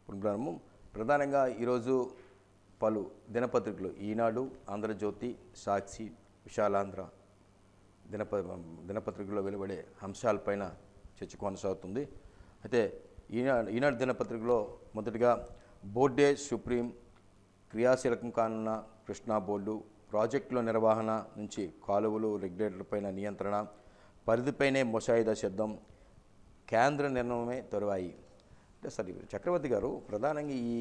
పునఃప్రారంభం ప్రధానంగా ఈరోజు పలు దినపత్రికలు ఈనాడు ఆంధ్రజ్యోతి సాక్షి విశాలాంధ్ర దినప దినపత్రికల్లో వెలువడే అంశాలపైన చర్చ కొనసాగుతుంది అయితే ఈనాడు ఈనాడు దినపత్రికలో మొదటిగా బోర్డే సుప్రీం క్రియాశీలకం కానున్న కృష్ణా బోర్డు ప్రాజెక్టుల నిర్వహణ నుంచి కాలువలు రెగ్యులేటర్లపైన నియంత్రణ పరిధిపైనే ముసాయిదా సిద్ధం కేంద్ర నిర్ణయమే తరువాయి అంటే సరే చక్రవర్తి గారు ప్రధానంగా ఈ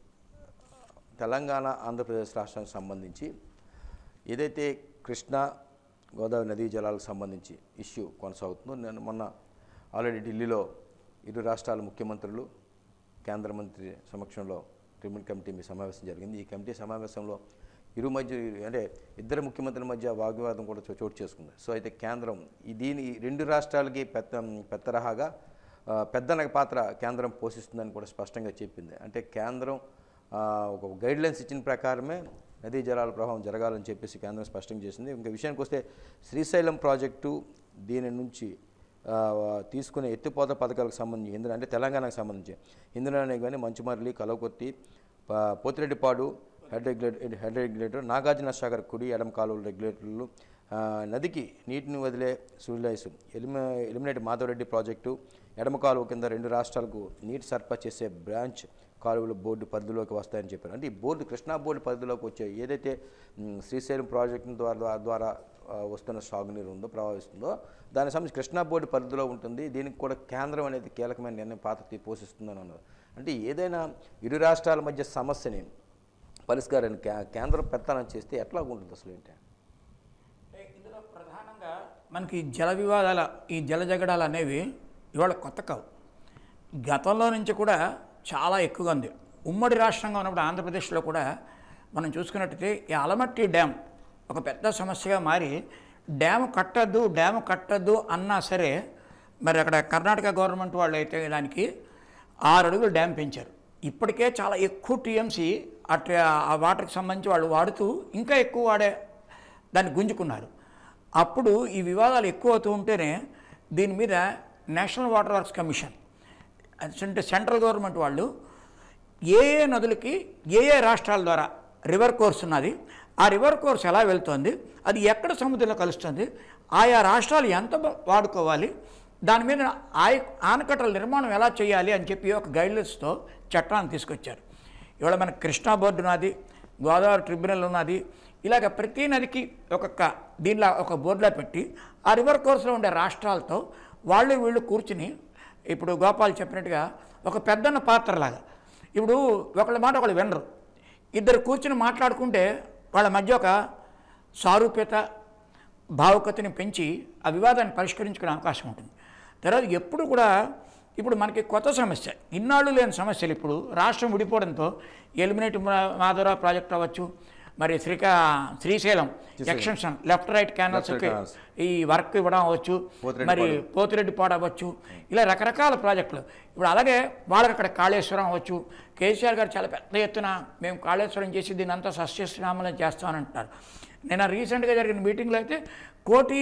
తెలంగాణ ఆంధ్రప్రదేశ్ రాష్ట్రానికి సంబంధించి ఏదైతే కృష్ణా గోదావరి నదీ జలాలకు సంబంధించి ఇష్యూ కొనసాగుతుందో నేను మొన్న ఆల్రెడీ ఢిల్లీలో ఇరు రాష్ట్రాల ముఖ్యమంత్రులు కేంద్ర మంత్రి సమక్షంలో ట్రిబ్యునల్ కమిటీ మీ సమావేశం జరిగింది ఈ కమిటీ సమావేశంలో ఇరు మధ్య అంటే ఇద్దరు ముఖ్యమంత్రుల మధ్య వాగ్వివాదం కూడా చో- చోటు చేసుకుంది సో అయితే కేంద్రం ఈ దీని ఈ రెండు రాష్ట్రాలకి పెద్ద పెద్దరహాగా ఆ, పెద్దనక పాత్ర కేంద్రం పోషిస్తుందని కూడా స్పష్టంగా చెప్పింది అంటే కేంద్రం ఆ, ఒక గైడ్ లైన్స్ ఇచ్చిన ప్రకారమే నదీ జలాల ప్రవాహం జరగాలని చెప్పేసి కేంద్రం స్పష్టం చేసింది ఇంకా విషయానికి వస్తే శ్రీశైలం ప్రాజెక్టు దీని నుంచి ఆ, తీసుకునే ఎత్తిపోత పథకాలకు సంబంధించి ఇందులో అంటే తెలంగాణకు సంబంధించి ఇందులోనే కానీ మంచుమర్లి కలవకొత్తి ప- Pothireddypadu head regulator head regulator Nagarjuna Sagar కుడి ఎడమ కాలువల రెగ్యులేటర్లు ఆ, నదికి నీటిని వదిలే సులైస్ ఎలిమి ఎలిమినేట్ మాధవరెడ్డి ప్రాజెక్టు ఎడమ కాలువ కింద రెండు రాష్ట్రాలకు నీటి సరఫరా చేసే బ్రాంచ్ కాలువలు బోర్డు పరిధిలోకి వస్తాయని చెప్పారు అంటే ఈ బోర్డు కృష్ణా బోర్డు పరిధిలోకి వచ్చే ఏదైతే మ్, శ్రీశైలం ప్రాజెక్టు ద్వారా ద్వారా ఆ, వస్తున్న సాగునీరు ఉందో ప్రవహిస్తుందో దానికి సంబంధించి కృష్ణా బోర్డు పరిధిలో ఉంటుంది దీనికి కూడా కేంద్రం అనేది కీలకమైన నిర్ణయం పాత్ర తీ- పోషిస్తుందని అన్నారు అంటే ఏదైనా ఇరు రాష్ట్రాల మధ్య సమస్యని పరిష్కారాన్ని కే- కేంద్రం పెత్తనం చేస్తే ఎట్లా ఉంటుంది అసలు ఏంటి అంటే ఇందులో ప్రధానంగా మనకి జల వివాదాల ఈ జల జగడాలు అనేవి ఇవాళ కొత్త కావు గతంలో నుంచి కూడా చాలా ఎక్కువగా ఉంది ఉమ్మడి రాష్ట్రంగా ఉన్నప్పుడు ఆంధ్రప్రదేశ్లో కూడా మనం చూసుకున్నట్టయితే ఈ అలమట్టి డ్యామ్ ఒక పెద్ద సమస్యగా మారి డ్యామ్ కట్టద్దు డ్యామ్ కట్టద్దు అన్నా సరే మరి అక్కడ కర్ణాటక గవర్నమెంట్ వాళ్ళు అయితే దానికి ఆరు అడుగులు డ్యామ్ పెంచారు ఇప్పటికే చాలా ఎక్కువ టీఎంసీ అట్లా ఆ వాటర్కి సంబంధించి వాళ్ళు వాడుతూ ఇంకా ఎక్కువ వాడే దాన్ని గుంజుకున్నారు అప్పుడు ఈ వివాదాలు ఎక్కువ అవుతూ ఉంటేనే దీని మీద నేషనల్ వాటర్ వర్క్స్ కమిషన్ అంటే సెంట్రల్ గవర్నమెంట్ వాళ్ళు ఏ ఏ నదులకి ఏ ఏ రాష్ట్రాల ద్వారా రివర్ కోర్స్ ఉన్నది ఆ రివర్ కోర్స్ ఎలా వెళ్తుంది అది ఎక్కడ సముద్రంలో కలుస్తుంది ఆయా రాష్ట్రాలు ఎంత బ- వాడుకోవాలి దాని మీద ఆయ ఆనకట్టల నిర్మాణం ఎలా చేయాలి అని చెప్పి ఒక గైడ్లైన్స్తో చట్టాన్ని తీసుకొచ్చారు ఇవాళ మనకి కృష్ణా బోర్డు ఉన్నది గోదావరి ట్రిబ్యునల్ ఉన్నది ఇలాగ ప్రతి నదికి ఒక్కొక్క దీనిలో ఒక బోర్డులో పెట్టి ఆ రివర్ కోర్స్లో ఉండే రాష్ట్రాలతో వాళ్ళు వీళ్ళు కూర్చుని ఇప్పుడు గోపాల్ చెప్పినట్టుగా ఒక పెద్దన్న పాత్రలాగా ఇప్పుడు ఒకళ్ళ మాట ఒకళ్ళు వినరు ఇద్దరు కూర్చుని మాట్లాడుకుంటే వాళ్ళ మధ్య ఒక సారూప్యత భావుకతని పెంచి ఆ వివాదాన్ని పరిష్కరించుకునే అవకాశం ఉంటుంది తర్వాత ఎప్పుడు కూడా ఇప్పుడు మనకి కొత్త సమస్య ఇన్నాళ్ళు లేని సమస్యలు ఇప్పుడు రాష్ట్రం విడిపోవడంతో ఎలిమినేట్ మాధవరావు ప్రాజెక్ట్ అవ్వచ్చు మరి శ్రీకా శ్రీశైలం ఎక్స్టెన్షన్ లెఫ్ట్ రైట్ క్యానల్స్కి canals. ఈ వర్క్ ఇవ్వడం అవ్వచ్చు పోతిరెడ్డి మరి పోతిరెడ్డి పాడు అవ్వచ్చు ఇలా రకరకాల ప్రాజెక్టులు ఇప్పుడు అలాగే వాళ్ళకి అక్కడ కాళేశ్వరం అవ్వచ్చు కేసీఆర్ గారు చాలా పెద్ద ఎత్తున మేము కాళేశ్వరం చేసి దీన్ని అంతా సస్యశ్రామలం చేస్తామని అంటున్నారు నేను రీసెంట్గా జరిగిన మీటింగ్లో అయితే కోటి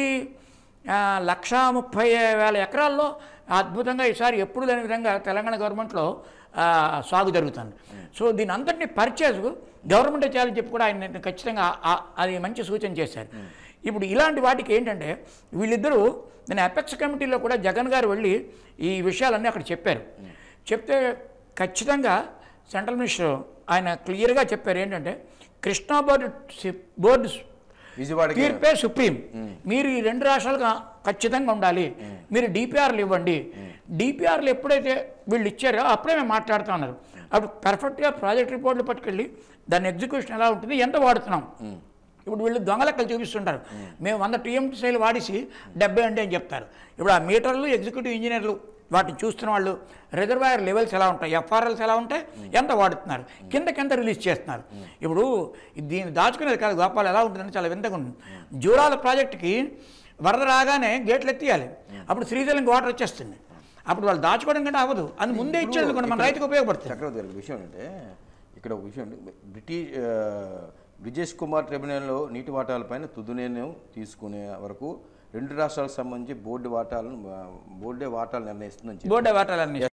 ఆ, లక్షా ముప్పై వేల ఎకరాల్లో అద్భుతంగా ఈసారి ఎప్పుడు లేని విధంగా తెలంగాణ గవర్నమెంట్లో ఆ, సాగు జరుగుతుంది సో దీని అంతటిని పర్చేజ్ గవర్నమెంటే చేయాలని చెప్పి కూడా ఆయన ఖచ్చితంగా ఆ- అది మంచి సూచన చేశారు ఇప్పుడు ఇలాంటి వాటికి ఏంటంటే వీళ్ళిద్దరూ నేను అపెక్స్ కమిటీలో కూడా జగన్ గారు వెళ్ళి ఈ విషయాలన్నీ అక్కడ చెప్పారు చెప్తే ఖచ్చితంగా సెంట్రల్ మినిస్టర్ ఆయన క్లియర్గా చెప్పారు ఏంటంటే కృష్ణా బోర్డు సి- బోర్డు విజయవాడకి తీర్పే సుప్రీం మీరు ఈ రెండు రాష్ట్రాలకు ఖచ్చితంగా ఉండాలి మీరు డిపిఆర్లు ఇవ్వండి డిపిఆర్లు ఎప్పుడైతే వీళ్ళు ఇచ్చారో అప్పుడే మేము మాట్లాడుతూ ఉన్నారు అప్పుడు పర్ఫెక్ట్గా ప్రాజెక్ట్ రిపోర్ట్లు పట్టుకెళ్ళి దాని ఎగ్జిక్యూషన్ ఎలా ఉంటుంది ఎంత వాడుతున్నాం ఇప్పుడు వీళ్ళు దొంగ లెక్కలు చూపిస్తుంటారు మేము వంద టీఎంసీలు వాడిసి డెబ్బై అంటే అని చెప్తారు ఇప్పుడు ఆ మీటర్లు ఎగ్జిక్యూటివ్ ఇంజనీర్లు వాటిని చూస్తున్న వాళ్ళు రిజర్వాయర్ లెవెల్స్ ఎలా ఉంటాయి ఎఫ్ఆర్ఎల్స్ ఎలా ఉంటాయి ఎంత వాడుతున్నారు కిందకి ఎంత రిలీజ్ చేస్తున్నారు ఇప్పుడు దీన్ని దాచుకునేది కాదు గోపాల్ ఎలా ఉంటుందని చాలా వింతగా ఉంటుంది జూరాల ప్రాజెక్టుకి వరద రాగానే గేట్లు ఎత్తియాలి అప్పుడు శ్రీశైలంకి వాటర్ వచ్చేస్తుంది అప్పుడు వాళ్ళు దాచుకోవడం కంటే అవ్వదు అది ముందే ఇచ్చేది కూడా మన రైతుకు ఉపయోగపడుతుంది చక్రవర్తి గారి విషయం ఏంటంటే ఇక్కడ ఒక విషయం ఉంది. బ్రిటిష్ ఆ, బ్రిజేష్ కుమార్ ట్రిబ్యునల్లో నీటి వాటాలపైన తుది నిర్ణయం తీసుకునే వరకు రెండు రాష్ట్రాలకు సంబంధించి బోర్డు వాటాలను ఆ, బోర్డే వాటాలు నిర్ణయిస్తుందని చెప్పి బోర్డు వాటాలన్నీ ఎస్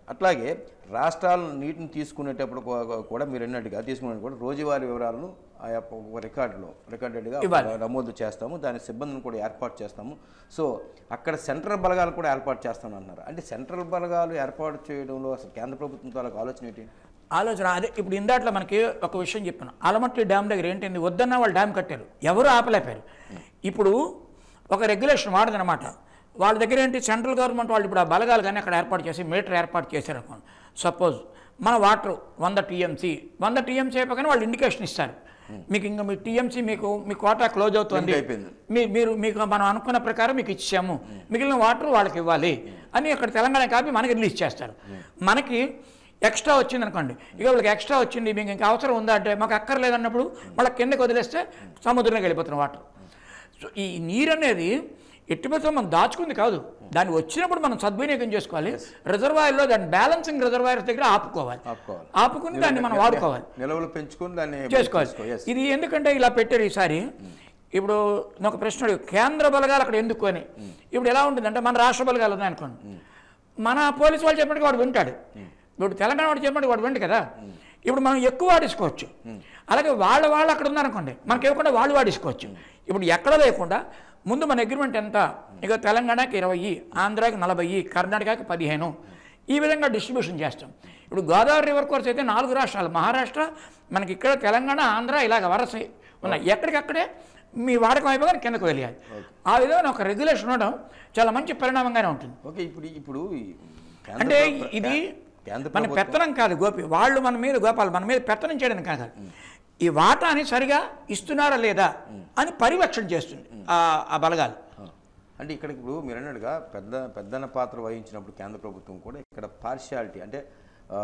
అట్లాగే రాష్ట్రాలు నీటిని తీసుకునేటప్పుడు కూ- కూడా మీరు అన్నట్టుగా తీసుకునేటప్పుడు కూడా రోజువారీ వివరాలను ఆ యొక్క ఒక రికార్డులో రికార్డెడ్గా ఇవ్వాలి. నమోదు చేస్తాము దాని సిబ్బందిని కూడా ఏర్పాటు చేస్తాము సో అక్కడ సెంట్రల్ బలగాలు కూడా ఏర్పాటు చేస్తాను అంటున్నారు అంటే సెంట్రల్ బలగాలు ఏర్పాటు చేయడంలో అసలు కేంద్ర ప్రభుత్వం తాలూకు ఆలోచన ఏంటి ఆలోచన అదే ఇప్పుడు ఇందాట్లో మనకి ఒక విషయం చెప్పాను ఆలమట్టి డ్యామ్ దగ్గర ఏంటంది వద్దన్న వాళ్ళు డ్యామ్ కట్టారు ఎవరు ఆపలేపారు ఇప్పుడు ఒక రెగ్యులేషన్ వాడదనమాట వాళ్ళ దగ్గర ఏంటి సెంట్రల్ గవర్నమెంట్ వాళ్ళు ఇప్పుడు ఆ బలగాలు కానీ అక్కడ ఏర్పాటు చేసి మీటర్ ఏర్పాటు చేశారు అనుకోండి సపోజ్ మన వాటర్ వంద టీఎంసీ వంద టీఎంసీ అయిపోగానే వాళ్ళు ఇండికేషన్ ఇస్తారు మీకు ఇంకా మీ టీఎంసీ మీకు మీ కోటా క్లోజ్ అవుతుంది Limit అయిపోయింది. మీ మీరు మీకు మనం అనుకున్న ప్రకారం మీకు ఇచ్చాము మిగిలిన వాటర్ వాళ్ళకి ఇవ్వాలి అని అక్కడ తెలంగాణ కాపీ మనకి రిలీజ్ చేస్తారు మనకి ఎక్స్ట్రా వచ్చింది అనుకోండి ఇక వాళ్ళకి ఎక్స్ట్రా వచ్చింది మీకు ఇంకా అవసరం ఉందా అంటే మాకు అక్కర్లేదన్నప్పుడు వాళ్ళకి కిందకి వదిలేస్తే సముద్రంలోకి వెళ్ళిపోతున్న వాటర్ సో ఈ నీరు అనేది ఎట్టిపోతే మనం దాచుకుంది కాదు దాన్ని వచ్చినప్పుడు మనం సద్వినియోగం చేసుకోవాలి రిజర్వాయర్లో దాన్ని బ్యాలెన్సింగ్ రిజర్వాయర్స్ దగ్గర ఆపుకోవాలి ఆపుకోవాలి. ఆపుకుని దాన్ని మనం వాడుకోవాలి నిల్వలు పెంచుకొని దాన్ని చేసుకోవాలి చేసుకో- yes. ఇది ఎందుకంటే ఇలా పెట్టారు ఈసారి ఇప్పుడు నేను ఒక ప్రశ్న అడిగా కేంద్ర బలగాలు అక్కడ ఎందుకు అని ఇప్పుడు ఎలా ఉంటుందంటే మన రాష్ట్ర బలగాలు ఉన్నాయనుకోండి మన పోలీసు వాళ్ళు చెప్పినట్టు వాడు వింటాడు ఇప్పుడు తెలంగాణ వాడు చెప్పినట్టు వాడు వింటు కదా ఇప్పుడు మనం ఎక్కువ వాడేసుకోవచ్చు అలాగే వాళ్ళ వాళ్ళు అక్కడ ఉన్నారనుకోండి మనకి ఇవ్వకుండా వాళ్ళు వాడేసుకోవచ్చు ఇప్పుడు ఎక్కడ లేకుండా ముందు మన అగ్రిమెంట్ ఎంత ఇక తెలంగాణకి ఇరవై ఆంధ్రాకి నలభై కర్ణాటకకి పదిహేను ఈ విధంగా డిస్ట్రిబ్యూషన్ చేస్తాం ఇప్పుడు గోదావరి రివర్ కోర్స్ అయితే నాలుగు రాష్ట్రాలు మహారాష్ట్ర మనకి ఇక్కడ తెలంగాణ ఆంధ్ర ఇలాగ వరస ఉన్నాయి ఎక్కడికక్కడే మీ వాడకం అయిపోగానే కిందకు వెళ్ళాలి ఆ విధంగా ఒక రెగ్యులేషన్ ఉండడం చాలా మంచి పరిణామంగానే ఉంటుంది ఓకే ఇప్పుడు ఇప్పుడు ఈ కేంద్ర అంటే ప్రభు- ఇది కేంద్ర మన ప్రభుత్వం పెత్తనం కాదు గోపి వాళ్ళు మన మీద గోపాల్ మన మీద పెత్తనం చేయడం కాదు ఈ వాటాని సరిగా ఇస్తున్నారా లేదా అని పరిరక్షణ చేస్తుంది ఆ- ఆ బలగాలు ఆ. అంటే ఇక్కడ ఇప్పుడు మీరు అన్నట్టుగా పెద్ద పెద్దన పాత్ర వహించినప్పుడు కేంద్ర ప్రభుత్వం కూడా ఇక్కడ పార్షియాలిటీ అంటే ఆ,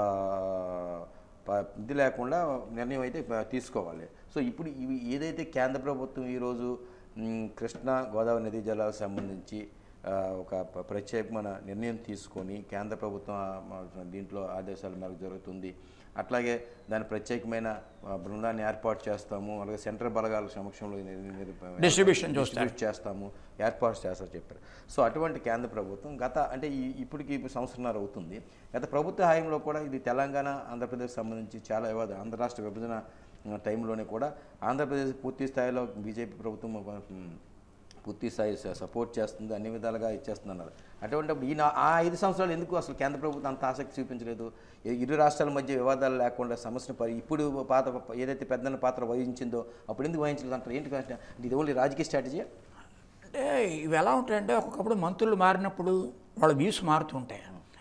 ప- ఇది లేకుండా నిర్ణయం అయితే ప- తీసుకోవాలి సో ఇప్పుడు ఇవి ఏదైతే కేంద్ర ప్రభుత్వం ఈరోజు మ్, కృష్ణా గోదావరి నదీ జలాలకు సంబంధించి ఆ, ఒక ప- ప్రత్యేకమైన నిర్ణయం తీసుకొని కేంద్ర ప్రభుత్వం ఆ, మ- దీంట్లో ఆదేశాల మేరకు జరుగుతుంది అట్లాగే దాని ప్రత్యేకమైన ఆ, బృందాన్ని ఏర్పాటు చేస్తాము అలాగే సెంట్రల్ బలగాల సమక్షంలో ఇది నిర్- నిర్- Distribution చూస్తారు. distribute చేస్తాము ఏర్పాటు చేస్తారు చెప్పారు సో అటువంటి కేంద్ర ప్రభుత్వం గత అంటే ఈ ఇప్పటికి ఇప్పుడు సంవత్సరంన్నర అవుతుంది గత ప్రభుత్వ హాయంలో కూడా ఇది తెలంగాణ ఆంధ్రప్రదేశ్ సంబంధించి చాలా వివాదం ఆంధ్ర రాష్ట్ర విభజన ఆ, టైంలోనే కూడా ఆంధ్రప్రదేశ్ పూర్తి స్థాయిలో బీజేపీ ప్రభుత్వం ఉమ్, పూర్తి స్థాయి స- సపోర్ట్ చేస్తుంది అన్ని విధాలుగా ఇచ్చేస్తున్నారు అటువంటిప్పుడు ఈ నా- ఆ ఐదు సంవత్సరాలు ఎందుకు అసలు కేంద్ర ప్రభుత్వం అంత ఆసక్తి చూపించలేదు ఈ ఇరు రాష్ట్రాల మధ్య వివాదాలు లేకుండా సమస్యను పరి ఇప్పుడు పాత ఏదైతే పెద్దన్న పాత్ర వహించిందో అప్పుడు ఎందుకు వహించలేదు అంటారు ఏంటి కారణం? అంటే ఇది ఓన్లీ రాజకీయ స్ట్రాటజీ అంటే ఇవి ఎలా ఉంటాయంటే ఒక్కొక్కప్పుడు మంత్రులు మారినప్పుడు వాళ్ళ వ్యూస్ మారుతూ ఉంటాయి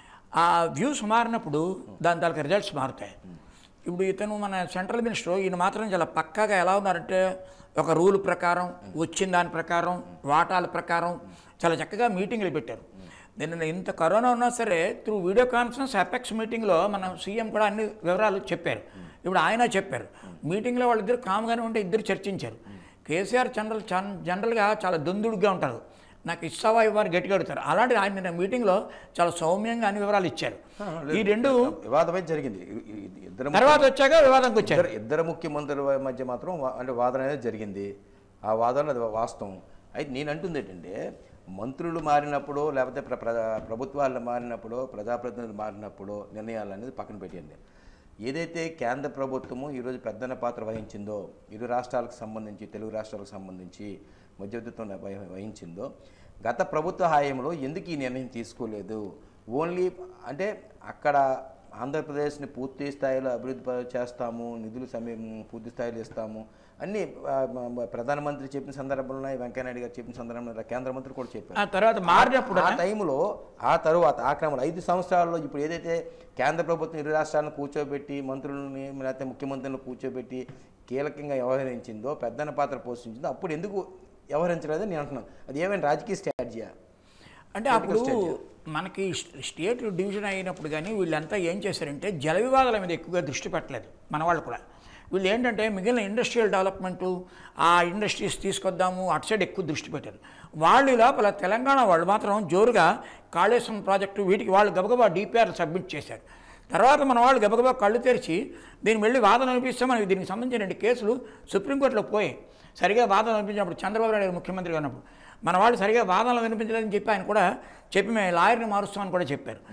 ఆ వ్యూస్ మారినప్పుడు దాని తాలూకా రిజల్ట్స్ మారుతాయి ఇప్పుడు ఇతను మన సెంట్రల్ మినిస్టర్ ఈయన మాత్రం చాలా పక్కాగా ఎలా ఉన్నారంటే ఒక రూల్ ప్రకారం వచ్చిన దాని ప్రకారం వాటాల ప్రకారం చాలా చక్కగా మీటింగ్లు పెట్టారు నిన్న ఇంత కరోనా ఉన్నా సరే త్రూ వీడియో కాన్ఫరెన్స్ అపెక్స్ మీటింగ్లో మన సీఎం కూడా అన్ని వివరాలు చెప్పారు ఇప్పుడు ఆయన చెప్పారు మీటింగ్లో వాళ్ళిద్దరు కామ్గానే ఉంటే ఇద్దరు చర్చించారు కేసీఆర్ జనరల్ చన్- జనరల్గా చాలా దొందుడుగా ఉంటారు నాకు ఇస్తావా ఇవ్వని గట్టిగా అడుగుతారు అలాంటి ఆయన నిన్న మీటింగ్లో చాలా సౌమ్యంగా అన్ని వివరాలు ఇచ్చారు ఈ రెండు వివాదమే జరిగింది ఇ- ఇ- ఇద్దరు తర్వాత వచ్చాక వివాదంకి వచ్చారు ఇద్దరు ఇద్దరు ముఖ్యమంత్రుల మధ్య మాత్రం వా- అంటే వాదన అనేది జరిగింది ఆ వాదన అది వాస్తవం అయితే నేను అంటుంది ఏంటంటే మంత్రులు మారినప్పుడు లేకపోతే ప్ర ప్ర- ప్రభుత్వాలు మారినప్పుడు ప్రజాప్రతినిధులు మారినప్పుడు నిర్ణయాలు అనేది పక్కన పెట్టండి ఏదైతే కేంద్ర ప్రభుత్వము ఈరోజు పెద్దన పాత్ర వహించిందో ఇరు రాష్ట్రాలకు సంబంధించి తెలుగు రాష్ట్రాలకు సంబంధించి మధ్యవర్తిత్వం వహి- వహించిందో గత ప్రభుత్వ హాయంలో ఎందుకు ఈ నిర్ణయం తీసుకోలేదు ఓన్లీ అంటే అక్కడ ఆంధ్రప్రదేశ్ని పూర్తి స్థాయిలో అభివృద్ధి ప- చేస్తాము నిధులు సమీ పూర్తి స్థాయిలో ఇస్తాము అన్ని ఆ, మ- మ- ప్రధానమంత్రి చెప్పిన సందర్భంలో వెంకయ్యనాయుడు గారు చెప్పిన సందర్భంలో కేంద్ర మంత్రి కూడా చెప్పారు ఆ తర్వాత మారినప్పుడు ఆ టైంలో ఆ తరువాత ఆ క్రమంలో ఐదు సంవత్సరాల్లో ఇప్పుడు ఏదైతే కేంద్ర ప్రభుత్వం ఇరు రాష్ట్రాలను కూర్చోబెట్టి మంత్రులని లేకపోతే ముఖ్యమంత్రులను కూర్చోబెట్టి కీలకంగా వ్యవహరించిందో పెద్దన పాత్ర పోషించిందో అప్పుడు ఎందుకు వ్యవహరించలేదని నేను అంటున్నాను అది ఏమైనా రాజకీయ స్ట్రాటజీయా అంటే అప్పుడు మనకి స్- స్టేట్ డివిజన్ అయినప్పుడు కానీ వీళ్ళంతా ఏం చేశారంటే జల వివాదాల మీద ఎక్కువగా దృష్టి పెట్టలేదు మన వాళ్ళు కూడా వీళ్ళు ఏంటంటే మిగిలిన ఇండస్ట్రియల్ డెవలప్మెంటు ఆ ఇండస్ట్రీస్ తీసుకొద్దాము అటు సైడ్ ఎక్కువ దృష్టి పెట్టారు వాళ్ళు ఈ లోపల తెలంగాణ వాళ్ళు మాత్రం జోరుగా కాళేశ్వరం ప్రాజెక్టు వీటికి వాళ్ళు గబగబా డిపిఆర్ సబ్మిట్ చేశారు తర్వాత మన వాళ్ళు గబగబా కళ్ళు తెరిచి దీన్ని వెళ్ళి వాదన అనిపిస్తే మనకి దీనికి సంబంధించిన రెండు కేసులు సుప్రీంకోర్టులో పోయాయి సరిగా వాదన అనిపించినప్పుడు చంద్రబాబు నాయుడు గారు ముఖ్యమంత్రిగా ఉన్నప్పుడు మన వాళ్ళు సరిగా వాదనలు వినిపించలేదని చెప్పి ఆయన కూడా చెప్పి మేము లాయర్ని మారుస్తామని కూడా చెప్పారు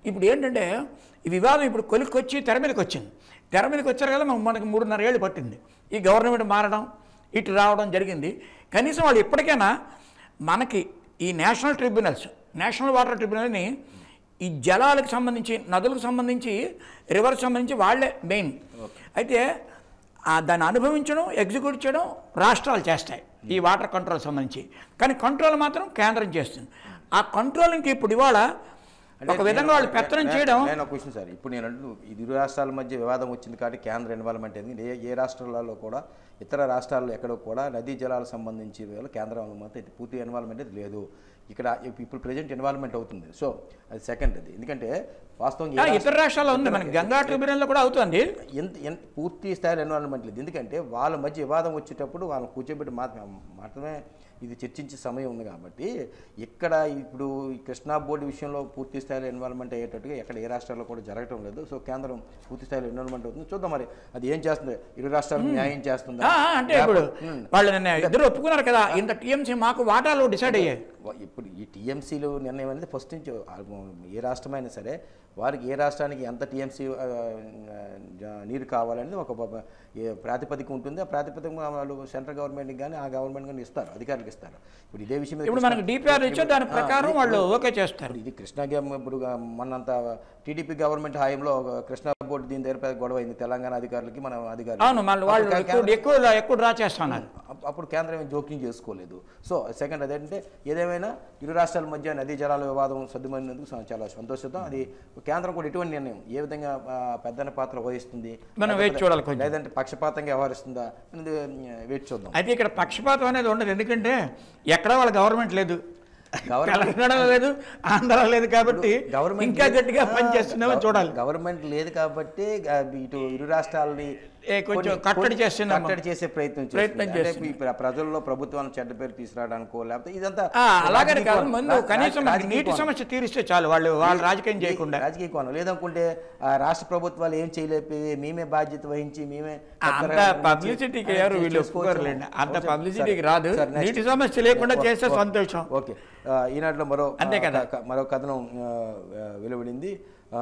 ఇప్పుడు ఏంటంటే ఈ వివాదం ఇప్పుడు కొలిక్కొచ్చి తెర మీదకి వచ్చింది తెర మీదకి వచ్చారు కదా మనకు- మనకి మూడున్నర ఏళ్ళు పట్టింది ఈ గవర్నమెంట్ మారడం ఇటు రావడం జరిగింది కనీసం వాళ్ళు ఇప్పటికైనా మనకి ఈ నేషనల్ ట్రిబ్యునల్స్ నేషనల్ వాటర్ ట్రిబ్యునల్ని ఈ జలాలకు సంబంధించి నదులకు సంబంధించి రివర్స్ సంబంధించి వాళ్ళే మెయిన్ అయితే ఆ దాన్ని అనుభవించడం ఎగ్జిక్యూట్ చేయడం రాష్ట్రాలు చేస్తాయి ఈ వాటర్ కంట్రోల్ సంబంధించి కానీ కంట్రోల్ మాత్రం కేంద్రం చేస్తుంది ఆ కంట్రోలింగ్కి ఇప్పుడు ఇవాళ ఒక విధంగా వాళ్ళు పెత్తనం చేయడం నేను ఒక క్వశ్చన్ సార్ ఇప్పుడు నేను అంటూ ఇది ఇరు రాష్ట్రాల మధ్య వివాదం వచ్చింది కాబట్టి కేంద్ర ఇన్వాల్వ్మెంట్ అయింది ఏ ఏ రాష్ట్రాలలో కూడా ఇతర రాష్ట్రాల్లో ఎక్కడో కూడా నదీ జలాలకు సంబంధించి వీళ్ళు కేంద్ర ఇన్వాల్వ్మెంట్ అయితే పూర్తి ఇన్వాల్వ్మెంట్ అయితే లేదు ఇక్కడ ఇప్ ఇప్పుడు ప్రజెంట్ ఇన్వాల్వ్మెంట్ అవుతుంది సో అది సెకండ్ అది ఎందుకంటే వాస్తవం ఏ ఆ, రాష్ట్ర- ఇతర రాష్ట్రాల్లో ఉంది మనకి గంగా ట్రిబ్యునల్లో కూడా అవుతుంది ఎంత ఎంత పూర్తి స్థాయిలో ఎన్వాల్వ్మెంట్ లేదు ఎందుకంటే వాళ్ళ మధ్య వివాదం వచ్చేటప్పుడు వాళ్ళని కూర్చోబెట్టి మాత్రమే మాత్రమే ఇది చర్చించే సమయం ఉంది కాబట్టి ఇక్కడ ఇప్పుడు ఈ కృష్ణా బోర్డు విషయంలో పూర్తి స్థాయిలో ఇన్వాల్వ్మెంట్ అయ్యేటట్టుగా ఎక్కడ ఏ రాష్ట్రాల్లో కూడా జరగటం లేదు సో కేంద్రం పూర్తి స్థాయిలో ఇన్వాల్వ్మెంట్ అవుతుంది చూద్దాం మరి అది ఏం చేస్తుంది ఇరు రాష్ట్రాలకు న్యాయం చేస్తుందా ఆ, అంటే ఇప్పుడు వాళ్ళు నిన్న ఇద్దరు ఒప్పుకున్నారు కదా ఇంత టీఎంసీ మాకు వాటాలు డిసైడ్ అయ్యాయి వా- ఇప్పుడు ఈ టీఎంసీలు నిర్ణయం అనేది ఫస్ట్ నుంచి ఆ- ఏ రాష్ట్రమైనా సరే వారికి ఏ రాష్ట్రానికి ఎంత టీఎంసీ నీరు కావాలనేది ఒక బ- ఏ ప్రాతిపదిక ఉంటుంది ఆ ప్రాతిపదిక వాళ్ళు సెంట్రల్ గవర్నమెంట్కి కానీ ఆ గవర్నమెంట్ కానీ ఇస్తారు అధికారులకు ఇస్తారు ఇప్పుడు ఇదే విషయం మీద ఇప్పుడు కృష్ణా- మనకి డిపిఆర్ ఇచ్చో దాని ప్రకారం వాళ్ళు ఓకే చేస్తారు ఇప్పుడు ఇది కృష్ణా గేమ్ ఇప్పుడు మొన్నంత టీడీపీ గవర్నమెంట్ హయాంలో ఒక కృష్ణా బోర్డు దీని దగ్గర పెద్ద గొడవ అయింది తెలంగాణ అధికారులకి మన అధికారులు అవును మళ్ళీ వాళ్ళు అప్పుడు ఎక్కువ ఎక్కువ ఎక్కువ డ్రా చేస్తున్నారు అప్- అప్పుడు కేంద్రం ఏం జోక్యం చేసుకోలేదు సో సెకండ్ అదేంటంటే ఏదేమైనా ఇరు రాష్ట్రాల మధ్య నదీ జలాల వివాదం సర్దుమైనందుకు స- చాలా సంతోషిద్దాం అది కేంద్రం కూడా ఎటువంటి నిర్ణయం ఏ విధంగా ఆ, పెద్దన పాత్ర వహిస్తుంది మనం వేచి చూడాలి కొంచెం. లేదంటే పక్షపాతంగా వ్యవహరిస్తుందా అనేది ఆ, వేచి చూద్దాం అయితే ఇక్కడ పక్షపాతం అనేది ఉండదు ఎందుకంటే ఎక్కడ వాళ్ళ గవర్నమెంట్ లేదు గవర్నమెంట్ తెలంగాణలో లేదు ఆంధ్రాలో లేదు కాబట్టి గవర్నమెంట్ ఇంకా గట్టిగా పనిచేస్తున్నామో చూడాలి గవర్నమెంట్ లేదు కాబట్టి ఆ, ఇటు ఇరు రాష్ట్రాలని ఏ కొంచెం కొన్ని- కట్టడి కొన్ని చేస్తుందేమో. కట్టడి చేసే ప్రయత్నం ప్రయత్నం చేస్తుంది. అంటే చేస్తుంది. ఈ ప్ర- ప్రజల్లో ప్రభుత్వాన్ని చెడ్డ పేరు తీసుకురావడానికో లేకపోతే ఇదంతా ఆ, అలాగని రాజకీయ కాదు కోణం. ముందు రా- కనీసం మనకి రాజకీయ నీటి కోణం. సమస్య తీరిస్తే చాలు వాళ్ళు వాళ్ళు రాజకీయం చేయకుండా రాజకీయ కోణం లేదనుకుంటే ఆ రాష్ట్ర ప్రభుత్వాలు ఏం చేయలేకపోయి మేమే బాధ్యత వహించి మేమే అంత చక్కగా పబ్లిసిటీకి ఆ, ఎవరు వీళ్ళు చేసుకోవచ్చు. ఒప్పుకోరులేండి అంత ఓకే, పబ్లిసిటీకి సరే, రాదు సరే, next. నీటి సమస్య లేకుండా ఓకే, చేస్తే ఓకే, సంతోషం ఓకే ఆ, ఈనాటిలో మరో అంతే కదా. ఆ, క- మరో కథనం ఆ, ఆ, వెలువడింది ఆ,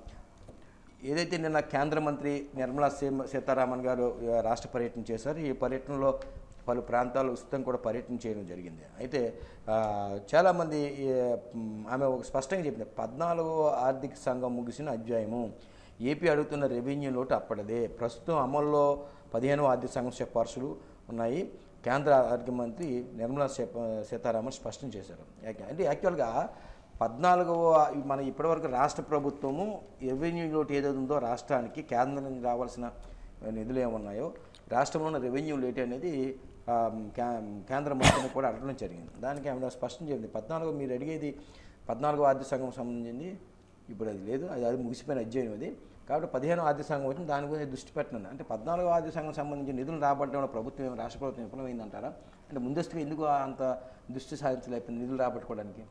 ఏదైతే నిన్న కేంద్ర మంత్రి నిర్మలా సీ- సీతారామన్ గారు ఆ, రాష్ట్ర పర్యటన చేశారు ఈ పర్యటనలో పలు ప్రాంతాలు ఉచితం కూడా పర్యటన చేయడం జరిగింది అయితే ఆ, చాలామంది ఈ, మ్, ఆమె ఒక స్పష్టంగా చెప్పింది పద్నాలుగో ఆర్థిక సంఘం ముగిసిన అధ్యాయము ఏపీ అడుగుతున్న రెవెన్యూ లోటు అప్పటిదే ప్రస్తుతం అమల్లో పదిహేనో ఆర్థిక సంఘం సిఫార్సులు ఉన్నాయి కేంద్ర ఆర్థిక మంత్రి నిర్మలా సీప- సీతారామన్ స్పష్టం చేశారు యాక్- అంటే యాక్చువల్గా పద్నాలుగవ మన ఇప్పటివరకు రాష్ట్ర ప్రభుత్వము రెవెన్యూ లోటు ఏదైతే ఉందో రాష్ట్రానికి కేంద్రం నుంచి రావాల్సిన నిధులు ఏమున్నాయో రాష్ట్రంలో ఉన్న రెవెన్యూ లేట్ అనేది ఆ, కే- కేంద్ర మంత్రిని కూడా అడగడం జరిగింది దానికి ఆమె స్పష్టం చేయండి పద్నాలుగు మీరు అడిగేది పద్నాలుగో ఆర్థిక సంఘం సంబంధించింది ఇప్పుడు అది లేదు అది అది ముగిసిపోయిన అధ్యాయం అది కాబట్టి పదిహేను ఆర్థిక సంఘం వచ్చింది దాని గురించి దృష్టి పెట్టను అంటే పద్నాలుగో ఆర్థిక సంఘం సంబంధించిన నిధులు రాబట్టడంలో ప్రభుత్వం ఏమి- రాష్ట్ర ప్రభుత్వం విఫలమైందంటారా అంటే ముందస్తుగా ఎందుకు అంత దృష్టి సాధించలేకపోయింది నిధులు రాబట్టుకోవడానికి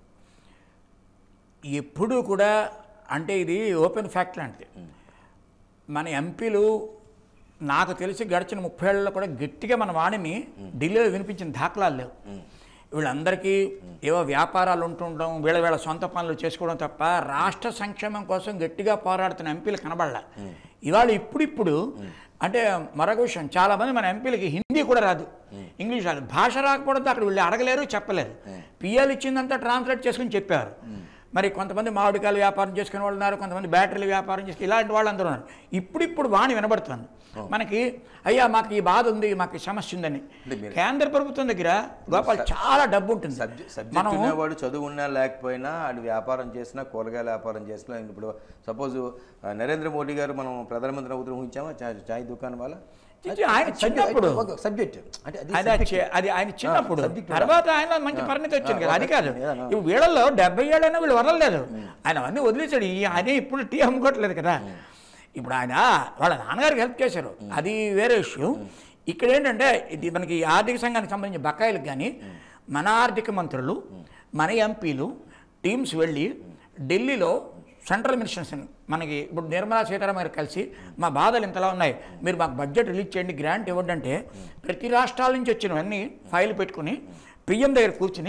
ఎప్పుడూ కూడా అంటే ఇది ఓపెన్ ఫ్యాక్ట్ లాంటిది మన ఎంపీలు నాకు తెలిసి గడిచిన ముప్పై ఏళ్ళలో కూడా గట్టిగా మన వాణిని ఢిల్లీలో వినిపించిన దాఖలాలు లేవు వీళ్ళందరికీ ఏవో వ్యాపారాలు ఉంటుండడం వీళ్ళ వీళ్ళ సొంత పనులు చేసుకోవడం తప్ప రాష్ట్ర సంక్షేమం కోసం గట్టిగా పోరాడుతున్న ఎంపీలు కనబడలే ఇవాళ ఇప్పుడిప్పుడు అంటే మరొక విషయం చాలామంది మన ఎంపీలకి హిందీ కూడా రాదు ఇంగ్లీష్ రాదు భాష రాకపోవడంతో అక్కడ వీళ్ళు అడగలేరు చెప్పలేరు పిఎల్ ఇచ్చిందంతా ట్రాన్స్లేట్ చేసుకుని చెప్పారు మరి కొంతమంది మామిడికాయలు వ్యాపారం చేసుకునే వాళ్ళు ఉన్నారు కొంతమంది బ్యాటరీలు వ్యాపారం చేసుకుని ఇలాంటి వాళ్ళు అందరూ ఉన్నారు ఇప్పుడిప్పుడు వాణి వినబడుతుంది మనకి అయ్యా మాకు ఈ బాధ ఉంది మాకు ఈ సమస్య ఉందని అంటే మీరు- కేంద్ర ప్రభుత్వం దగ్గర గోపాల్ చాలా డబ్బు ఉంటుంది సబ్జెక్ట్ సబ్జెక్ట్ మనం ఉన్నవాడు చదువు ఉన్నా లేకపోయినా అది వ్యాపారం చేసినా కూరగాయల వ్యాపారం చేసినా ఇప్పుడు సపోజ్ నరేంద్ర మోడీ గారు మనం ప్రధానమంత్రి అవుతున్న ఊహించామా చా- చాయ్ దుకాణం వాళ్ళ చిచి- ఆయన చిన్నప్పుడు. సబ్జెక్ట్ అంటే అది అది subject. చే- అది ఆయన చిన్నప్పుడు subject కూడా. తర్వాత ఆయన మంచి పరిణతి వచ్చింది కదా అది కాదు ఏదన్నా. ఇప్పుడు వీళ్ళల్లో డెబ్బై ఏళ్ళైనా వీళ్ళు వదలలేదు ఆయన అవన్నీ వదిలేశాడు ఈ ఆయన ఇప్పుడు టీ అమ్ముకోవట్లేదు కదా ఇప్పుడు ఆయన వాళ్ళ నాన్నగారికి హెల్ప్ చేశారు అది వేరే ఇష్యూ ఇక్కడ ఏంటంటే ఇది మనకి ఈ ఆర్థిక సంఘానికి సంబంధించిన బకాయిలకు కానీ మన ఆర్థిక మంత్రులు మన ఎంపీలు టీమ్స్ వెళ్ళి ఢిల్లీలో సెంట్రల్ మినిస్టర్స్ మనకి ఇప్పుడు నిర్మలా సీతారామన్ గారు కలిసి మా బాధలు ఇంతలా ఉన్నాయి మీరు మాకు బడ్జెట్ రిలీజ్ చేయండి గ్రాంట్ ఇవ్వండి అంటే ప్రతి రాష్ట్రాల నుంచి వచ్చినవన్నీ ఫైల్ పెట్టుకుని పిఎం దగ్గర కూర్చుని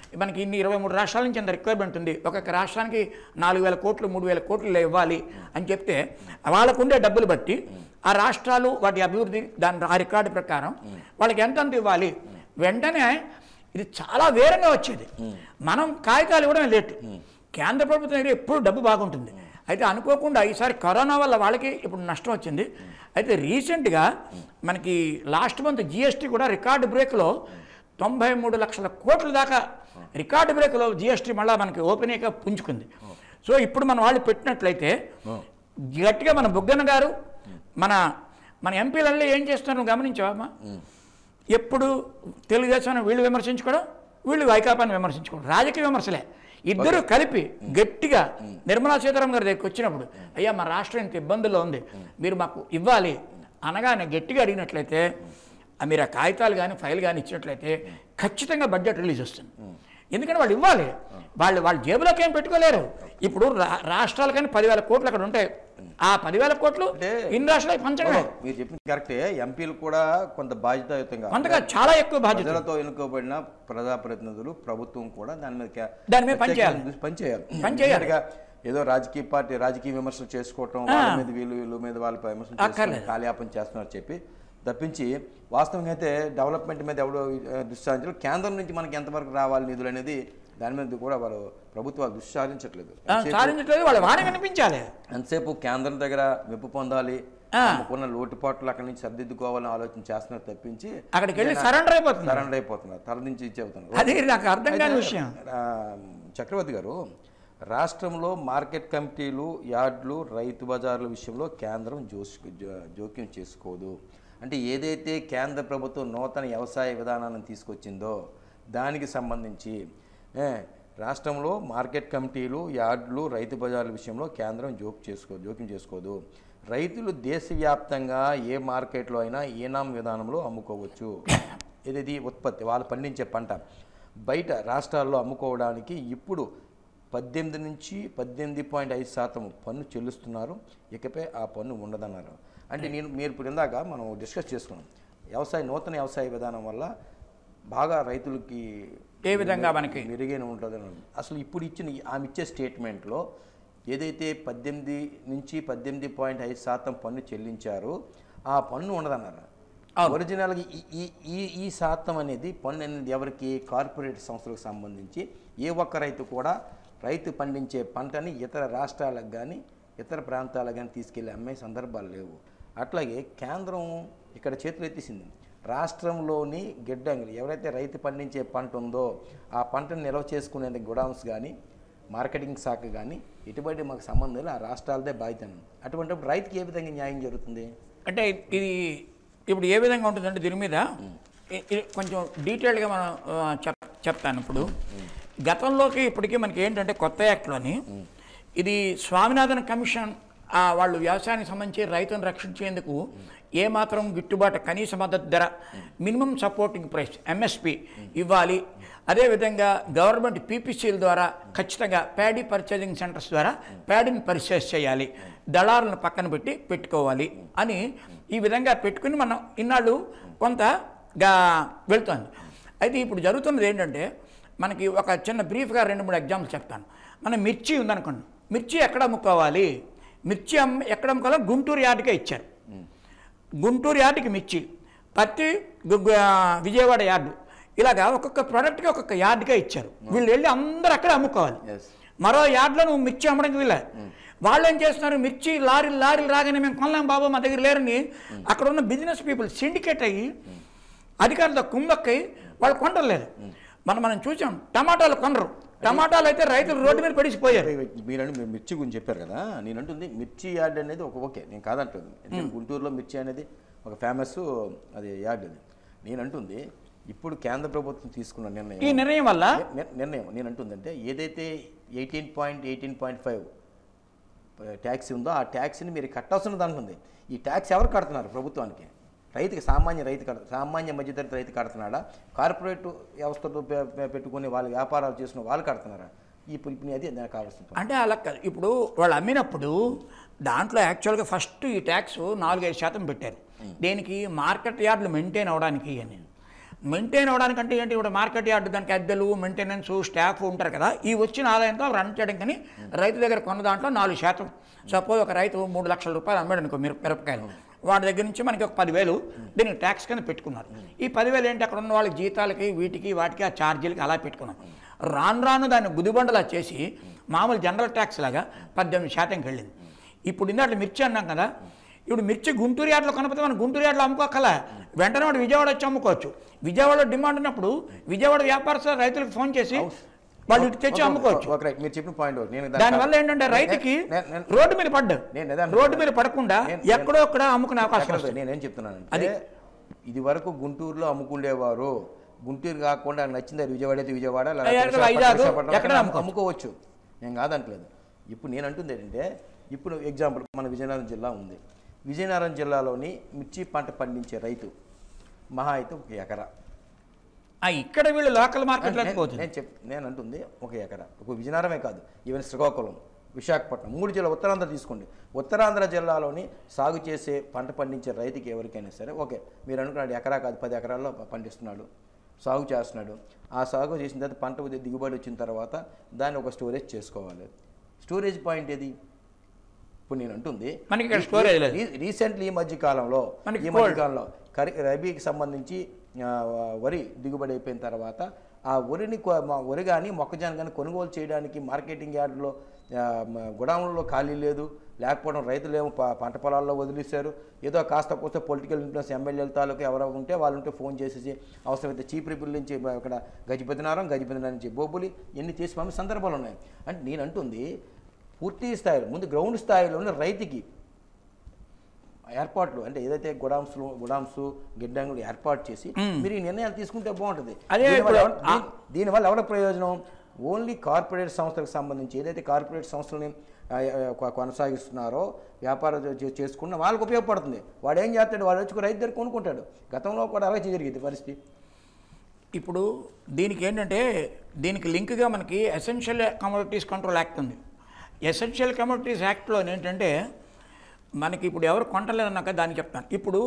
మనకి ఇన్ని ఇరవై మూడు రాష్ట్రాల నుంచి అంత రిక్వైర్మెంట్ ఉంది ఒక్కొక్క రాష్ట్రానికి నాలుగు వేల కోట్లు మూడు వేల కోట్లు ఇవ్వాలి అని చెప్తే వాళ్ళకు ఉండే డబ్బులు బట్టి ఆ రాష్ట్రాలు వాటి అభివృద్ధి దాని ఆ రికార్డు ప్రకారం వాళ్ళకి ఎంతెంత ఇవ్వాలి వెంటనే ఇది చాలా వేరంగా వచ్చేది మనం కాగితాలు ఇవ్వడం లేట్ కేంద్ర ప్రభుత్వం దగ్గర ఎప్పుడు డబ్బు బాగుంటుంది అయితే అనుకోకుండా ఈసారి కరోనా వల్ల వాళ్ళకి ఇప్పుడు నష్టం వచ్చింది అయితే రీసెంట్గా మనకి లాస్ట్ మంత్ జిఎస్టీ కూడా రికార్డు బ్రేక్లో తొంభై మూడు లక్షల కోట్ల దాకా రికార్డు బ్రేక్లో జిఎస్టీ మళ్ళీ మనకి ఓపెన్ అయ్యాక పుంజుకుంది సో ఇప్పుడు మన వాళ్ళు పెట్టినట్లయితే గట్టిగా మన బుగ్గన్న గారు మన మన ఎంపీలలో ఏం చేస్తున్నారు గమనించావమ్మా ఎప్పుడు తెలుగుదేశాన్ని వీళ్ళు విమర్శించుకోవడం వీళ్ళు వైకాపాన్ని విమర్శించుకోవడం రాజకీయ విమర్శలే ఇద్దరు కలిపి గట్టిగా నిర్మలా సీతారామన్ గారి దగ్గరికి వచ్చినప్పుడు అయ్యా మా రాష్ట్రం ఇంత ఇబ్బందుల్లో ఉంది మీరు మాకు ఇవ్వాలి అనగానే గట్టిగా అడిగినట్లయితే ఆ మీరు ఆ కాగితాలు కానీ ఫైల్ కానీ ఇచ్చినట్లయితే ఖచ్చితంగా బడ్జెట్ రిలీజ్ వస్తుంది ఎందుకంటే వాళ్ళు ఇవ్వాలి వాళ్ళు వాళ్ళ జేబులోకి ఏం పెట్టుకోలేరు ఇప్పుడు రా- రాష్ట్రాలు కానీ పదివేల కోట్లు అక్కడ ఉంటాయి ఆ పదివేల కోట్లు అంటే- ఇన్ని రాష్ట్రాలకు పంచడమే మీరు చెప్పింది కరెక్టే ఎంపీలు కూడా కొంత బాధ్యతాయుతంగా కొంతగా చాలా ఎక్కువ బాధ్యత ప్రజలతో ఎన్నుకోబడిన ప్రజాప్రతినిధులు ప్రభుత్వం కూడా దాని మీద కే- దాని మీద ప్రత్యేకంగా పనిచేయాలి. దృష్టి పనిచేయాలి పనిచేయాలి. ఎందుకంటే ఏదో రాజకీయ పార్టీ రాజకీయ విమర్శలు చేసుకోవటం వాళ్ళ మీద వీళ్ళు వీళ్ళ మీద వాళ్ళపై విమర్శలు చేసుకోవడం అక్కర్లేదు. కాలయాపన చేస్తున్నారు చెప్పి తప్పించి వాస్తవంగా అయితే డెవలప్మెంట్ మీద ఎవడో ఆ, దృష్టి సారించారు కేంద్రం నుంచి మనకి ఎంతవరకు రావాలి నిధులు అనేది దాని మీద కూడా వాళ్ళు ప్రభుత్వాలు దృష్టి సారించట్లేదు ఆ, సాధించట్లేదు వాళ్ళు వాడే కనిపించాలి ఎంతసేపు కేంద్రం దగ్గర మెప్పు పొందాలి ఆ. తమకున్న లోటుపాట్లు అక్కడి నుంచి సర్దిద్దుకోవాలని ఆలోచన చేస్తున్నారు తప్పించి అక్కడికి వెళ్ళి సరెండర్ అయిపోతుంది సరెండర్ అయిపోతున్నారు తల నుంచి చెబుతున్నారు అది నాకు అర్థం కాని విషయం ఆ, చక్రవర్తి గారు రాష్ట్రంలో మార్కెట్ కమిటీలు యార్డులు రైతు బజార్ల విషయంలో కేంద్రం జోస్ జో- జోక్యం చేసుకోదు అంటే ఏదైతే కేంద్ర ప్రభుత్వం నూతన వ్యవసాయ విధానాన్ని తీసుకొచ్చిందో దానికి సంబంధించి ఏ, రాష్ట్రంలో మార్కెట్ కమిటీలు యార్డులు రైతు బజార్ల విషయంలో కేంద్రం జోక్ చేసుకో జోక్యం చేసుకోదు రైతులు దేశవ్యాప్తంగా ఏ మార్కెట్లో అయినా ఏనాం విధానంలో అమ్ముకోవచ్చు ఇది ఉత్పత్తి వాళ్ళు పండించే పంట బయట రాష్ట్రాల్లో అమ్ముకోవడానికి ఇప్పుడు పద్దెనిమిది నుంచి పద్దెనిమిది పాయింట్ ఐదు శాతం పన్ను చెల్లిస్తున్నారు ఇకపై ఆ పన్ను ఉండదన్నారు అంటే నేను మీరు ఇప్పుడు ఇందాక మనం డిస్కస్ చేసుకున్నాం వ్యవసాయ నూతన వ్యవసాయ విధానం వల్ల బాగా రైతులకి ఏ విధంగా మనకి మెరుగైన ఉంటుందని అసలు ఇప్పుడు ఇచ్చిన ఈ- ఆమె ఇచ్చే స్టేట్మెంట్లో ఏదైతే పద్దెనిమిది నుంచి పద్దెనిమిది పాయింట్ ఐదు శాతం పన్ను చెల్లించారో ఆ పన్ను ఉండదన్నారు అవును. ఒరిజినల్గా ఈ ఈ ఈ ఈ శాతం అనేది పన్ను అనేది ఎవరికి కార్పొరేట్ సంస్థలకు సంబంధించి ఏ ఒక్క రైతు కూడా రైతు పండించే పంటని ఇతర రాష్ట్రాలకు కానీ ఇతర ప్రాంతాలకు కానీ తీసుకెళ్ళి అమ్మే సందర్భాలు లేవు అట్లాగే కేంద్రం ఇక్కడ చేతులు ఎత్తేసింది రాష్ట్రంలోని గిడ్డంగులు ఎవరైతే రైతు పండించే పంట ఉందో ఆ పంటను నిల్వ చేసుకునే గోడౌన్స్ కానీ మార్కెటింగ్ శాఖ కానీ ఎటువంటి మాకు సంబంధం లేదు ఆ రాష్ట్రాలదే బాధ్యత అటువంటిప్పుడు రైతుకి ఏ విధంగా న్యాయం జరుగుతుంది అంటే ఇది ఇప్పుడు ఏ విధంగా ఉంటుందంటే దీని మీద ఇ- ఇది కొంచెం డీటెయిల్గా మనం ఆ, చెప్ చెప్తాను ఇప్పుడు గతంలోకి ఇప్పటికీ మనకి ఏంటంటే కొత్త యాక్ట్లోని ఇది స్వామినాథన్ కమిషన్ ఆ, వాళ్ళు వ్యవసాయానికి సంబంధించి రైతులను రక్షించేందుకు ఏమాత్రం గిట్టుబాటు కనీస మద్దతు ధర మినిమం సపోర్టింగ్ ప్రైస్ ఎంఎస్పి ఇవ్వాలి అదేవిధంగా గవర్నమెంట్ పీపీసీల ద్వారా ఖచ్చితంగా ప్యాడీ పర్చేజింగ్ సెంటర్స్ ద్వారా ప్యాడీని పర్చేస్ చేయాలి దళారులను పక్కన పెట్టి పెట్టుకోవాలి అని ఈ విధంగా పెట్టుకుని మనం ఇన్నాళ్ళు కొంత గా వెళ్తోంది అయితే ఇప్పుడు జరుగుతున్నది ఏంటంటే మనకి ఒక చిన్న బ్రీఫ్గా రెండు మూడు ఎగ్జాంపుల్ చెప్తాను మన మిర్చి ఉందనుకోండి మిర్చి ఎక్కడ అమ్ముకోవాలి మిర్చి అమ్మ ఎక్కడ అమ్ముకోవాలో గుంటూరు యార్డుకే ఇచ్చారు గుంటూరు యార్డుకి మిర్చి పత్తి గు- గు- విజయవాడ యార్డు ఇలాగా ఒక్కొక్క ప్రోడక్ట్కి ఒక్కొక్క యార్డుకే ఇచ్చారు వీళ్ళు వెళ్ళి అందరూ అక్కడే అమ్ముకోవాలి ఎస్ మరో యార్డ్లో నువ్వు మిర్చి అమ్మడానికి వీళ్ళే వాళ్ళు ఏం చేస్తున్నారు మిర్చి లారీలు లారీలు రాగానే మేము కొనలేం బాబు మా దగ్గర లేరని అక్కడ ఉన్న బిజినెస్ పీపుల్ సిండికేట్ అయ్యి అధికారులతో కుమ్మక్కై వాళ్ళు కొనలేదు మనం మనం చూసాం టమాటాలు కొనరు టమాటాలు అయితే రైతులు రోడ్డు మీద పడిసిపోయారు మీరంటే మీరు మిర్చి గురించి చెప్పారు కదా నేను అంటుంది మిర్చి యార్డ్ అనేది ఒక ఓకే నేను కాదంటుంది ఎందుకంటే గుంటూరులో మిర్చి అనేది ఒక ఫేమస్ అది యార్డ్ అది నేను అంటుంది ఇప్పుడు కేంద్ర ప్రభుత్వం తీసుకున్న ఈ నిర్ణయం నిర్ణయం వల్ల నిర్- నిర్ణయం నేను అంటుందంటే ఏదైతే eighteen point eighteen point five tax ఉందో ఆ ట్యాక్స్ని మీరు కట్టాల్సిన దాంట్లో ఉంది ఈ ట్యాక్స్ ఎవరు కడుతున్నారు ప్రభుత్వానికి రైతుకి సామాన్య రైతు కడ సామాన్య మధ్యతరగతి రైతు కడుతున్నాడా కార్పొరేట్ వ్యవస్థతో పె- పె- పెట్టుకుని వాళ్ళు వ్యాపారాలు చేసుకుని వాళ్ళు కడుతున్నారా ఇప్పుడు ఇప్పుడు అది నాకు కావాల్సిన అంటే అలా కాదు. ఇప్పుడు వాళ్ళు అమ్మినప్పుడు దాంట్లో యాక్చువల్గా ఫస్ట్ ఈ ట్యాక్స్ నాలుగైదు శాతం పెట్టారు దేనికి మార్కెట్ యార్డులు మెయింటైన్ అవడానికి అని మెయింటైన్ అవ్వడానికంటే ఏంటి ఇప్పుడు మార్కెట్ యార్డ్ దానికి అద్దెలు మెయింటెనెన్స్ స్టాఫ్ ఉంటారు కదా ఈ వచ్చిన ఆదాయంతో రన్ చేయడం కానీ రైతు దగ్గర కొన్న దాంట్లో నాలుగు శాతం సపోజ్ ఒక రైతు మూడు లక్షల రూపాయలు అమ్మాడు అనుకో మిరప మిరపకాయలు వాడి దగ్గర నుంచి మనకి ఒక పదివేలు దీనికి ట్యాక్స్ కింద పెట్టుకున్నారు ఈ పదివేలు ఏంటి అక్కడ ఉన్న వాళ్ళకి జీతాలకి వీటికి వాటికి ఆ ఛార్జీలకి అలా పెట్టుకున్నాం రాను రాను దాన్ని గుదిబండలా చేసి మామూలు జనరల్ ట్యాక్స్ లాగా పద్దెనిమిది శాతంకి వెళ్ళింది ఇప్పుడు ఇందాక మిర్చి అన్నాం కదా ఇప్పుడు మిర్చి గుంటూరు యార్డ్లో కనపడితే మనం గుంటూరు యార్డ్లో అమ్ముకోకల వెంటనే వాడు విజయవాడ వచ్చి అమ్ముకోవచ్చు విజయవాడలో డిమాండ్ ఉన్నప్పుడు విజయవాడ వ్యాపారస్తులు రైతులకు ఫోన్ చేసి వాళ్ళు ఇటు తెచ్చి అమ్ముకోవచ్చు ఒక రైట్ మీరు చెప్పిన పాయింట్ నేను దానికి- దానివల్ల ఏంటంటే రైతుకి నేను- నేను- రోడ్డు మీద పడ్డా నేను అదే అంటున్నా. రోడ్డు మీద పడకుండా నేను- ఎక్కడో అక్కడ అమ్ముకునే అవకాశం ఎక్కడ వస్తుంది నేనేం చెప్తున్నానంటే అది- ఇది వరకు గుంటూరులో అమ్ముకుండేవారు గుంటూరు కాకుండా నాకు నచ్చింది అది విజయవాడ అయితే విజయవాడ లేకపోతే అయ్యా, విశాఖపట్నం, వైజాగ్ విశాఖపట్నం ఎక్కడ అక్కడ అమ్ముకోవచ్చు. అమ్ముకోవచ్చు నేను కాదంటలేదు ఇప్పుడు నేను అంటుంది ఏంటంటే ఇప్పుడు ఎగ్జాంపుల్ మన విజయనగరం జిల్లా ఉంది విజయనగరం జిల్లాలోని మిర్చి పంట పండించే రైతు మహా అయితే ఒక ఎకరా ఆ, ఇక్కడ వీళ్ళు లోకల్ మార్కెట్లోకి నేను- పోతుంది నేను చెప్ నేను అంటుంది ఒక ఎకరా ఒక విజయనగరమే కాదు ఈవెన్ శ్రీకాకుళం విశాఖపట్నం మూడు జిల్లా ఉత్తరాంధ్ర తీసుకోండి ఉత్తరాంధ్ర జిల్లాలోని సాగు చేసే పంట పండించే రైతుకి ఎవరికైనా సరే ఓకే మీరు అనుకున్నాడు ఎకరా కాదు పది ఎకరాల్లో ప- పండిస్తున్నాడు సాగు చేస్తున్నాడు ఆ సాగు చేసిన తర్వాత పంట ఉది- దిగుబడి వచ్చిన తర్వాత దాన్ని ఒక స్టోరేజ్ చేసుకోవాలి స్టోరేజ్ పాయింట్ ఏది ఇప్పుడు నేను అంటుంది మనకి ఇక్కడ స్టోరేజ్ లేదు. రీ- రీసెంట్లీ ఈ మధ్య కాలంలో మనకి ఈ cold. మధ్య కాలంలో కరి రబీకి సంబంధించి ఆ, వరి దిగుబడి అయిపోయిన తర్వాత ఆ వరిని కొ- మా వరి కానీ మొక్కజొన్న కానీ కొనుగోలు చేయడానికి మార్కెటింగ్ యార్డులో ఆ, మ- గోడౌన్లలో ఖాళీ లేదు లేకపోవడం రైతులేమో ప- పంట పొలాల్లో వదిలేశారు ఏదో కాస్త కోస్త పొలిటికల్ ఇన్ఫ్లుయెన్స్ ఎమ్మెల్యేల తాలూకు ఎవరో ఉంటే వాళ్ళు ఉంటే ఫోన్ చేసేసి అవసరమైతే చీప్ రిపుల్ నుంచి ఇక్కడ గజపతినారం గజపతినారం నుంచి బొబ్బులి ఎన్ని చేసి పంపే సందర్భాలు ఉన్నాయి అంటే నేను అంటుంది పూర్తి స్థాయిలో ముందు గ్రౌండ్ స్థాయిలో ఉన్న రైతుకి ఏర్పాట్లు అంటే ఏదైతే గుడాంస్ గుడాంస్ గిడ్డంగులు ఏర్పాటు చేసి మీరు ఈ నిర్ణయాలు తీసుకుంటే బాగుంటుంది అదే దీనివల్ల ఇప్పుడు ఎవరు- దీని- దీనివల్ల ఎవరి ప్రయోజనం ఓన్లీ కార్పొరేట్ సంస్థలకు సంబంధించి ఏదైతే కార్పొరేట్ సంస్థలని ఆ, ఆ, కొ- కొనసాగిస్తున్నారో వ్యాపారం చే- చేసుకున్న వాళ్ళకి ఉపయోగపడుతుంది వాడు ఏం చేస్తాడు వాడు వచ్చి రైతు దగ్గర కొనుక్కుంటాడు గతంలో కూడా అలాగే జరిగింది పరిస్థితి ఇప్పుడు దీనికి ఏంటంటే దీనికి లింక్గా మనకి ఎసెన్షియల్ కమోడిటీస్ కంట్రోల్ యాక్ట్ ఉంది ఎసెన్షియల్ కమోడిటీస్ యాక్ట్లో ఏంటంటే మనకి ఇప్పుడు ఎవరు కొంటలేదన్నాక దాన్ని చెప్తాను ఇప్పుడు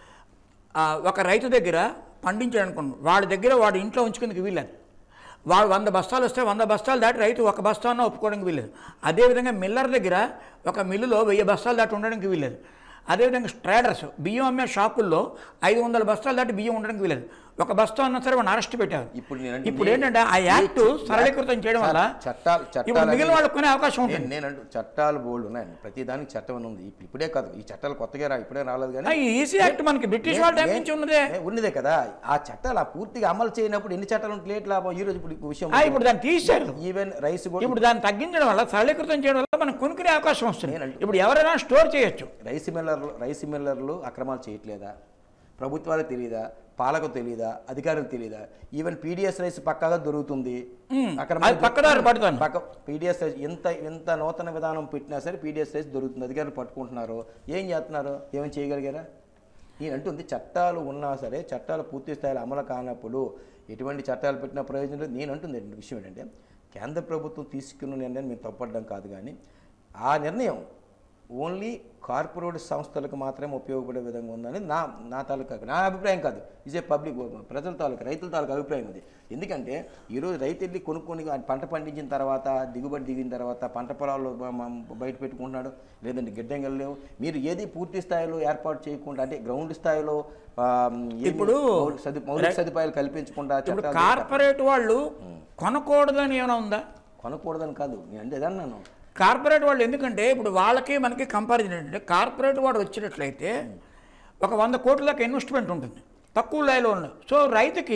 ఆ, ఒక రైతు దగ్గర పండించాడు అనుకోండి వాడి దగ్గర వాడి ఇంట్లో ఉంచుకుందుకు వీల్లేదు వాడు వంద బస్తాలు వస్తే వంద బస్తాలు దాటి రైతు ఒక బస్తాన్న ఒప్పుకోవడానికి వీల్లేదు అదేవిధంగా మిల్లర్ దగ్గర ఒక మిల్లులో వెయ్యి బస్తాలు దాటి ఉండడానికి వీల్లేదు అదేవిధంగా ట్రేడర్స్ బియ్యం అమ్మే షాపుల్లో ఐదు వందల బస్తాలు దాటి బియ్యం ఉండడానికి వీలేదు ఒక బస్తా అన్నా సరే వాడిని అరెస్ట్ పెట్టారు ఇప్పుడు నేను ఇప్పుడు ఏంటంటే ఆ యాక్ట్ సరళీకృతం చేయడం వల్ల చట్టాలు ఇప్పుడు చట్టాలు మిగిలిన వాళ్ళకి కొనే అవకాశం ఉంటుంది నేను అంటూ చట్టాలు బోల్డ్ ఉన్నాయండి ప్రతి దానికి చట్టం అని ఉంది ఇప్పుడు- ఇప్పుడే కాదు ఈ చట్టాలు కొత్తగా రా ఇప్పుడే రాలేదు కానీ ఈ ఈసీ యాక్ట్ మనకి బ్రిటిష్ వాళ్ళ టైం నుంచి ఉన్నదే ఏ, ఉన్నదే కదా ఆ చట్టాలు ఆ పూర్తిగా అమలు చేయనప్పుడు ఎన్ని చట్టాలు ఉంటే లేట్ లాభం ఈ రోజు ఇప్పుడు ఈ విషయం ఆ, ఇప్పుడు దాన్ని తీసేశారు ఈవెన్ రైస్ కూడా ఇప్పుడు దాన్ని తగ్గించడం వల్ల సరళీకృతం చేయడం వల్ల మనం కొనుక్కునే అవకాశం వస్తుంది నేను అంటు- ఇప్పుడు ఎవరైనా స్టోర్ చేయొచ్చు రైస్ మిల్లర్లు రైస్ మిల్లర్లు అక్రమాలు చేయట్లేదా ప్రభుత్వాలకు తెలియదా పాలకు తెలియదా అధికారులకు తెలియదా ఈవెన్ పీడిఎస్ రైస్ పక్కాగా దొరుకుతుంది అది పక్కదారి పడుతుంది. పక్క పీడిఎస్ రైస్ ఎంత ఎంత నూతన విధానం పెట్టినా సరే పీడిఎస్ రైస్ దొరుకుతుంది అధికారులు పట్టుకుంటున్నారు ఏం చేస్తున్నారు ఏమైనా చేయగలిగారా నేను అంటుంది చట్టాలు ఉన్నా సరే చట్టాలు పూర్తి స్థాయిలో అమలు కానప్పుడు ఎటువంటి చట్టాలు పెట్టిన ప్రయోజనం లేదు నేను అంటుంది ఏంటంటే విషయం ఏంటంటే కేంద్ర ప్రభుత్వం తీసుకున్న నిర్ణయం మేము తప్పడం కాదు కానీ ఆ నిర్ణయం ఓన్లీ కార్పొరేట్ సంస్థలకు మాత్రమే ఉపయోగపడే విధంగా ఉందని నా నా తాలూకా నా అభిప్రాయం కాదు ఇజ్ ఏ పబ్లిక్ ప్రజల తాలూకా రైతుల తాలూకా అభిప్రాయం అది ఎందుకంటే ఈరోజు రైతు వెళ్ళి కొనుక్కొని ఆ పంట పండించిన తర్వాత దిగుబడి దిగిన తర్వాత పంట పొలాల్లో బ- మ- బయట పెట్టుకుంటున్నాడు లేదంటే గిడ్డంగలు లేవు మీరు ఏది పూర్తి స్థాయిలో ఏర్పాటు చేయకుండా అంటే గ్రౌండ్ స్థాయిలో ఆ, ఏమీ ఇప్పుడు మౌలిక సదు- మౌలిక సదుపాయాలు కల్పించకుండా ఇప్పుడు చట్టాలు కార్పొరేట్ వాళ్ళు కొనకూడదని ఏమైనా ఉందా కొనకూడదని కాదు నేను అంటే అన్నాను కార్పొరేట్ వాళ్ళు ఎందుకంటే ఇప్పుడు వాళ్ళకి మనకి కంపారిజన్ ఏంటంటే కార్పొరేట్ వాడు వచ్చినట్లయితే ఒక వంద కోట్ల దాకా ఇన్వెస్ట్మెంట్ ఉంటుంది తక్కువ లైలో ఉన్న సో రైతుకి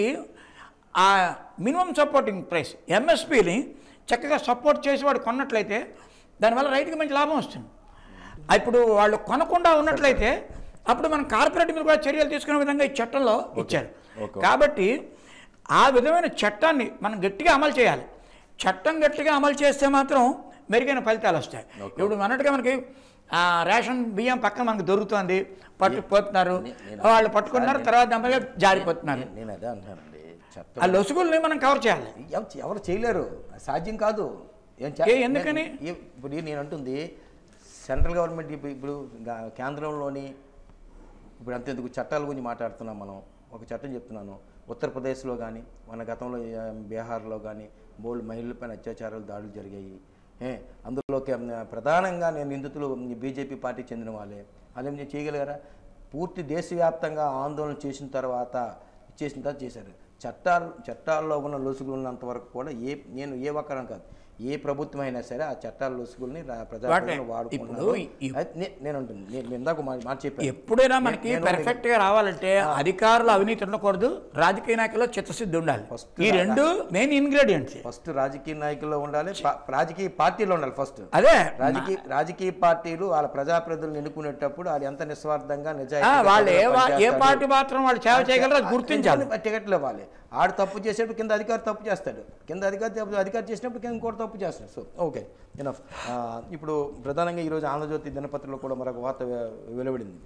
ఆ మినిమం సపోర్టింగ్ ప్రైస్ ఎంఎస్పిని చక్కగా సపోర్ట్ చేసి వాడు కొన్నట్లయితే దానివల్ల రైతుకి మంచి లాభం వస్తుంది ఇప్పుడు వాళ్ళు కొనకుండా ఉన్నట్లయితే అప్పుడు మనం కార్పొరేట్ మీద కూడా చర్యలు తీసుకునే విధంగా ఈ చట్టంలో ఇచ్చారు ఓకే. కాబట్టి ఆ విధమైన చట్టాన్ని మనం గట్టిగా అమలు చేయాలి చట్టం గట్టిగా అమలు చేస్తే మాత్రం మెరుగైన ఫలితాలు వస్తాయి ఇప్పుడు అన్నట్టుగా మనకి ఆ, రేషన్ బియ్యం పక్కన మనకు దొరుకుతుంది పట్టుకుపోతున్నారు వాళ్ళు పట్టుకున్నారు తర్వాత నెమ్మదిగా జారిపోతున్నారు నేను- నేను అదే అంటానండి చట్టం ఆ లొసుగుల్ని మనం కవర్ చేయాలి ఎవ- ఎవరు చేయలేరు సాధ్యం కాదు ఏం చే- ఏ, ఎందుకని? నేను- ఏ- ఇప్పుడు నేను అంటుంది సెంట్రల్ గవర్నమెంట్ ఇప్పుడు ఇప్పుడు గా- కేంద్రంలోని ఇప్పుడు అంతెందుకు చట్టాల గురించి మాట్లాడుతున్నాం మనం ఒక చట్టం చెప్తున్నాను ఉత్తరప్రదేశ్లో కానీ మన గతంలో ఆ, బీహార్లో కానీ బోల్డ్ మహిళలపైన అత్యాచారాలు దాడులు జరిగాయి ఏ, అందులోకి ఉమ్, ప్రధానంగా నేను నిందితులు బీజేపీ పార్టీ చెందిన వాళ్ళే వాళ్ళు ఏం చేయగలిగారా పూర్తి దేశవ్యాప్తంగా ఆందోళన చేసిన తర్వాత చేసిన తర్వాత చేశారు చట్టాలు చట్టాల్లో ఉన్న లొసుగులు ఉన్నంత వరకు కూడా ఏ నేను ఏ ఒక్కరం కాదు ఏ ప్రభుత్వం అయినా సరే ఆ చట్టాల లొసుగుల్ని రా- ప్రజాప్రతినిధులు వాడుకుంటున్నారు ఇప్పుడు ఈ- అయితే నే- నేను అంటుంది నేను నేను ఇందాక మాట మాట చెప్పాను ఎప్పుడైనా మనకి నేను- పెర్ఫెక్ట్ గా రావాలంటే అధికారులు అవినీతి ఉండకూడదు రాజకీయ నాయకులు చిత్తశుద్ధి ఉండాలి First ఈ రెండు మెయిన్ ఇంగ్రీడియంట్స్ ఫస్ట్ రాజకీయ నాయకుల్లో ఉండాలి పా- రాజకీయ పార్టీలో ఉండాలి ఫస్ట్ అదే రాజకీయ రాజకీయ పార్టీలు వాళ్ళ ప్రజాప్రతినిధులు ఎన్నుకునేటప్పుడు వాళ్ళు ఎంత నిస్వార్థంగా ఆ, నిజాయితీ వాళ్ళు ఏ వా- ఏ పార్టీ మాత్రం వాళ్ళు సేవ చేయగలరో అది గుర్తించాలి టికెట్లు ఇవ్వాలి ఆడు తప్పు చేసేటప్పుడు కింద అధికారి తప్పు చేస్తాడు కింద అధికారి తప్పు- అధికారి చేసినప్పుడు కింద ఇంకోటి తప్పు చేస్తాడు సో ఓకే ఎనఫ్ ఇప్పుడు ప్రధానంగా ఈరోజు ఆంధ్రజ్యోతి దినపత్రికలో కూడా మరొక వార్త వె- వెలువడింది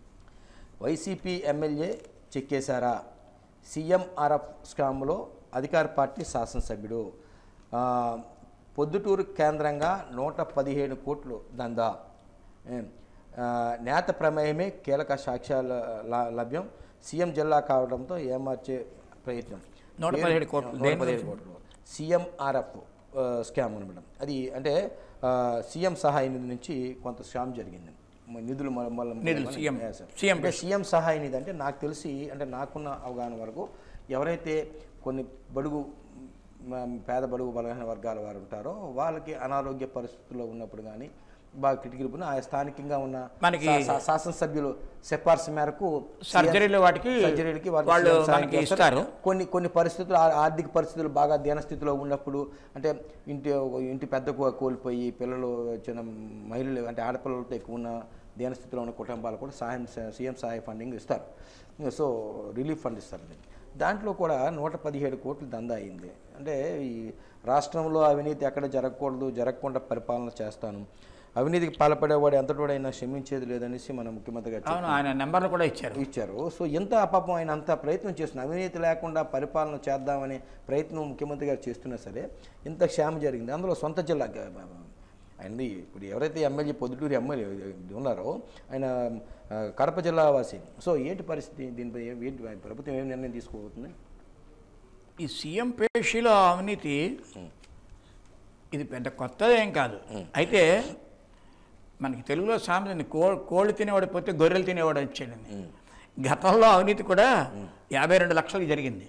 వైసీపీ ఎమ్మెల్యే చెక్కేశారా సీఎంఆర్ఎఫ్ స్కామ్లో అధికార పార్టీ శాసనసభ్యుడు ఆ, పొద్దుటూరు కేంద్రంగా నూట పదిహేను కోట్లు దందా ఏం, ఆ, నేత ప్రమేయమే కీలక సాక్ష్యాల ల- లభ్యం సీఎం జిల్లా కావడంతో ఏమార్చే ప్రయత్నం నూట పదిహేడు కోట్లు. నూట పదిహేడు కోట్లు సీఎంఆర్ఎఫ్ స్కామ్ అనమాట అది అంటే ఆ, సీఎం సహాయ నిధి నుంచి కొంత స్కామ్ జరిగింది మ- నిధులు మన మన నిధులు సీఎం Yes, sir. సీఎం అంటే సీఎం సహాయ నిధి అంటే నాకు తెలిసి అంటే నాకున్న అవగాహన వరకు ఎవరైతే కొన్ని బడుగు మ- పేద బడుగు బలహీన వర్గాల వారు ఉంటారో వాళ్ళకి అనారోగ్య పరిస్థితుల్లో ఉన్నప్పుడు కానీ బాగా కిటికీలు ఆ స్థానికంగా ఉన్న మనకి శా- శా- శాసనసభ్యులు సిఫార్సు మేరకు సర్జరీలు వాటికి సర్జరీలకి వారికి వాళ్ళు సీఎం సహాయం మనకి చేస్తారు. ఇస్తారు కొన్ని కొన్ని పరిస్థితులు ఆ- ఆర్థిక పరిస్థితులు బాగా దీనస్థితిలో ఉన్నప్పుడు అంటే ఇంటి ఇంటి పెద్ద కో- కోల్పోయి పిల్లలు చిన్న మహిళలు అంటే ఆడపిల్లలతో ఎక్కువ ఉన్న దీనస్థితిలో ఉన్న కుటుంబాలు కూడా సహాయం సీఎం సహాయ ఫండింగ్ ఇస్తారు సో రిలీఫ్ ఫండ్ ఇస్తారు దాంట్లో కూడా నూట పదిహేడు కోట్లు దందా అయింది అంటే ఈ రాష్ట్రంలో అవినీతి ఎక్కడ జరగకూడదు జరగకుండా పరిపాలన చేస్తాను అవినీతికి పాల్పడేవాడు ఎంతటోడైనా క్షమించేది లేదనేసి మన ముఖ్యమంత్రి గారు అవును ఆయన నెంబర్లు కూడా ఇచ్చారు ఇచ్చారు సో ఎంత పాపం ఆయన అంత ప్రయత్నం చేస్తున్నారు అవినీతి లేకుండా పరిపాలన చేద్దామనే ప్రయత్నం ముఖ్యమంత్రి గారు చేస్తున్నా సరే ఇంత క్షేమ జరిగింది అందులో సొంత జిల్లా ఆయనది ఇప్పుడు ఎవరైతే ఎమ్మెల్యే పొద్దుటూరు ఎమ్మెల్యే ఉన్నారో ఆయన ఆ, కడప జిల్లా వాసి సో ఏంటి పరిస్థితి దీనిపై ఏ- ఏంటి ప్రభుత్వం ఏం నిర్ణయం తీసుకోబోతుంది ఈ సీఎం పేషీలో అవినీతి ఇది పెద్ద కొత్తదేం కాదు అయితే మనకి తెలుగులో సామెత కో కోళ్ళు తినేవాడు పోతే గొర్రెలు తినేవాడు వచ్చాడని గతంలో అవినీతి కూడా యాభై రెండు లక్షలకు జరిగింది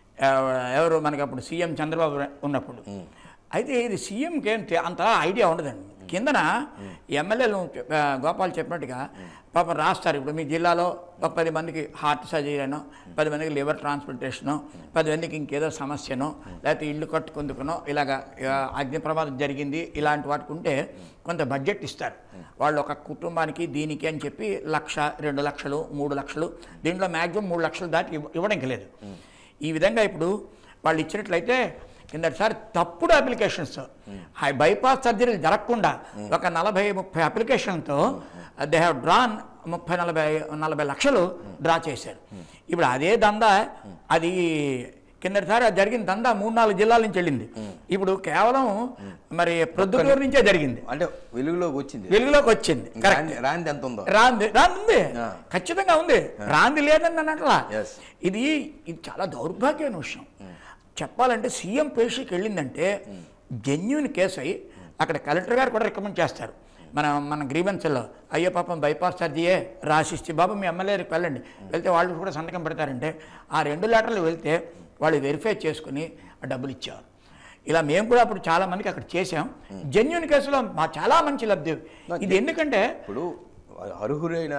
ఎవ- ఎవరు మనకి అప్పుడు సీఎం చంద్రబాబు ఉన్నప్పుడు అయితే ఇది సీఎంకి ఏం తె- అంత ఐడియా ఉండదండి కిందన ఎమ్మెల్యేలు ఆ, గోపాల్ చెప్పినట్టుగా పాపం రాస్తారు ఇప్పుడు మీ జిల్లాలో ఒక పది మందికి హార్ట్ సర్జరీనో పది మందికి లివర్ ట్రాన్స్ప్లాంటేషనో పది మందికి ఇంకేదో సమస్యనో లేకపోతే ఇల్లు కట్టుకుందుకునో ఇలాగ ఆ, అగ్ని ప్రమాదం జరిగింది ఇలాంటి వాటికి ఉంటే కొంత బడ్జెట్ ఇస్తారు వాళ్ళు ఒక కుటుంబానికి దీనికి అని చెప్పి లక్ష రెండు లక్షలు మూడు లక్షలు దీంట్లో మ్యాక్సిమం మూడు లక్షలు దాటి ఇవ్వ- ఇవ్వడానికి లేదు ఈ విధంగా ఇప్పుడు వాళ్ళు ఇచ్చినట్లయితే కిందటిసారి తప్పుడు అప్లికేషన్స్ హై బైపాస్ సర్జరీలు జరగకుండా ఒక నలభై ముప్పై అప్లికేషన్తో దే హ్యావ్ డ్రాన్ ముప్పై నలభై నలభై లక్షలు డ్రా చేశారు ఇప్పుడు అదే దందా అది కిందటిసారి అది జరిగిన దందా మూడు నాలుగు జిల్లాల నుంచి వెళ్ళింది ఇప్పుడు కేవలం మరి ప్రొద్దుటూరు నుంచే జరిగింది అంటే వెలుగులోకి వచ్చింది వెలుగులోకి వచ్చింది కరెక్ట్ రాంది- రాంది ఎంత ఉందో రాంది రాంది ఉంది ఆ. ఖచ్చితంగా ఉంది రాంది లేదని నేను అట్లా Yes. ఇది ఇది చాలా దౌర్భాగ్యమైన విషయం చెప్పాలంటే సీఎం పేషీకి వెళ్ళిందంటే జెన్యున్ కేసు అయ్యి అక్కడ కలెక్టర్ గారు కూడా రికమెండ్ చేస్తారు మన మన గ్రీవెన్స్లో అయ్యో పాపం బైపాస్ సర్జీయే రాసిస్తే బాబు మీ ఎమ్మెల్యేకి వెళ్ళండి వెళ్తే వాళ్ళు కూడా సంతకం పెడతారంటే ఆ రెండు లెటర్లు వెళ్తే వాళ్ళు వెరిఫై చేసుకుని ఆ డబ్బులు ఇచ్చారు ఇలా మేము కూడా అప్పుడు చాలా మందికి అక్కడ చేసాం జెన్యున్ కేసులో మా చాలా మంచి లబ్ధి ఇది ఎందుకంటే ఇప్పుడు అర్హులైన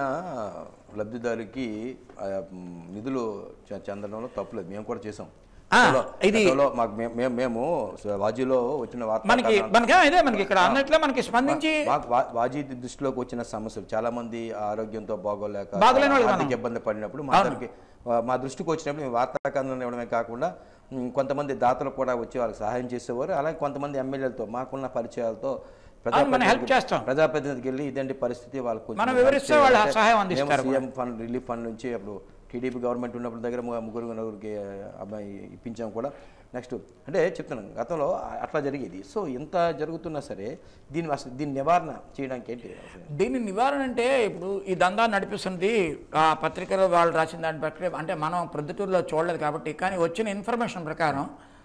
లబ్ధిదారుకి ఆ, మ్, నిధులు చె- చెందడంలో తప్పులేదు మేము కూడా చేసాం ఆ, గతంలో- ఇది- గతంలో మాకు మే- మేము మేము వాజీలో వచ్చిన వార్త మనకి మనకి ఇదే మనకి ఇక్కడ అన్నట్లే మనకి స్పందించి వా- వా- వాజీ దృష్టిలోకి వచ్చిన సమస్యలు చాలా మంది ఆరోగ్యంతో బాగోలేక బాగోలేని వాళ్ళు ఆర్థిక మనం. ఇబ్బంది పడినప్పుడు మా దగ్గరికి మా దృష్టికి వచ్చినప్పుడు మేము వార్తా కథనం ఇవ్వడమే కాకుండా ఉమ్, కొంతమంది దాతలు కూడా వచ్చి వాళ్ళకి సహాయం చేసేవారు అలాగే కొంతమంది ఎమ్మెల్యేలతో మాకున్న పరిచయాలతో అవును, మనం help చేస్తాం. ప్రజాప్రతినిధికి వెళ్ళి ఇదండి పరిస్థితి వాళ్ళకు కొంచెం మనం help వివరిస్తే చేయాలి. వాళ్ళు అంటే సహాయం మేము అందిస్తారు సీఎం ఫండ్ రిలీఫ్ ఫండ్ నుంచి అప్పుడు టీడీపీ గవర్నమెంట్ ఉన్నప్పుడు దగ్గర ము- ముగ్గురు నలుగురికి అబ్బాయి ఇప్పించాం కూడా నెక్స్ట్ అంటే చెప్తున్నాను గతంలో అట్లా జరిగేది సో ఇంత జరుగుతున్నా సరే దీని అసలు దీని నివారణ చేయడానికి ఏంటి అసలు? దీని నివారణ అంటే ఇప్పుడు ఈ దందా నడిపిస్తున్నది ఆ పత్రికలో వాళ్ళు రాసిన దాని ప్రకారం అంటే మనం ప్రొద్దుటూరులో చూడలేదు కాబట్టి కానీ వచ్చిన ఇన్ఫర్మేషన్ ప్రకారం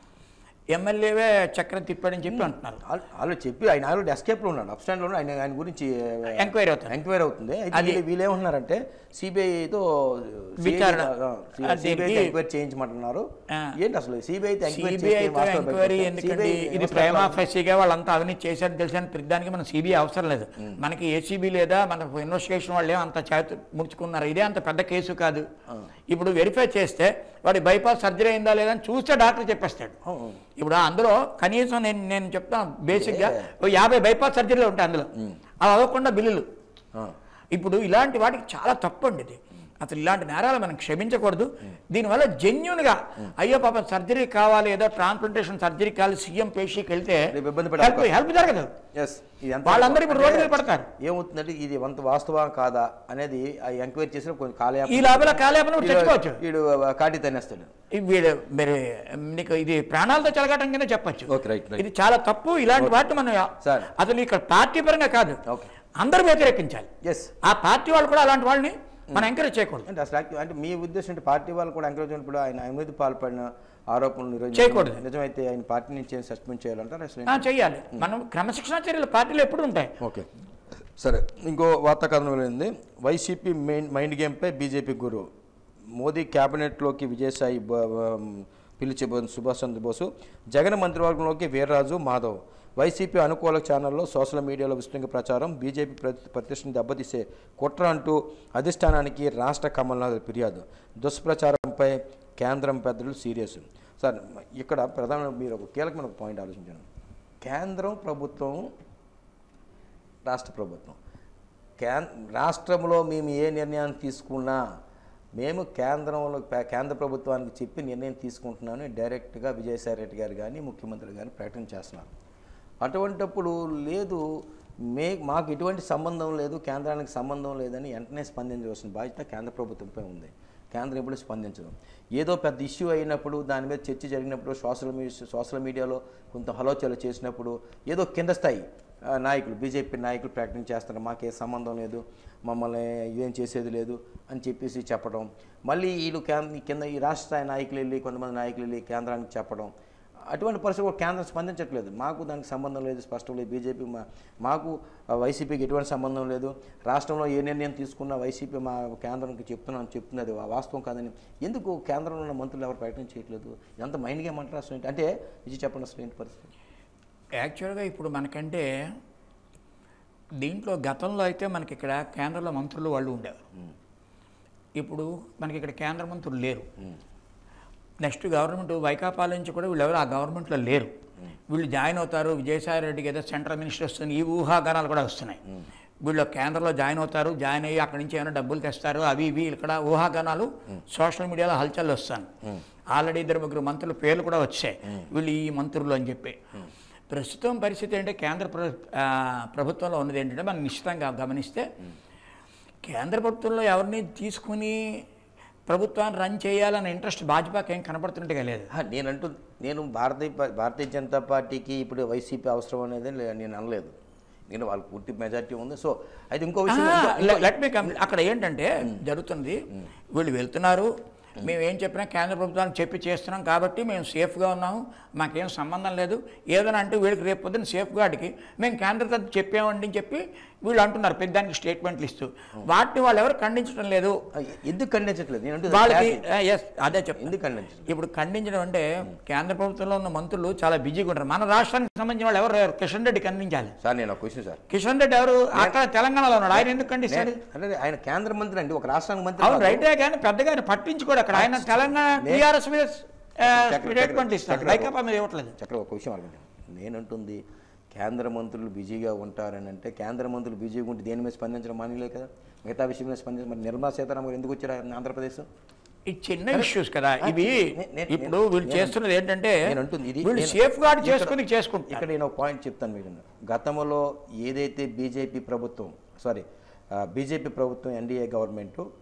ఎమ్మెల్యేవే చక్రం తిప్పాడని చెప్పి అంటున్నారు ఆల్- వాళ్ళు చెప్పి ఆయన ఆల్రెడీ ఎస్కేప్లో ఉన్నాడు అప్ స్టాండ్లో ఉన్నాడు. ఆయన ఆయన గురించి ఎంక్వైరీ అవుతుంది ఎంక్వైరీ అవుతుంది అయితే అది- వీళ్ళు- వీళ్ళు ఏమంటున్నారంటే సిబిఐతో విచారణ. సిబిఐ దీనికి- ఎంక్వైరీ చేయించమంటున్నారు ఆ. ఏంటి అసలు సిబిఐ ఎంక్వైరీ సిబిఐ చేస్తే వాస్తవం ఎంక్వైరీ బయటకు ఎందుకంటే వస్తుంది. ఇది CBI ప్రేమ ఫెసిగా వాళ్ళంతా అవినీతి చేశారు తెలిసాను దానికి మన సిబిఐ అవసరం లేదు మనకి ఏసీబీ లేదా మనకు ఇన్వెస్టిగేషన్ వాళ్ళే అంత చేతి ముడుచుకున్నారు ఇదే అంత పెద్ద కేసు కాదు ఇప్పుడు వెరిఫై చేస్తే వాడి బైపాస్ సర్జరీ అయిందా లేదా అని చూస్తే డాక్టర్ చెప్పేస్తాడు అవును. ఇప్పుడు అందులో కనీసం నేను నేను చెప్తాను బేసిక్గా ఓ యాభై బైపాస్ సర్జరీలు ఉంటాయి అందులో అవి అవ్వకుండా బిల్లులు ఆ. ఇప్పుడు ఇలాంటి వాటికి చాలా తప్పు అండి ఇది అసలు ఇలాంటి నేరాలు మనం క్షమించకూడదు దీనివల్ల జెన్యున్గా అయ్యో పాప సర్జరీ కావాలి ఏదో ట్రాన్స్ప్లాంటేషన్ సర్జరీ కావాలి సీఎం పేషీకి వెళ్తే రేపు ఇబ్బంది పడే హెల్ప్ హెల్ప్ జరగదు ఎస్ ఇది ఎంత వాళ్ళందరూ ఇప్పుడు అంటే రోడ్డు మీద పడతారు. ఏమవుతుందంటే ఇది ఎంత వాస్తవం కాదా అనేది ఆ ఎంక్వైరీ చేసిన కొంచెం కాలయాపన ఈ లోపల కాలేపన కూడా తెచ్చుకోవచ్చు వీడు కాటి తనేస్తాడు ఈ వీడు మీరు నీకు ఇది ప్రాణాలతో చెలగటం కింద చెప్పొచ్చు ఓకే రైట్ రైట్ ఇది చాలా తప్పు ఇలాంటి వాటిని మనం సార్. అసలు ఇక్కడ పార్టీ పరంగా కాదు ఓకే అందరూ వ్యతిరేకించాలి ఎస్ ఆ పార్టీ వాళ్ళు కూడా అలాంటి వాళ్ళని మనం ఎంకరేజ్ చేయకూడదు అంటే అసలు యాక్టివ్ అంటే మీ ఉద్దేశం అంటే పార్టీ వాళ్ళు కూడా ఎంకరేజ్ అయినప్పుడు ఆయన అవినీతి పాల్పడిన ఆరోపణలు నిరోధించడం చేయకూడదు. నిజమైతే ఆయన పార్టీ నుంచి సస్పెండ్ చేయాలంటారు అసలు ఆ, చెయ్యాలి మనం క్రమశిక్షణ చర్యలు పార్టీలు ఎప్పుడు ఉంటాయి ఓకే సరే ఇంకో వార్తా కథనం వెళ్ళింది వైసీపీ మెయిన్ మైండ్ గేమ్పై బీజేపీ గురు మోదీ క్యాబినెట్లోకి విజయసాయి బ- బ- పిలిచే బోసు సుభాష్ చంద్రబోసు జగన్ మంత్రివర్గంలోకి వీర్రాజు మాధవ్ వైసీపీ అనుకూల ఛానల్లో సోషల్ మీడియాలో విస్తృతంగా ప్రచారం బీజేపీ ప్రతి ప్రతిష్టను దెబ్బతీసే కుట్ర అంటూ అధిష్టానానికి రాష్ట్ర కమల్నాథ్ ఫిర్యాదు దుష్ప్రచారంపై కేంద్రం పెద్దలు సీరియస్ సార్ ఇక్కడ ప్రధాన మీరు ఒక కీలకమైన ఒక పాయింట్ ఆలోచించాను కేంద్రం ప్రభుత్వం రాష్ట్ర ప్రభుత్వం కేం రాష్ట్రంలో మేము ఏ నిర్ణయాన్ని తీసుకున్నా మేము కేంద్రంలో పే- కేంద్ర ప్రభుత్వానికి చెప్పి నిర్ణయం తీసుకుంటున్నాను డైరెక్ట్గా విజయసాయి రెడ్డి గారు కానీ ముఖ్యమంత్రి గారిని ప్రకటన చేస్తున్నారు అటువంటప్పుడు లేదు మే మాకు ఎటువంటి సంబంధం లేదు కేంద్రానికి సంబంధం లేదని వెంటనే స్పందించవలసిన బాధ్యత కేంద్ర ప్రభుత్వంపై ఉంది కేంద్రం ఎప్పుడు స్పందించదు ఏదో పెద్ద ఇష్యూ అయినప్పుడు దాని మీద చర్చ జరిగినప్పుడు సోషల్ మీడియా సోషల్ మీడియాలో కొంత హలోచన చేసినప్పుడు ఏదో కింద స్థాయి ఆ, నాయకులు బీజేపీ నాయకులు ప్రకటన చేస్తారు మాకే సంబంధం లేదు మమ్మల్ని ఇదేం చేసేది లేదు అని చెప్పేసి చెప్పడం మళ్ళీ వీళ్ళు కేంద్ర కింద ఈ రాష్ట్ర స్థాయి నాయకులు వెళ్ళి కొంతమంది నాయకులు వెళ్ళి కేంద్రానికి చెప్పడం అటువంటి పరిస్థితి కూడా కేంద్రం స్పందించట్లేదు మాకు దానికి సంబంధం లేదు స్పష్టం లేదు బీజేపీ మా మాకు ఆ, వైసీపీకి ఎటువంటి సంబంధం లేదు రాష్ట్రంలో ఏ నిర్ణయం తీసుకున్నా వైసీపీ మా కేంద్రానికి చెప్తున్నాను చెప్తుంది అది వా- వాస్తవం కాదని ఎందుకు కేంద్రంలో ఉన్న మంత్రులు ఎవరు ప్రకటన చేయట్లేదు ఎంత మైండ్ గేమ్ అంటారు అసలు ఏంటి? అంటే ఇది చెప్పండి అసలు ఏంటి పరిస్థితి యాక్చువల్గా ఇప్పుడు మనకంటే దీంట్లో గతంలో అయితే మనకి ఇక్కడ కేంద్రంలో మంత్రులు వాళ్ళు ఉండేవారు ఇప్పుడు మనకి ఇక్కడ కేంద్ర మంత్రులు లేరు నెక్స్ట్ గవర్నమెంట్ వైకాపా నుంచి కూడా వీళ్ళు ఎవరు ఆ గవర్నమెంట్లో లేరు వీళ్ళు జాయిన్ అవుతారు విజయసాయి రెడ్డికి ఏదో సెంట్రల్ మినిస్టర్ వస్తుంది ఈ ఊహాగానాలు కూడా వస్తున్నాయి వీళ్ళు కేంద్రంలో జాయిన్ అవుతారు జాయిన్ అయ్యి అక్కడి నుంచి ఏమైనా డబ్బులు తెస్తారు అవి ఇవి ఇక్కడ ఊహాగానాలు సోషల్ మీడియాలో హల్చల్ వస్తాను ఆల్రెడీ ఇద్దరు ముగ్గురు మంత్రుల పేర్లు కూడా వచ్చాయి వీళ్ళు ఈ మంత్రులు అని చెప్పి ప్రస్తుతం పరిస్థితి ఏంటంటే కేంద్ర ప్ర ఆ, ప్రభుత్వంలో ఉన్నది ఏంటంటే మనం నిశ్చితంగా గమనిస్తే కేంద్ర ప్రభుత్వంలో ఎవరిని తీసుకుని ప్రభుత్వాన్ని రన్ చేయాలన్న ఇంట్రెస్ట్ భాజపాకి ఏం కనపడుతుంటే లేదు ఆ, నేనంటూ నేను భారతీయ పా- భారతీయ జనతా పార్టీకి ఇప్పుడు వైసీపీ అవసరం అనేది లే- నేను అనలేదు నేను వాళ్ళకి పూర్తి మెజార్టీ ఉంది సో అయితే ఇంకో విషయం ఇంకో- లెట్ మీ కమ్ అక్కడ ఏంటంటే జరుగుతుంది వీళ్ళు వెళ్తున్నారు మేము ఏం చెప్పినా కేంద్ర ప్రభుత్వానికి చెప్పి చేస్తున్నాం కాబట్టి మేము సేఫ్గా ఉన్నాము మాకేం సంబంధం లేదు ఏదైనా అంటే వీళ్ళకి రేపు పొద్దున్న సేఫ్ గార్డ్కి మేము కేంద్ర తరఫు చెప్పామండి అని చెప్పి వీళ్ళు అంటున్నారు పెద్దానికి స్టేట్మెంట్లు ఇస్తూ వాటిని వాళ్ళు ఎవరు ఖండించడం లేదు ఆ, ఎందుకు ఖండించట్లేదు నేను అంటుంది వాళ్ళకి clarity. ఎస్ అదే చెప్ ఎందుకు ఖండించట్లేదు ఇప్పుడు ఖండించడం అంటే కేంద్ర ప్రభుత్వంలో ఉన్న మంత్రులు చాలా బిజీగా ఉంటారు మన రాష్ట్రానికి సంబంధించిన వాళ్ళు ఎవరు లేరు. కిషన్ రెడ్డి ఖండించాలి సార్ నేను ఒక క్వశ్చన్ సార్ కిషన్ రెడ్డి ఎవరు అక్కడ తెలంగాణలో ఉన్నాడు ఆయన ఎందుకు ఖండిస్తాడు నేను- అంటే ఆయన కేంద్ర మంత్రి అండి ఒక రాష్ట్రానికి మంత్రి అవును కాదు. రైటే కానీ పెద్దగా ఆయన పట్టించుకోడు అక్కడ ఆయన తెలంగాణ నే- టీఆర్ఎస్ మీద చక్ర- స్టేట్మెంట్లు ఇస్తాడు చక్ర- వైకాపా మీద ఇవ్వట్లేదు చక్ర ఒక విషయం ఆలోచించాను నేనంటుంది కేంద్ర మంత్రులు బిజీగా ఉంటారని అంటే కేంద్ర మంత్రులు బిజీగా ఉంటే దేని మీద స్పందించడం మానేలే కదా మిగతా విషయం మీద స్పందించడం మరి నిర్మలా సీతారామన్ గారు ఎందుకు వచ్చారు ఆంధ్రప్రదేశ్ ఇది చిన్న ఇష్యూస్ కదా ఇవి నే- నే- ఇప్పుడు నేను- వీళ్ళు నేను- చేస్తున్నది ఏంటంటే నేను అంటుంది ఇది వీళ్ళు నేను- సేఫ్ గార్డ్ ఇక్కడ- చేసుకుని చేసుకుంటారు ఇక్కడ నేను ఒక పాయింట్ చెప్తాను మీకు గతంలో ఏదైతే బీజేపీ ప్రభుత్వం సారీ బీజేపీ ప్రభుత్వం ఎన్డీఏ గవర్నమెంట్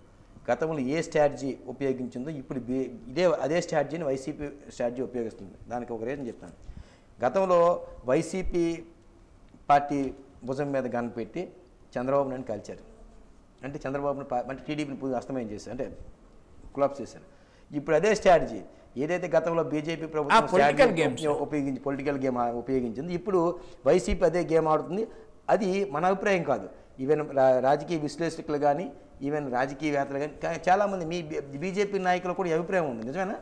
గతంలో ఏ స్ట్రాటజీ ఉపయోగించిందో ఇప్పుడు బి- ఇదే అదే స్ట్రాటజీని వైసీపీ స్ట్రాటజీ ఉపయోగిస్తుంది దానికి ఒక రీజన్ చెప్తాను గతంలో వైసీపీ పార్టీ భుజం మీద గన్ పెట్టి చంద్రబాబు నాయుడు కాల్చారు అంటే చంద్రబాబుని పా- అంటే టీడీపీని పూర్తి అస్తమయం చేశారు అంటే క్లాప్స్ చేశారు ఇప్పుడు అదే స్ట్రాటజీ ఏదైతే గతంలో బీజేపీ ప్రభుత్వం political strategy games. ఉప- ఉపయోగించి పొలిటికల్ గేమ్ ఉపయోగించింది ఇప్పుడు వైసీపీ అదే గేమ్ ఆడుతుంది అది మన అభిప్రాయం కాదు ఈవెన్ రా- రాజకీయ విశ్లేషకులు కానీ ఈవెన్ రాజకీయవేత్తలు కానీ కా- చాలామంది మీ బీజేపీ నాయకులు కూడా ఈ అభిప్రాయం ఉంది నిజమేనా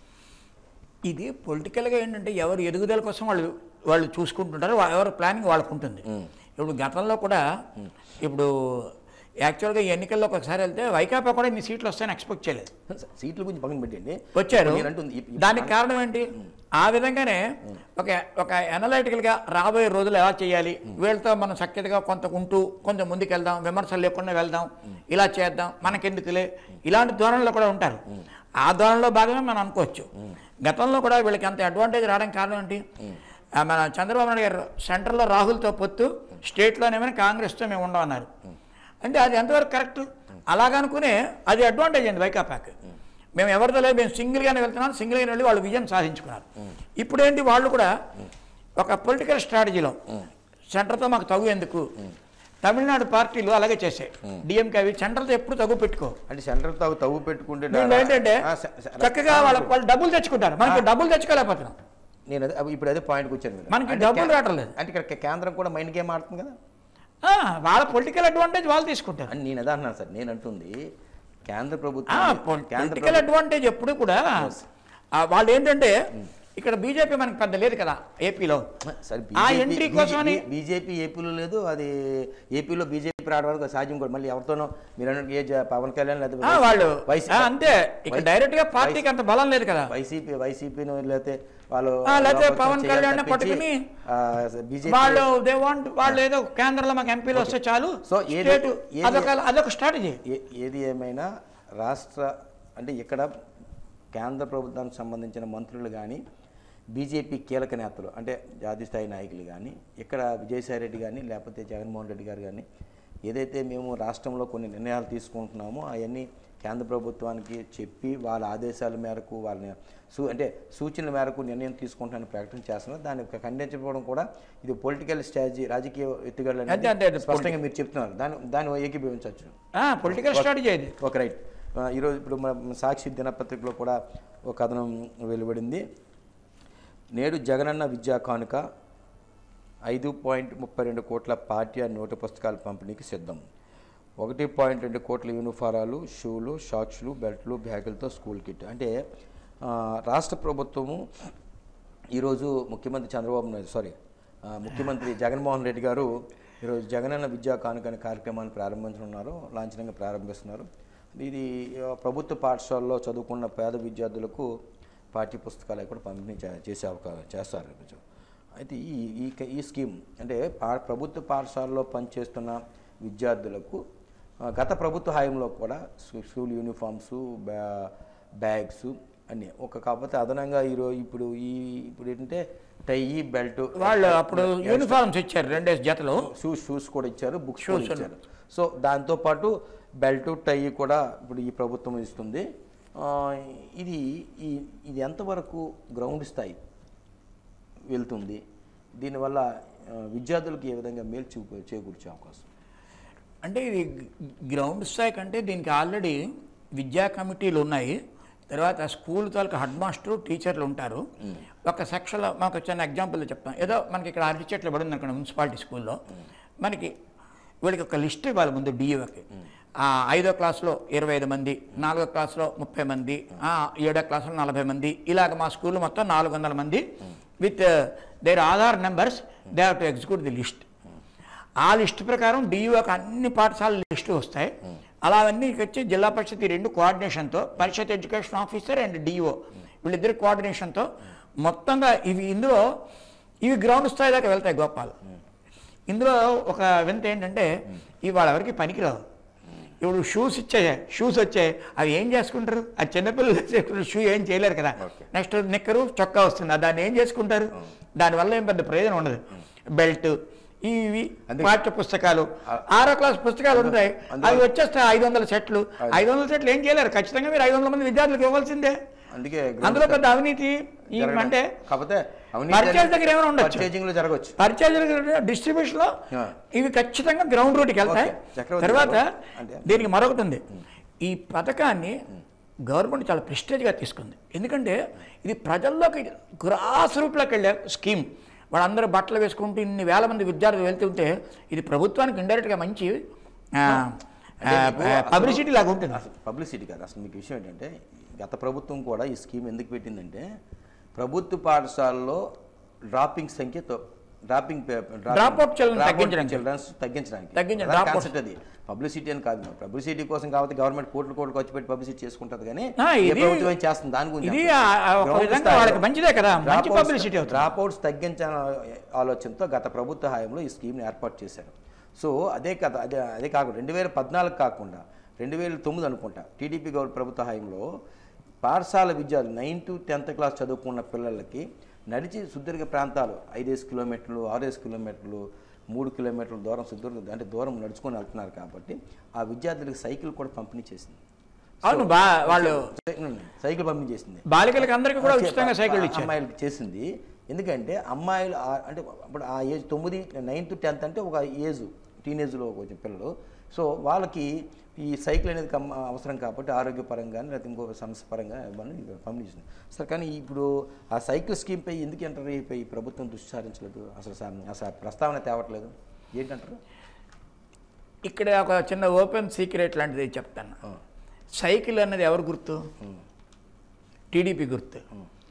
ఇది పొలిటికల్గా ఏంటంటే ఎవరు ఎదుగుదల కోసం వాళ్ళు వాళ్ళు చూసుకుంటుంటారు వా- ఎవరి ప్లానింగ్ వాళ్ళకు ఉంటుంది ఇప్పుడు గతంలో కూడా ఇప్పుడు యాక్చువల్గా ఈ ఎన్నికల్లోకి ఒకసారి వెళ్తే వైకాపా కూడా ఇన్ని సీట్లు వస్తాయని ఎక్స్పెక్ట్ చేయలేదు సీట్ల గురించి పక్కన పెట్టండి వచ్చారు నేను అంటుంది ఇప్- ఇప్- దానికి కారణం ఏంటి ఆ విధంగానే ఒక ఒక అనలైటికల్గా రాబోయే రోజులు ఎలా చేయాలి వీళ్ళతో మనం సఖ్యతగా కొంత ఉంటూ కొంచెం ముందుకు వెళ్దాం విమర్శలు లేకుండా వెళ్దాం ఇలా చేద్దాం మనకెందుకులే ఇలాంటి ధోరణిలో కూడా ఉంటారు ఆ ధోరణిలో భాగమే మనం అనుకోవచ్చు గతంలో కూడా వీళ్ళకి అంత అడ్వాంటేజ్ రావడానికి కారణం ఏంటి ఆ, మన చంద్రబాబు నాయుడు గారు సెంట్రల్లో రాహుల్తో పొత్తు స్టేట్లోనేమో కాంగ్రెస్తో మేము ఉండమన్నారు అంటే అది ఎంతవరకు కరెక్ట్ అలాగనుకునే అది అడ్వాంటేజ్ అండి వైకాపాకి మేము ఎవరితో లేదు మేము సింగిల్గానే వెళ్తున్నాం సింగిల్గానే వెళ్ళి వాళ్ళు విజయం సాధించుకున్నారు ఇప్పుడు ఏంటి వాళ్ళు కూడా ఒక పొలిటికల్ స్ట్రాటజీలో సెంటర్తో మాకు తగు ఎందుకు తమిళనాడు పార్టీలు అలాగే చేసాయి డిఎంకే అవి సెంటర్తో ఎప్పుడు తగు పెట్టుకో అంటే సెంటర్ తావు తవ్వు పెట్టుకుంటే వీళ్ళు ఏంటంటే ఆ, స- స- చక్కగా వాళ్ళ వాళ్ళు డబ్బులు తెచ్చుకుంటారు మనకి డబ్బులు తెచ్చుకోలేకపోతున్నాం నేను అదే అవి ఇప్పుడు అదే పాయింట్కి వచ్చాను మీరు. మనకి అంటే డబ్బులు కే- రావటం లేదు. అంటే ఇక్కడ కేంద్రం కూడా మైండ్ గేమ్ ఆడుతుంది కదా ఆ, వాళ్ళ పొలిటికల్ అడ్వాంటేజ్ వాళ్ళు తీసుకుంటారు అని నేను అదే అంటున్నాను సార్ నేను అంటుంది కేంద్ర ప్రభుత్వం కేంద్ర పొలిటికల్ అడ్వాంటేజ్ ఎప్పుడు కూడా ఆ, వాళ్ళు ఏంటంటే ఇక్కడ బీజేపీ మనకి పెద్ద లేదు కదా ఏపీలో సరే ఆ ఎంట్రీ కోసమని బీజేపీ ఏపీలో లేదు అది ఏపీలో బీజేపీ రావడానికి అది సాధ్యం కూడా మళ్ళీ ఎవరితోనో మీరు అన్నట్టు ఏ జ- పవన్ కళ్యాణ్ లేదా ఆ, వాళ్ళు వైసీ- ఆ, అంతే ఇక్కడ డైరెక్ట్ గా పార్టీకి అంత బలం లేదు కదా వైసీపీ వైసీపీని లేకపోతే వాళ్ళు ఆ, లేకపోతే లోపల పవన్ చేయాలి కళ్యాణ్ తప్పించి, పట్టుకుని ఆ, బీజేపీ వాళ్ళు దే వాంట్ వాళ్ళు ఏదో కేంద్రంలో మాకు ఎంపీలు వస్తే చాలు సో ఏది- స్టేట్ ఏది- అదొక అదొక స్ట్రాటజీ ఏ- ఏది ఏమైనా రాష్ట్ర అంటే ఇక్కడ కేంద్ర ప్రభుత్వానికి సంబంధించిన మంత్రులు కానీ బీజేపీ కీలక నేతలు అంటే జాతీయ స్థాయి నాయకులు కానీ ఇక్కడ విజయసాయి రెడ్డి కానీ లేకపోతే జగన్మోహన్ రెడ్డి గారు కానీ ఏదైతే మేము రాష్ట్రంలో కొన్ని నిర్ణయాలు తీసుకుంటున్నామో అవన్నీ కేంద్ర ప్రభుత్వానికి చెప్పి వాళ్ళ ఆదేశాల మేరకు వాళ్ళని సూ అంటే సూచనల మేరకు నిర్ణయం తీసుకుంటానని ప్రకటన చేస్తున్నారు దాన్ని ఖండించకపోవడం కూడా ఇది పొలిటికల్ స్ట్రాటజీ రాజకీయ ఎత్తుగడలు అనేది అంతే, అంతే, అది స్పష్టంగా మీరు చెప్తున్నారు దాన్ని దాన్ని ఏకీభవించవచ్చు పొలిటికల్ స్ట్రాటజీ అది ఒక రైట్ ఆ, ఈరోజు ఇప్పుడు మన సాక్షి దినపత్రికలో కూడా ఒక కథనం వెలువడింది నేడు జగనన్న విద్యా కానుక ఐదు పాయింట్ ముప్పై రెండు కోట్ల పాఠ్య నోటు పుస్తకాల పంపిణీకి సిద్ధం ఒకటి పాయింట్ రెండు కోట్ల యూనిఫారాలు షూలు షాక్స్లు బెల్ట్లు బ్యాగులతో స్కూల్ కిట్ అంటే ఆ, రాష్ట్ర ప్రభుత్వము ఈరోజు ముఖ్యమంత్రి చంద్రబాబు నాయుడు సారీ ఆ, ముఖ్యమంత్రి జగన్మోహన్ రెడ్డి గారు ఈరోజు జగనన్న విద్యా కానుక అనే కార్యక్రమాన్ని ప్రారంభించనున్నారు లాంఛనంగా ప్రారంభిస్తున్నారు ఇది ఆ, ప్రభుత్వ పాఠశాలలో చదువుకున్న పేద విద్యార్థులకు పాఠ్య పుస్తకాలు కూడా పంపిణీ చే- చేసే అవకాశం చేస్తారు కొంచెం అయితే ఈ ఈ క- ఈ స్కీమ్ అంటే పా ప్రభుత్వ పాఠశాలలో పనిచేస్తున్న విద్యార్థులకు ఆ, గత ప్రభుత్వ హయాంలో కూడా స్కూ- స్కూల్ యూనిఫామ్స్ బ్యా బ్యాగ్స్ అన్నీ ఒక కాకపోతే అదనంగా ఈరోజు ఇప్పుడు ఈ ఇప్పుడు ఏంటంటే టై బెల్ట్ వాళ్ళు అప్పుడు యూనిఫామ్స్ ఇచ్చారు రెండేసి జతలు షూస్ షూస్ కూడా ఇచ్చారు బుక్స్ కూడా ఇచ్చారు సో దాంతోపాటు బెల్ట్ టై కూడా ఇప్పుడు ఈ ప్రభుత్వం ఇస్తుంది ఆ, ఇది ఈ ఇది ఎంతవరకు గ్రౌండ్ స్థాయి వెళ్తుంది దీనివల్ల ఆ, విద్యార్థులకు ఏ విధంగా మేలు చూపు చేకూర్చే అవకాశం అంటే ఇది గ్రౌండ్ స్థాయి కంటే దీనికి ఆల్రెడీ విద్యా కమిటీలు ఉన్నాయి తర్వాత స్కూల్ తాలూకు హెడ్ మాస్టర్ టీచర్లు ఉంటారు ఒక సెక్షన్లో మాకు చిన్న ఎగ్జాంపుల్ చెప్తాం ఏదో మనకి ఇక్కడ అరటి చెట్లు పడింది అనుకోండి మున్సిపాలిటీ స్కూల్లో మనకి వీళ్ళకి ఒక లిస్ట్ ఇవ్వాలి ముందు డిఈఓకి ఐదో క్లాస్లో ఇరవై ఐదు మంది నాలుగో క్లాస్లో ముప్పై మంది ఆ, ఏడో క్లాస్లో నలభై మంది ఇలాగ మా స్కూల్ మొత్తం నాలుగు వందల మంది with their Aadhaar numbers they have to execute the list ఆ లిస్టు ప్రకారం డిఈఓకి అన్ని పాఠశాలల లిస్టు వస్తాయి అలా అవన్నీ వచ్చి జిల్లా పరిషత్ ఈ రెండు కోఆర్డినేషన్తో parishad education officer and DEO వీళ్ళిద్దరి కోఆర్డినేషన్తో మొత్తంగా ఇవి ఇందులో ఇవి గ్రౌండ్ స్థాయి దాకా వెళ్తాయి గోపాల్ ఇందులో ఒక వింత ఏంటంటే ఇవి వాళ్ళెవరికి పనికిరావు ఇప్పుడు షూస్ ఇచ్చాయి షూస్ వచ్చాయి అవి ఏం చేసుకుంటారు ఆ చిన్నపిల్లలు చేసుకుంటారు షూ ఏం చేయలేరు కదా నెక్స్ట్ నిక్కరు చొక్కా వస్తుంది దాన్ని ఏం చేసుకుంటారు దానివల్ల ఏం పెద్ద ప్రయోజనం ఉండదు బెల్ట్ ఇవి అందుకే- పాఠ్య పుస్తకాలు ఆరో క్లాస్ పుస్తకాలు ఉంటాయి అందులో- అవి వచ్చేస్తే ఐదు వందల సెట్లు ఐదు వందల సెట్లు ఏం చేయలేరు ఖచ్చితంగా మీరు ఐదు వందల మంది విద్యార్థులకు ఇవ్వాల్సిందే అందుకే అందులో పెద్ద అవినీతి ఈ జరగడం. అంటే కాకపోతే పర్చేజ్ దగ్గర ఏమైనా ఉండొచ్చు. పర్చేజింగ్ లో జరగవచ్చు పర్చేజ్ డిస్ట్రిబ్యూషన్ లో ఆ. ఇవి ఖచ్చితంగా గ్రౌండ్ రూట్కి వెళ్తాయి ఓకే. చక్రవర్తి తర్వాత గారు, అంటే- దీనికి మరొకటి ఉంది ఈ పథకాన్ని గవర్నమెంట్ చాలా ప్రెస్టేజ్గా తీసుకుంది ఎందుకంటే ఇది ప్రజల్లోకి గ్రాస్ రూట్లోకి వెళ్ళే స్కీమ్ వాళ్ళందరూ బట్టలు వేసుకుంటూ ఇన్ని వేల మంది విద్యార్థులు వెళ్తుంటే ఇది ప్రభుత్వానికి ఇండైరెక్ట్గా మంచి పబ్లిసిటీ లాగా ఉంటుంది అసలు పబ్లిసిటీ కాదు అసలు మీకు విషయం ఏంటంటే గత ప్రభుత్వం కూడా ఈ స్కీమ్ ఎందుకు పెట్టిందంటే ప్రభుత్వ పాఠశాలలో డ్రాపింగ్ సంఖ్యతో డ్రాపింగ్ Dropout children తగ్గించడానికి. చిల్డ్రన్స్ తగ్గించడానికి తగ్గించడానికి, అదే dropout. కాన్సెప్ట్ అది పబ్లిసిటీ అని కాదు పబ్లిసిటీ కోసం కాబట్టి గవర్నమెంట్ కోట్లు కోట్లు ఖర్చు పెట్టి పబ్లిసిటీ చేసుకుంటుంది కానీ ఆ, ఏ ఇది- ప్రభుత్వం ఏం చేస్తుంది దాని గురించి ఇది ఆ- ఆ ఒక విధంగా వాళ్ళకి మంచిదే కదా, మంచి publicity అవుతుంది. డ్రాప్ అవుట్స్ తగ్గించాలనే ఆలోచనతో గత ప్రభుత్వ హయాంలో ఈ స్కీమ్ని ఏర్పాటు చేశారు సో అదే కథ అదే అదే కాకుండా రెండు వేల పద్నాలుగు కాకుండా రెండు వేల తొమ్మిది అనుకుంటా టీడీపీ గౌరవ ప్రభుత్వ హయాంలో పాఠశాల విద్యార్థులు నైన్ టు టెన్త్ క్లాస్ చదువుకున్న పిల్లలకి నడిచి సుదీర్ఘ ప్రాంతాలు ఐదేసి కిలోమీటర్లు ఆరేసి కిలోమీటర్లు మూడు కిలోమీటర్ల దూరం సుదీర్ఘ అంటే దూరం నడుచుకొని వెళ్తున్నారు కాబట్టి ఆ విద్యార్థులకు సైకిల్ కూడా పంపిణీ చేసింది అవును బా వాళ్ళు సైకిల్ పంపిణీ చేసింది బాలికలకి అందరికీ కూడా ఉచితంగా సైకిల్ ఇచ్చారు అమ్మాయిలకి చేసింది ఎందుకంటే అమ్మాయిలు ఆ- అంటే ఇప్పుడు ఆ ఏజ్ తొమ్మిది నైన్త్ టెన్త్ అంటే ఒక ఏజ్ టీనేజ్లో కొంచెం పిల్లలు సో వాళ్ళకి ఈ సైకిల్ అనేది కమ్ అవసరం కాబట్టి ఆరోగ్యపరంగా లేకపోతే ఇంకో సమస్య పరంగా ఇవ్వని పంపిణీ చేసింది సరే కానీ ఇప్పుడు ఆ సైకిల్ స్కీమ్పై ఎందుకు ఎంటర్ అయిపోయి ప్రభుత్వం దృష్టి సారించలేదు అసలు సా- అసలు ప్రస్తావన తేవట్లేదు ఏంటంటారు ఇక్కడ ఒక చిన్న ఓపెన్ సీక్రెట్ లాంటిది చెప్తాను ఆ. సైకిల్ అన్నది ఎవరు గుర్తు టీడీపీ గుర్తు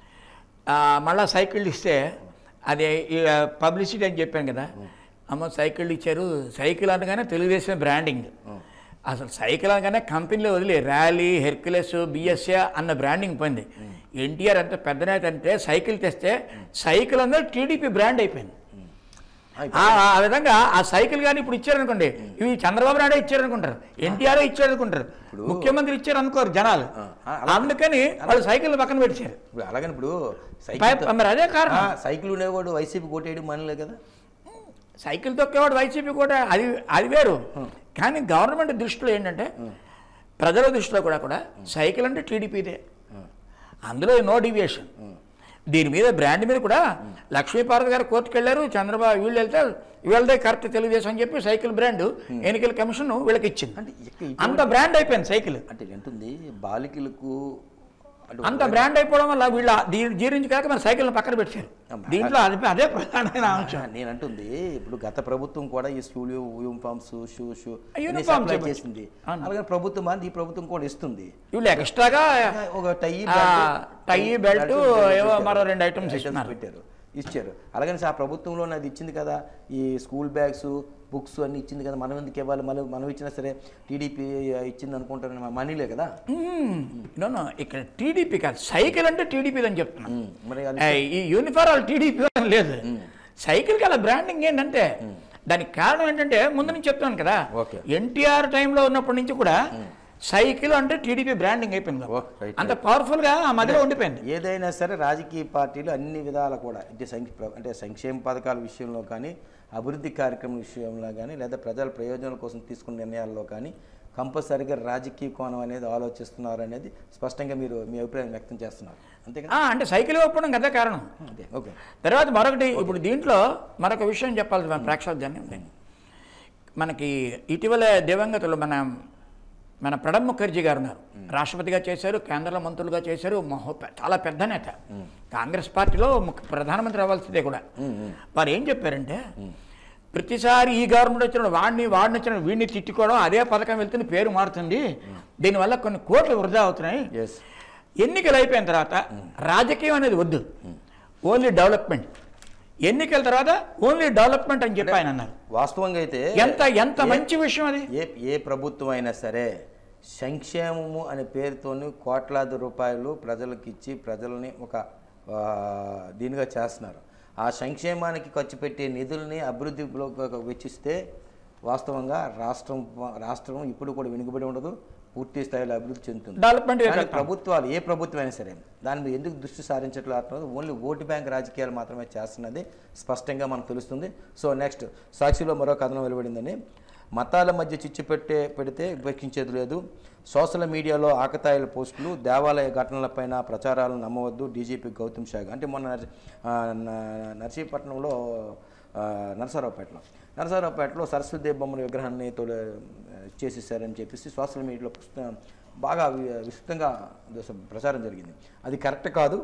ఆ, మళ్ళా సైకిల్ ఇస్తే అది పబ్లిసిటీ అని చెప్పాను కదా అమ్మ సైకిల్ ఇచ్చారు సైకిల్ అనగానే తెలుగుదేశం బ్రాండింగ్ అసలు సైకిల్ అనగానే కంపెనీలో వదిలే ర్యాలీ హెర్క్యులెస్ బిఎస్ఏ అన్న బ్రాండింగ్ పోయింది ఎన్టీఆర్ అంటే పెద్ద నేత అంటే సైకిల్ తెస్తే సైకిల్ అనేది టీడీపీ బ్రాండ్ అయిపోయింది ఆ, ఆ ఆ విధంగా ఆ సైకిల్ కానీ ఇప్పుడు ఇచ్చారనుకోండి ఇవి చంద్రబాబు నాయుడే ఇచ్చారనుకుంటారు ఎన్టీఆర్ ఇచ్చారు అనుకుంటారు ముఖ్యమంత్రి ఇచ్చారు అనుకోరు జనాలు ఆ, అలా- అందుకని వాళ్ళు సైకిల్ పక్కన పెట్టారు ఇప్పుడు అలాగని ఇప్పుడు సైకిల్ పై- మరి అదే కారణం సైకిల్ ఉండేవాడు వైసీపీ కొట్టేయడం మనలే కదా సైకిల్ తొక్కేవాడు వైసీపీ కూడా అది అది వేరు కానీ గవర్నమెంట్ దృష్టిలో ఏంటంటే ప్రజల దృష్టిలో కూడా కూడా సైకిల్ అంటే టీడీపీదే అందులో నో డివియేషన్ దీని మీద బ్రాండ్ మీద కూడా లక్ష్మీపార్వతి గారు కోర్టుకు వెళ్ళారు చంద్రబాబు వీళ్ళు వెళ్తే వీళ్ళదే కరెక్ట్ తెలుగుదేశం అని చెప్పి సైకిల్ బ్రాండ్ ఎన్నికల కమిషన్ వీళ్ళకి ఇచ్చింది అంటే ఇక అంత బ్రాండ్ అయిపోయింది సైకిల్ అంటే ఎంతుంది బాలికలకు అంటే అంత బ్రాండ్ అయిపోవడం వల్ల వీళ్ళ దీని జీరించి కాక మన సైకిల్ పక్కన పెట్టారు దీంట్లో అది అదే ప్రధానమైన అంశం నేను అంటుంది ఇప్పుడు గత ప్రభుత్వం కూడా ఈ school uniforms shoes uniforms supply ఇవ్వచ్చు. చేసింది అవును. అలాగే ప్రభుత్వం అది ఈ ప్రభుత్వం కూడా ఇస్తుంది వీళ్ళు ఎక్స్ట్రాగా ఒక టై ఆ, టై, బెల్ట్, ఏవో మరో రెండు items ఇస్తున్నారు. పెట్టారు ఇచ్చారు అలాగని ఆ ప్రభుత్వంలో అది ఇచ్చింది కదా ఈ స్కూల్ బ్యాగ్స్ బుక్స్ అన్ని ఇచ్చింది కదా మనం ఎందుకు ఇవ్వాలి మనం మనం ఇచ్చినా సరే టీడీపీ ఇచ్చింది అనుకుంటారు మనీలే కదా నో నో ఇక్కడ టీడీపీ కాదు సైకిల్ అంటే టీడీపీ అని చెప్తున్నా ఉమ్, మరి అది ఏ, ఈ యూనిఫారాల్ టీడీపీ అని లేదు సైకిల్కి అలా బ్రాండింగ్ ఏంటంటే దానికి కారణం ఏంటంటే ముందు నుంచి చెప్తాను కదా ఓకే. ఎన్టీఆర్ టైంలో ఉన్నప్పటి నుంచి కూడా సైకిల్ అంటే టీడీపీ బ్రాండింగ్ అయిపోయింది ఓ, రైట్, అంత పవర్ఫుల్గా ఆ మధ్యలో ఉండిపోయింది ఏదైనా సరే రాజకీయ పార్టీలు అన్ని విధాల కూడా అంటే సంక్ష అంటే సంక్షేమ పథకాల విషయంలో కానీ అభివృద్ధి కార్యక్రమం విషయంలో కానీ లేదా ప్రజల ప్రయోజనాల కోసం తీసుకున్న నిర్ణయాల్లో కానీ కంపల్సరిగా రాజకీయ కోణం అనేది ఆలోచిస్తున్నారు అనేది స్పష్టంగా మీరు మీ అభిప్రాయం వ్యక్తం చేస్తున్నారు అంతే కదా ఆ, అంటే సైకిల్ ఒప్పడం అదే కారణం అదే ఓకే తర్వాత మరొకటి ఇప్పుడు దీంట్లో మరొక విషయం చెప్పాలి మన ప్రేక్షకులు దాన్ని ఉంది. మనకి ఇటీవల దివంగతులు మన మన ప్రణబ్ ముఖర్జీ గారు ఉన్నారు రాష్ట్రపతిగా చేశారు కేంద్ర మంత్రులుగా చేశారు మహో పె- చాలా పెద్ద నేత కాంగ్రెస్ పార్టీలో ముఖ్య ప్రధానమంత్రి అవ్వాల్సిందే కూడా వారు ఏం చెప్పారంటే ప్రతిసారి ఈ గవర్నమెంట్ వచ్చిన వాడిని వాడిని వచ్చిన వీడిని తిట్టుకోవడం అదే పథకం వెళ్తుంది పేరు మారుతుంది దీనివల్ల కొన్ని కోట్లు వృధా అవుతున్నాయి ఎస్ ఎన్నికలు అయిపోయిన తర్వాత రాజకీయం అనేది వద్దు ఓన్లీ డెవలప్మెంట్ ఎన్నికల తర్వాత ఓన్లీ డెవలప్మెంట్ అని చెప్పి ఆయన అన్నారు వాస్తవంగా అయితే ఎంత ఎంత మంచి విషయం అది ఏ ఏ ప్రభుత్వం అయినా సరే సంక్షేమము అనే పేరుతోని కోట్లాది రూపాయలు ప్రజలకు ఇచ్చి ప్రజల్ని ఒక ఆ, దీనిగా చేస్తున్నారు ఆ సంక్షేమానికి ఖర్చు పెట్టే నిధుల్ని అభివృద్ధిలో వెచ్చిస్తే వాస్తవంగా రాష్ట్రం రాష్ట్రం ఇప్పుడు కూడా వెనుకబడి ఉండదు పూర్తి స్థాయిలో అభివృద్ధి చెందుతుంది డెవలప్మెంట్ కానీ ప్రభుత్వాలు ఏ ప్రభుత్వం అయినా సరే దాని మీద ఎందుకు దృష్టి సారించట్లేదు ఓన్లీ ఓటు బ్యాంక్ రాజకీయాలు మాత్రమే చేస్తున్నది స్పష్టంగా మనకు తెలుస్తుంది సో నెక్స్ట్ సాక్షిలో మరో కథనం వెలువడిందని మతాల మధ్య చిచ్చు పెట్టే పెడితే ఉపేక్షించేది లేదు సోషల్ మీడియాలో ఆకతాయిల పోస్టులు దేవాలయ ఘటనలపైన ప్రచారాలను నమ్మవద్దు డీజీపీ గౌతమ్ షాగ్ అంటే మొన్న నర్సి- ఆ, న- నర్సీపట్నంలో ఆ, నరసరావుపేటలో నరసరావుపేటలో సరస్వతి బొమ్మల విగ్రహాన్ని తొలి చేసేసారని చెప్పేసి సోషల్ మీడియాలో పుస్తకం బాగా వి- విస్తృతంగా దశ- ప్రచారం జరిగింది అది కరెక్ట్ కాదు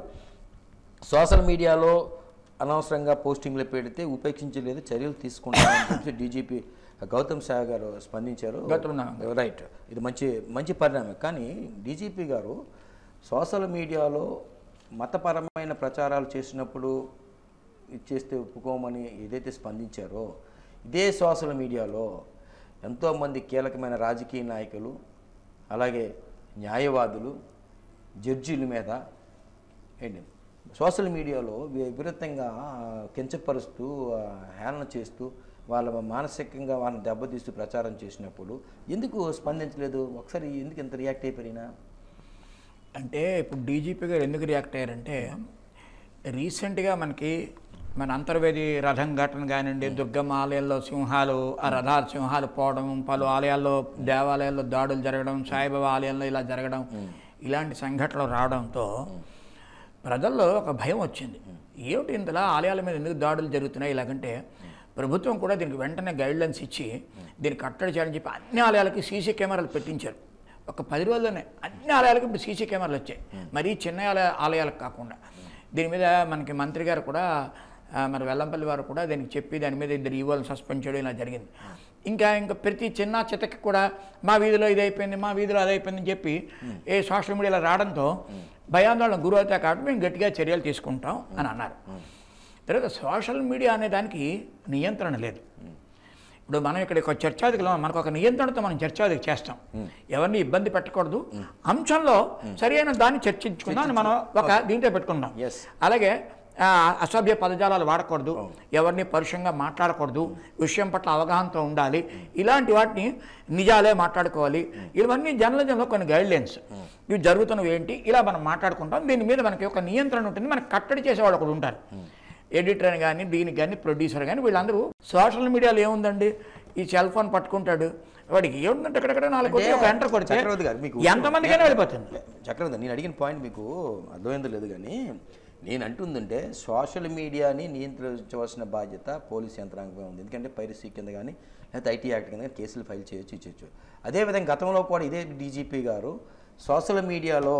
సోషల్ మీడియాలో అనవసరంగా పోస్టింగ్లు పెడితే ఉపేక్షించలేదు చర్యలు తీసుకుంటామని చెప్పి డీజీపీ గౌతమ్ షా గారు స్పందించారు గౌతమ్ నారాయణ. రైట్ ఇది మంచి మంచి పరిణామం కానీ డీజీపీ గారు సోషల్ మీడియాలో మతపరమైన ప్రచారాలు చేసినప్పుడు ఇచ్చేస్తే ఒప్పుకోమని ఏదైతే స్పందించారో ఇదే సోషల్ మీడియాలో ఎంతోమంది కీలకమైన రాజకీయ నాయకులు అలాగే న్యాయవాదులు జడ్జీల మీద ఏంటి సోషల్ మీడియాలో వి- విపరీతంగా కించపరుస్తూ ఆ, హేళన చేస్తూ వాళ్ళ మానసికంగా వాళ్ళని దెబ్బతీస్తూ ప్రచారం చేసినప్పుడు ఎందుకు స్పందించలేదు ఒకసారి ఎందుకు ఇంత రియాక్ట్ అయిపోయినా అంటే ఇప్పుడు డీజీపీ గారు ఎందుకు రియాక్ట్ అయ్యారంటే రీసెంట్గా మనకి మన అంతర్వేది రథం ఘటన కానివ్వండి దుర్గమ్మ ఆలయాల్లో సింహాలు ఆ రథాలు సింహాలు పోవడం పలు ఆలయాల్లో దేవాలయాల్లో దాడులు జరగడం సాయిబాబా ఆలయాల్లో ఇలా జరగడం ఇలాంటి సంఘటనలు రావడంతో ప్రజల్లో ఒక భయం వచ్చింది ఏమిటి ఇంతలా ఆలయాల మీద ఎందుకు దాడులు జరుగుతున్నాయి ఇలాగంటే ప్రభుత్వం కూడా దీనికి వెంటనే గైడ్లైన్స్ ఇచ్చి దీన్ని కట్టడి చేయాలని చెప్పి అన్ని ఆలయాలకి సీసీ కెమెరాలు పెట్టించారు ఒక పది రోజుల్లోనే అన్ని ఆలయాలకు ఇప్పుడు సీసీ కెమెరాలు వచ్చాయి మరీ చిన్న ఆలయ ఆలయాలకు కాకుండా దీని మీద మనకి మంత్రి గారు కూడా ఆ, మరి వెల్లంపల్లి వారు కూడా దీనికి చెప్పి దాని మీద ఇద్దరు ఈవోలను సస్పెండ్ చేయడం ఇలా జరిగింది ఇంకా ఇంకా ప్రతి చిన్న చితకి కూడా మా వీధిలో ఇది అయిపోయింది మా వీధిలో అది అయిపోయిందని చెప్పి ఏ సోషల్ మీడియాలో రావడంతో భయాందోళన గురవుతాయి కాబట్టి మేము గట్టిగా చర్యలు తీసుకుంటాం అని అన్నారు తర్వాత సోషల్ మీడియా అనే దానికి నియంత్రణ లేదు ఇప్పుడు మనం ఇక్కడ ఒక చర్చాదికలో మనకు ఒక నియంత్రణతో మనం చర్చాదిక చేస్తాం ఎవరిని ఇబ్బంది పెట్టకూడదు అంశంలో సరైన దాన్ని చర్చించుకుందాం అని మనం ఒక దీంట్లో పెట్టుకుందాం Yes. అలాగే ఆ, అసభ్య పదజాలాలు వాడకూడదు ఎవరిని పరుషంగా మాట్లాడకూడదు విషయం పట్ల అవగాహనతో ఉండాలి ఇలాంటి వాటిని నిజాలే మాట్లాడుకోవాలి ఇవన్నీ జర్నలిజంలో కొన్ని గైడ్లైన్స్ ఇవి జరుగుతున్నవి ఏంటి ఇలా మనం మాట్లాడుకుంటాం దీని మీద మనకి ఒక నియంత్రణ ఉంటుంది మనకి కట్టడి చేసేవాళ్ళు ఒకడు ఉంటారు ఎడిటర్ అని కానీ దీనికి కానీ ప్రొడ్యూసర్ కానీ వీళ్ళందరూ సోషల్ మీడియాలో ఏముందని ఈ సెల్ ఫోన్ పట్టుకుంటాడు వాడికి ఏముందంటే ఎక్కడెక్కడ నాలుగు కొట్టి ఒక ఎంటర్ కొడితే చక్రవర్తి గారు మీకు ఎంతమందికైనా వెళ్ళిపోతుంది చక్రవర్తి నేను అడిగిన పాయింట్ మీకు అర్థమైందో లేదు కానీ నేను అంటుందంటే సోషల్ మీడియాని నియంత్రించవలసిన బాధ్యత పోలీస్ యంత్రాంగమే ఉంది ఎందుకంటే పైరసీ కింద కానీ లేకపోతే ఐటీ యాక్ట్ కింద కానీ కేసులు ఫైల్ చేయొచ్చు ఇచ్చొచ్చు అదేవిధంగా గతంలో కూడా ఇదే డీజీపీ గారు సోషల్ మీడియాలో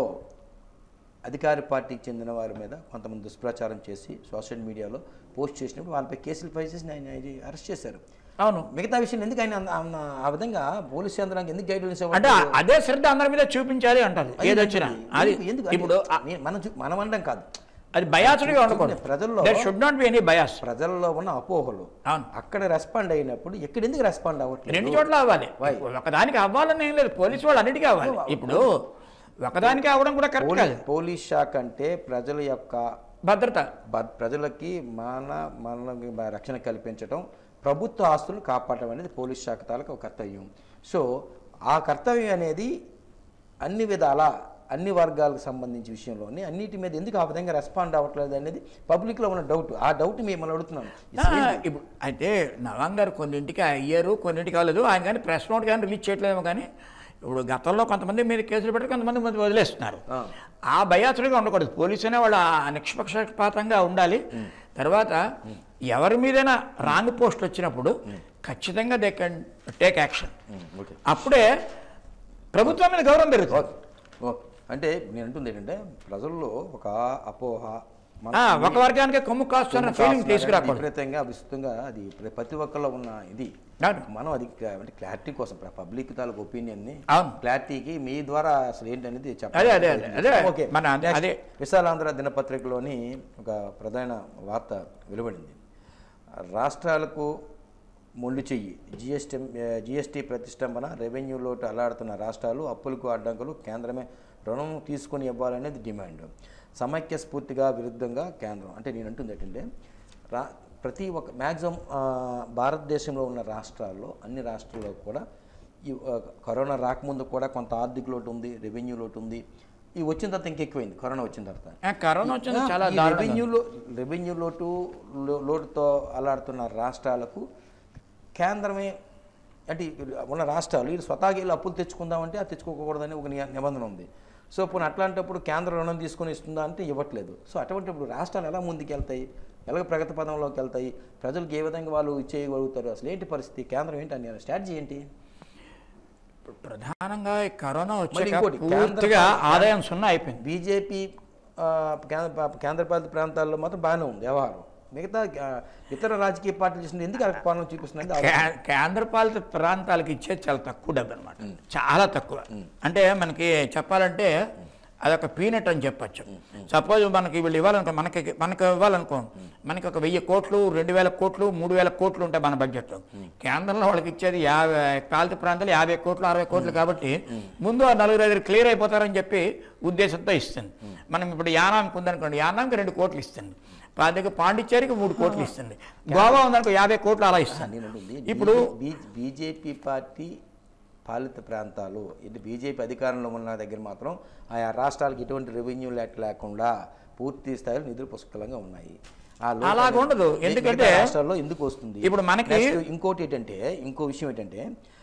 అధికార పార్టీకి చెందిన వారి మీద కొంతమంది దుష్ప్రచారం చేసి సోషల్ మీడియాలో పోస్ట్ చేసినప్పుడు వాళ్ళపై కేసులు ఫైల్ చేసి ఆయన అరెస్ట్ చేశారు అవును మిగతా విషయం ఎందుకు ఆయన అంత- ఆయన ఆ విధంగా పోలీస్ యంత్రాంగం ఎందుకు గైడ్లైన్స్ అంటే అదే శ్రద్ధ అందరి మీద చూపించాలి అంటారు ఏది వచ్చినా అది ఎందుకు ఇప్పుడు ఆ- అంటే మనం చూ- మనం అనడం కాదు అది బయాసుడిగా ఉండకూడదు ప్రజల్లో there should not be any bias ప్రజల్లో ఉన్న అపోహలు అవును అక్కడ రెస్పాండ్ అయినప్పుడు ఇక్కడ ఎందుకు రెస్పాండ్ అవ్వట్లేదు రెండు చోట్ల అవ్వాలి Why? ఒకదానికి అవ్వాలని ఏం లేదు పోలీసు వాళ్ళు అన్నిటికీ అవ్వాలి ఇప్పుడు ఒకదానికి అవ్వడం కూడా కరెక్ట్ పోలీ- కాదు పోలీస్ శాఖ అంటే ప్రజల యొక్క భద్రత బ- ప్రజలకి మాన మనకి రక్షణ కల్పించడం ప్రభుత్వ ఆస్తులు కాపాడడం అనేది పోలీస్ శాఖ తాలూకు ఒక కర్తవ్యం సో ఆ కర్తవ్యం అనేది అన్ని విధాల అన్ని వర్గాలకు సంబంధించి విషయంలోని అన్నిటి మీద ఎందుకు ఆ విధంగా రెస్పాండ్ అవ్వట్లేదు అనేది పబ్లిక్లో ఉన్న డౌట్ ఆ డౌట్ మిమ్మల్ని అడుగుతున్నాను ఆ, ఇప్పుడు అయితే నవాంగ్ గారు కొన్నింటికి అయ్యారు కొన్నింటికి అవ్వలేదు ఆయన కానీ ప్రెస్ నోట్ కానీ రిలీజ్ చేయట్లేమో కానీ ఇప్పుడు గతంలో కొంతమంది మీద కేసులు పెట్టి కొంతమంది మీద వదిలేస్తున్నారు ఆ. ఆ భయాసుడిగా ఉండకూడదు పోలీసు అనే వాళ్ళు ఆ నిష్పక్షపాతంగా ఉండాలి తర్వాత ఎవరి మీదైనా రాంగ్ పోస్ట్ వచ్చినప్పుడు ఖచ్చితంగా they can take action okay అప్పుడే ప్రభుత్వం మీద గౌరవం పెరుగుతుంది ఓ అంటే నేను అంటుంది ఏంటంటే ప్రజల్లో ఒక అపోహ మన- ఆ, ఒక వర్గానికి కొమ్ము కాస్తున్న ఫీలింగ్ తీసుకురాకూడదు విపరీతంగా విస్తృతంగా అది ప్ర- ప్రతి ఒక్కరిలో ఉన్న ఇది అవును. మనం అది క్లా- అంటే క్లారిటీ కోసం పబ్లిక్ తాలూకు ఒపీనియన్ని అవును. క్లారిటీకి మీ ద్వారా అసలు ఏంటనేది అదే, అదే, అదే, అదే. ఓకే మన Next, అదే. విశాలాంధ్ర దినపత్రికలోని ఒక ప్రధాన వార్త వెలువడింది రాష్ట్రాలకు మొండి చెయ్యి జిఎస్టీ జిఎస్టీ ప్రతిష్టంభన రెవెన్యూ లోటు అల్లాడుతున్న రాష్ట్రాలు అప్పులకు అడ్డంకులు కేంద్రమే రుణం తీసుకొని ఇవ్వాలనేది డిమాండ్ సమైక్య స్ఫూర్తిగా విరుద్ధంగా కేంద్రం అంటే నేను అంటుంది ఏంటంటే రా ప్రతి ఒక్క మ్యాక్సిమం భారతదేశంలో ఉన్న రాష్ట్రాల్లో అన్ని రాష్ట్రాల్లో కూడా ఈ ఆ, కరోనా రాకముందు కూడా కొంత ఆర్థిక లోటు ఉంది రెవెన్యూ లోటు ఉంది ఈ వచ్చిన తర్వాత ఇంకెక్కువైంది కరోనా వచ్చిన తర్వాత ఆ, కరోనా వచ్చింది చాలా ఈ దారుణంగా రెవెన్యూ లో రెవెన్యూ లోటు లో- లోటుతో అలాడుతున్న రాష్ట్రాలకు కేంద్రమే అంటే ఉన్న రాష్ట్రాలు వీళ్ళు స్వతహాగా వీళ్ళు అప్పులు తెచ్చుకుందామంటే అది తెచ్చుకోకూడదని ఒక నియ- నిబంధన ఉంది సో పోనీ అట్లాంటప్పుడు కేంద్ర రుణం తీసుకొని ఇస్తుందా అంటే ఇవ్వట్లేదు సో అటువంటిప్పుడు రాష్ట్రాలు ఎలా ముందుకు వెళ్తాయి ఎలాగ ప్రగతి పదంలోకి వెళ్తాయి ప్రజలకు ఏ విధంగా వాళ్ళు ఇచ్చేయగలుగుతారు అసలు ఏంటి పరిస్థితి కేంద్రం ఏంటి అని స్ట్రాటజీ ఏంటి ఇప్పుడు ప్రధానంగా ఈ కరోనా మరి వచ్చాక ఇంకోటి, కేంద్ర పూర్తిగా ప్రభుత్వం- ఆదాయం సున్నా అయిపోయింది బీజేపీ ఆ, కేంద్ర కేంద్రపాలిత ప్రాంతాల్లో మాత్రం బాగానే ఉంది వ్యవహారం మిగతా ఆ, ఇతర రాజకీయ పార్టీలు చేసిన ఎందుకు అలా పాలన చూపిస్తుంది కే- కేంద్రపాలిత ప్రాంతాలకు ఇచ్చేది చాలా తక్కువ డబ్బు అనమాట చాలా తక్కువ అంటే మనకి చెప్పాలంటే అదొక పీనట్ అని చెప్పచ్చు సపోజ్ మనకి వీళ్ళు ఇవ్వాలనుకో మనకి మనకి ఇవ్వాలనుకో మనకి ఒక వెయ్యి కోట్లు రెండు వేల కోట్లు మూడు వేల కోట్లు ఉంటాయి మన బడ్జెట్లో కేంద్రంలో వాళ్ళకి ఇచ్చేది యాభై పాలిత ప్రాంతాలు యాభై కోట్లు అరవై కోట్లు కాబట్టి ముందు ఆ నలుగురు ఐదు క్లియర్ అయిపోతారని చెప్పి ఉద్దేశంతో ఇస్తుంది మనం ఇప్పుడు యానాంకి ఉందనుకోండి యానాంకి రెండు కోట్లు ఇస్తుంది పాదిక పాండిచ్చేరికి మూడు కోట్లు ఇస్తుంది గోవా ఉందనుకో యాభై కోట్లు అలా ఇస్తుంది నేను అంటుంది, ఇప్పుడు బీ- బీజేపీ పార్టీ పాలిత ప్రాంతాలు ఇది బీజేపీ అధికారంలో ఉన్న దగ్గర మాత్రం ఆయా రాష్ట్రాలకు ఎటువంటి రెవెన్యూ లేక లేకుండా పూర్తి స్థాయిలో నిధులు పుష్కలంగా ఉన్నాయి ఆ లోటు అలాగ అనేది ఉండదు. మిగతా ఎందుకంటే రాష్ట్రాల్లో ఎందుకు వస్తుంది ఇప్పుడు మనకి- Next ఇంకోటి ఏంటంటే ఇంకో విషయం ఏంటంటే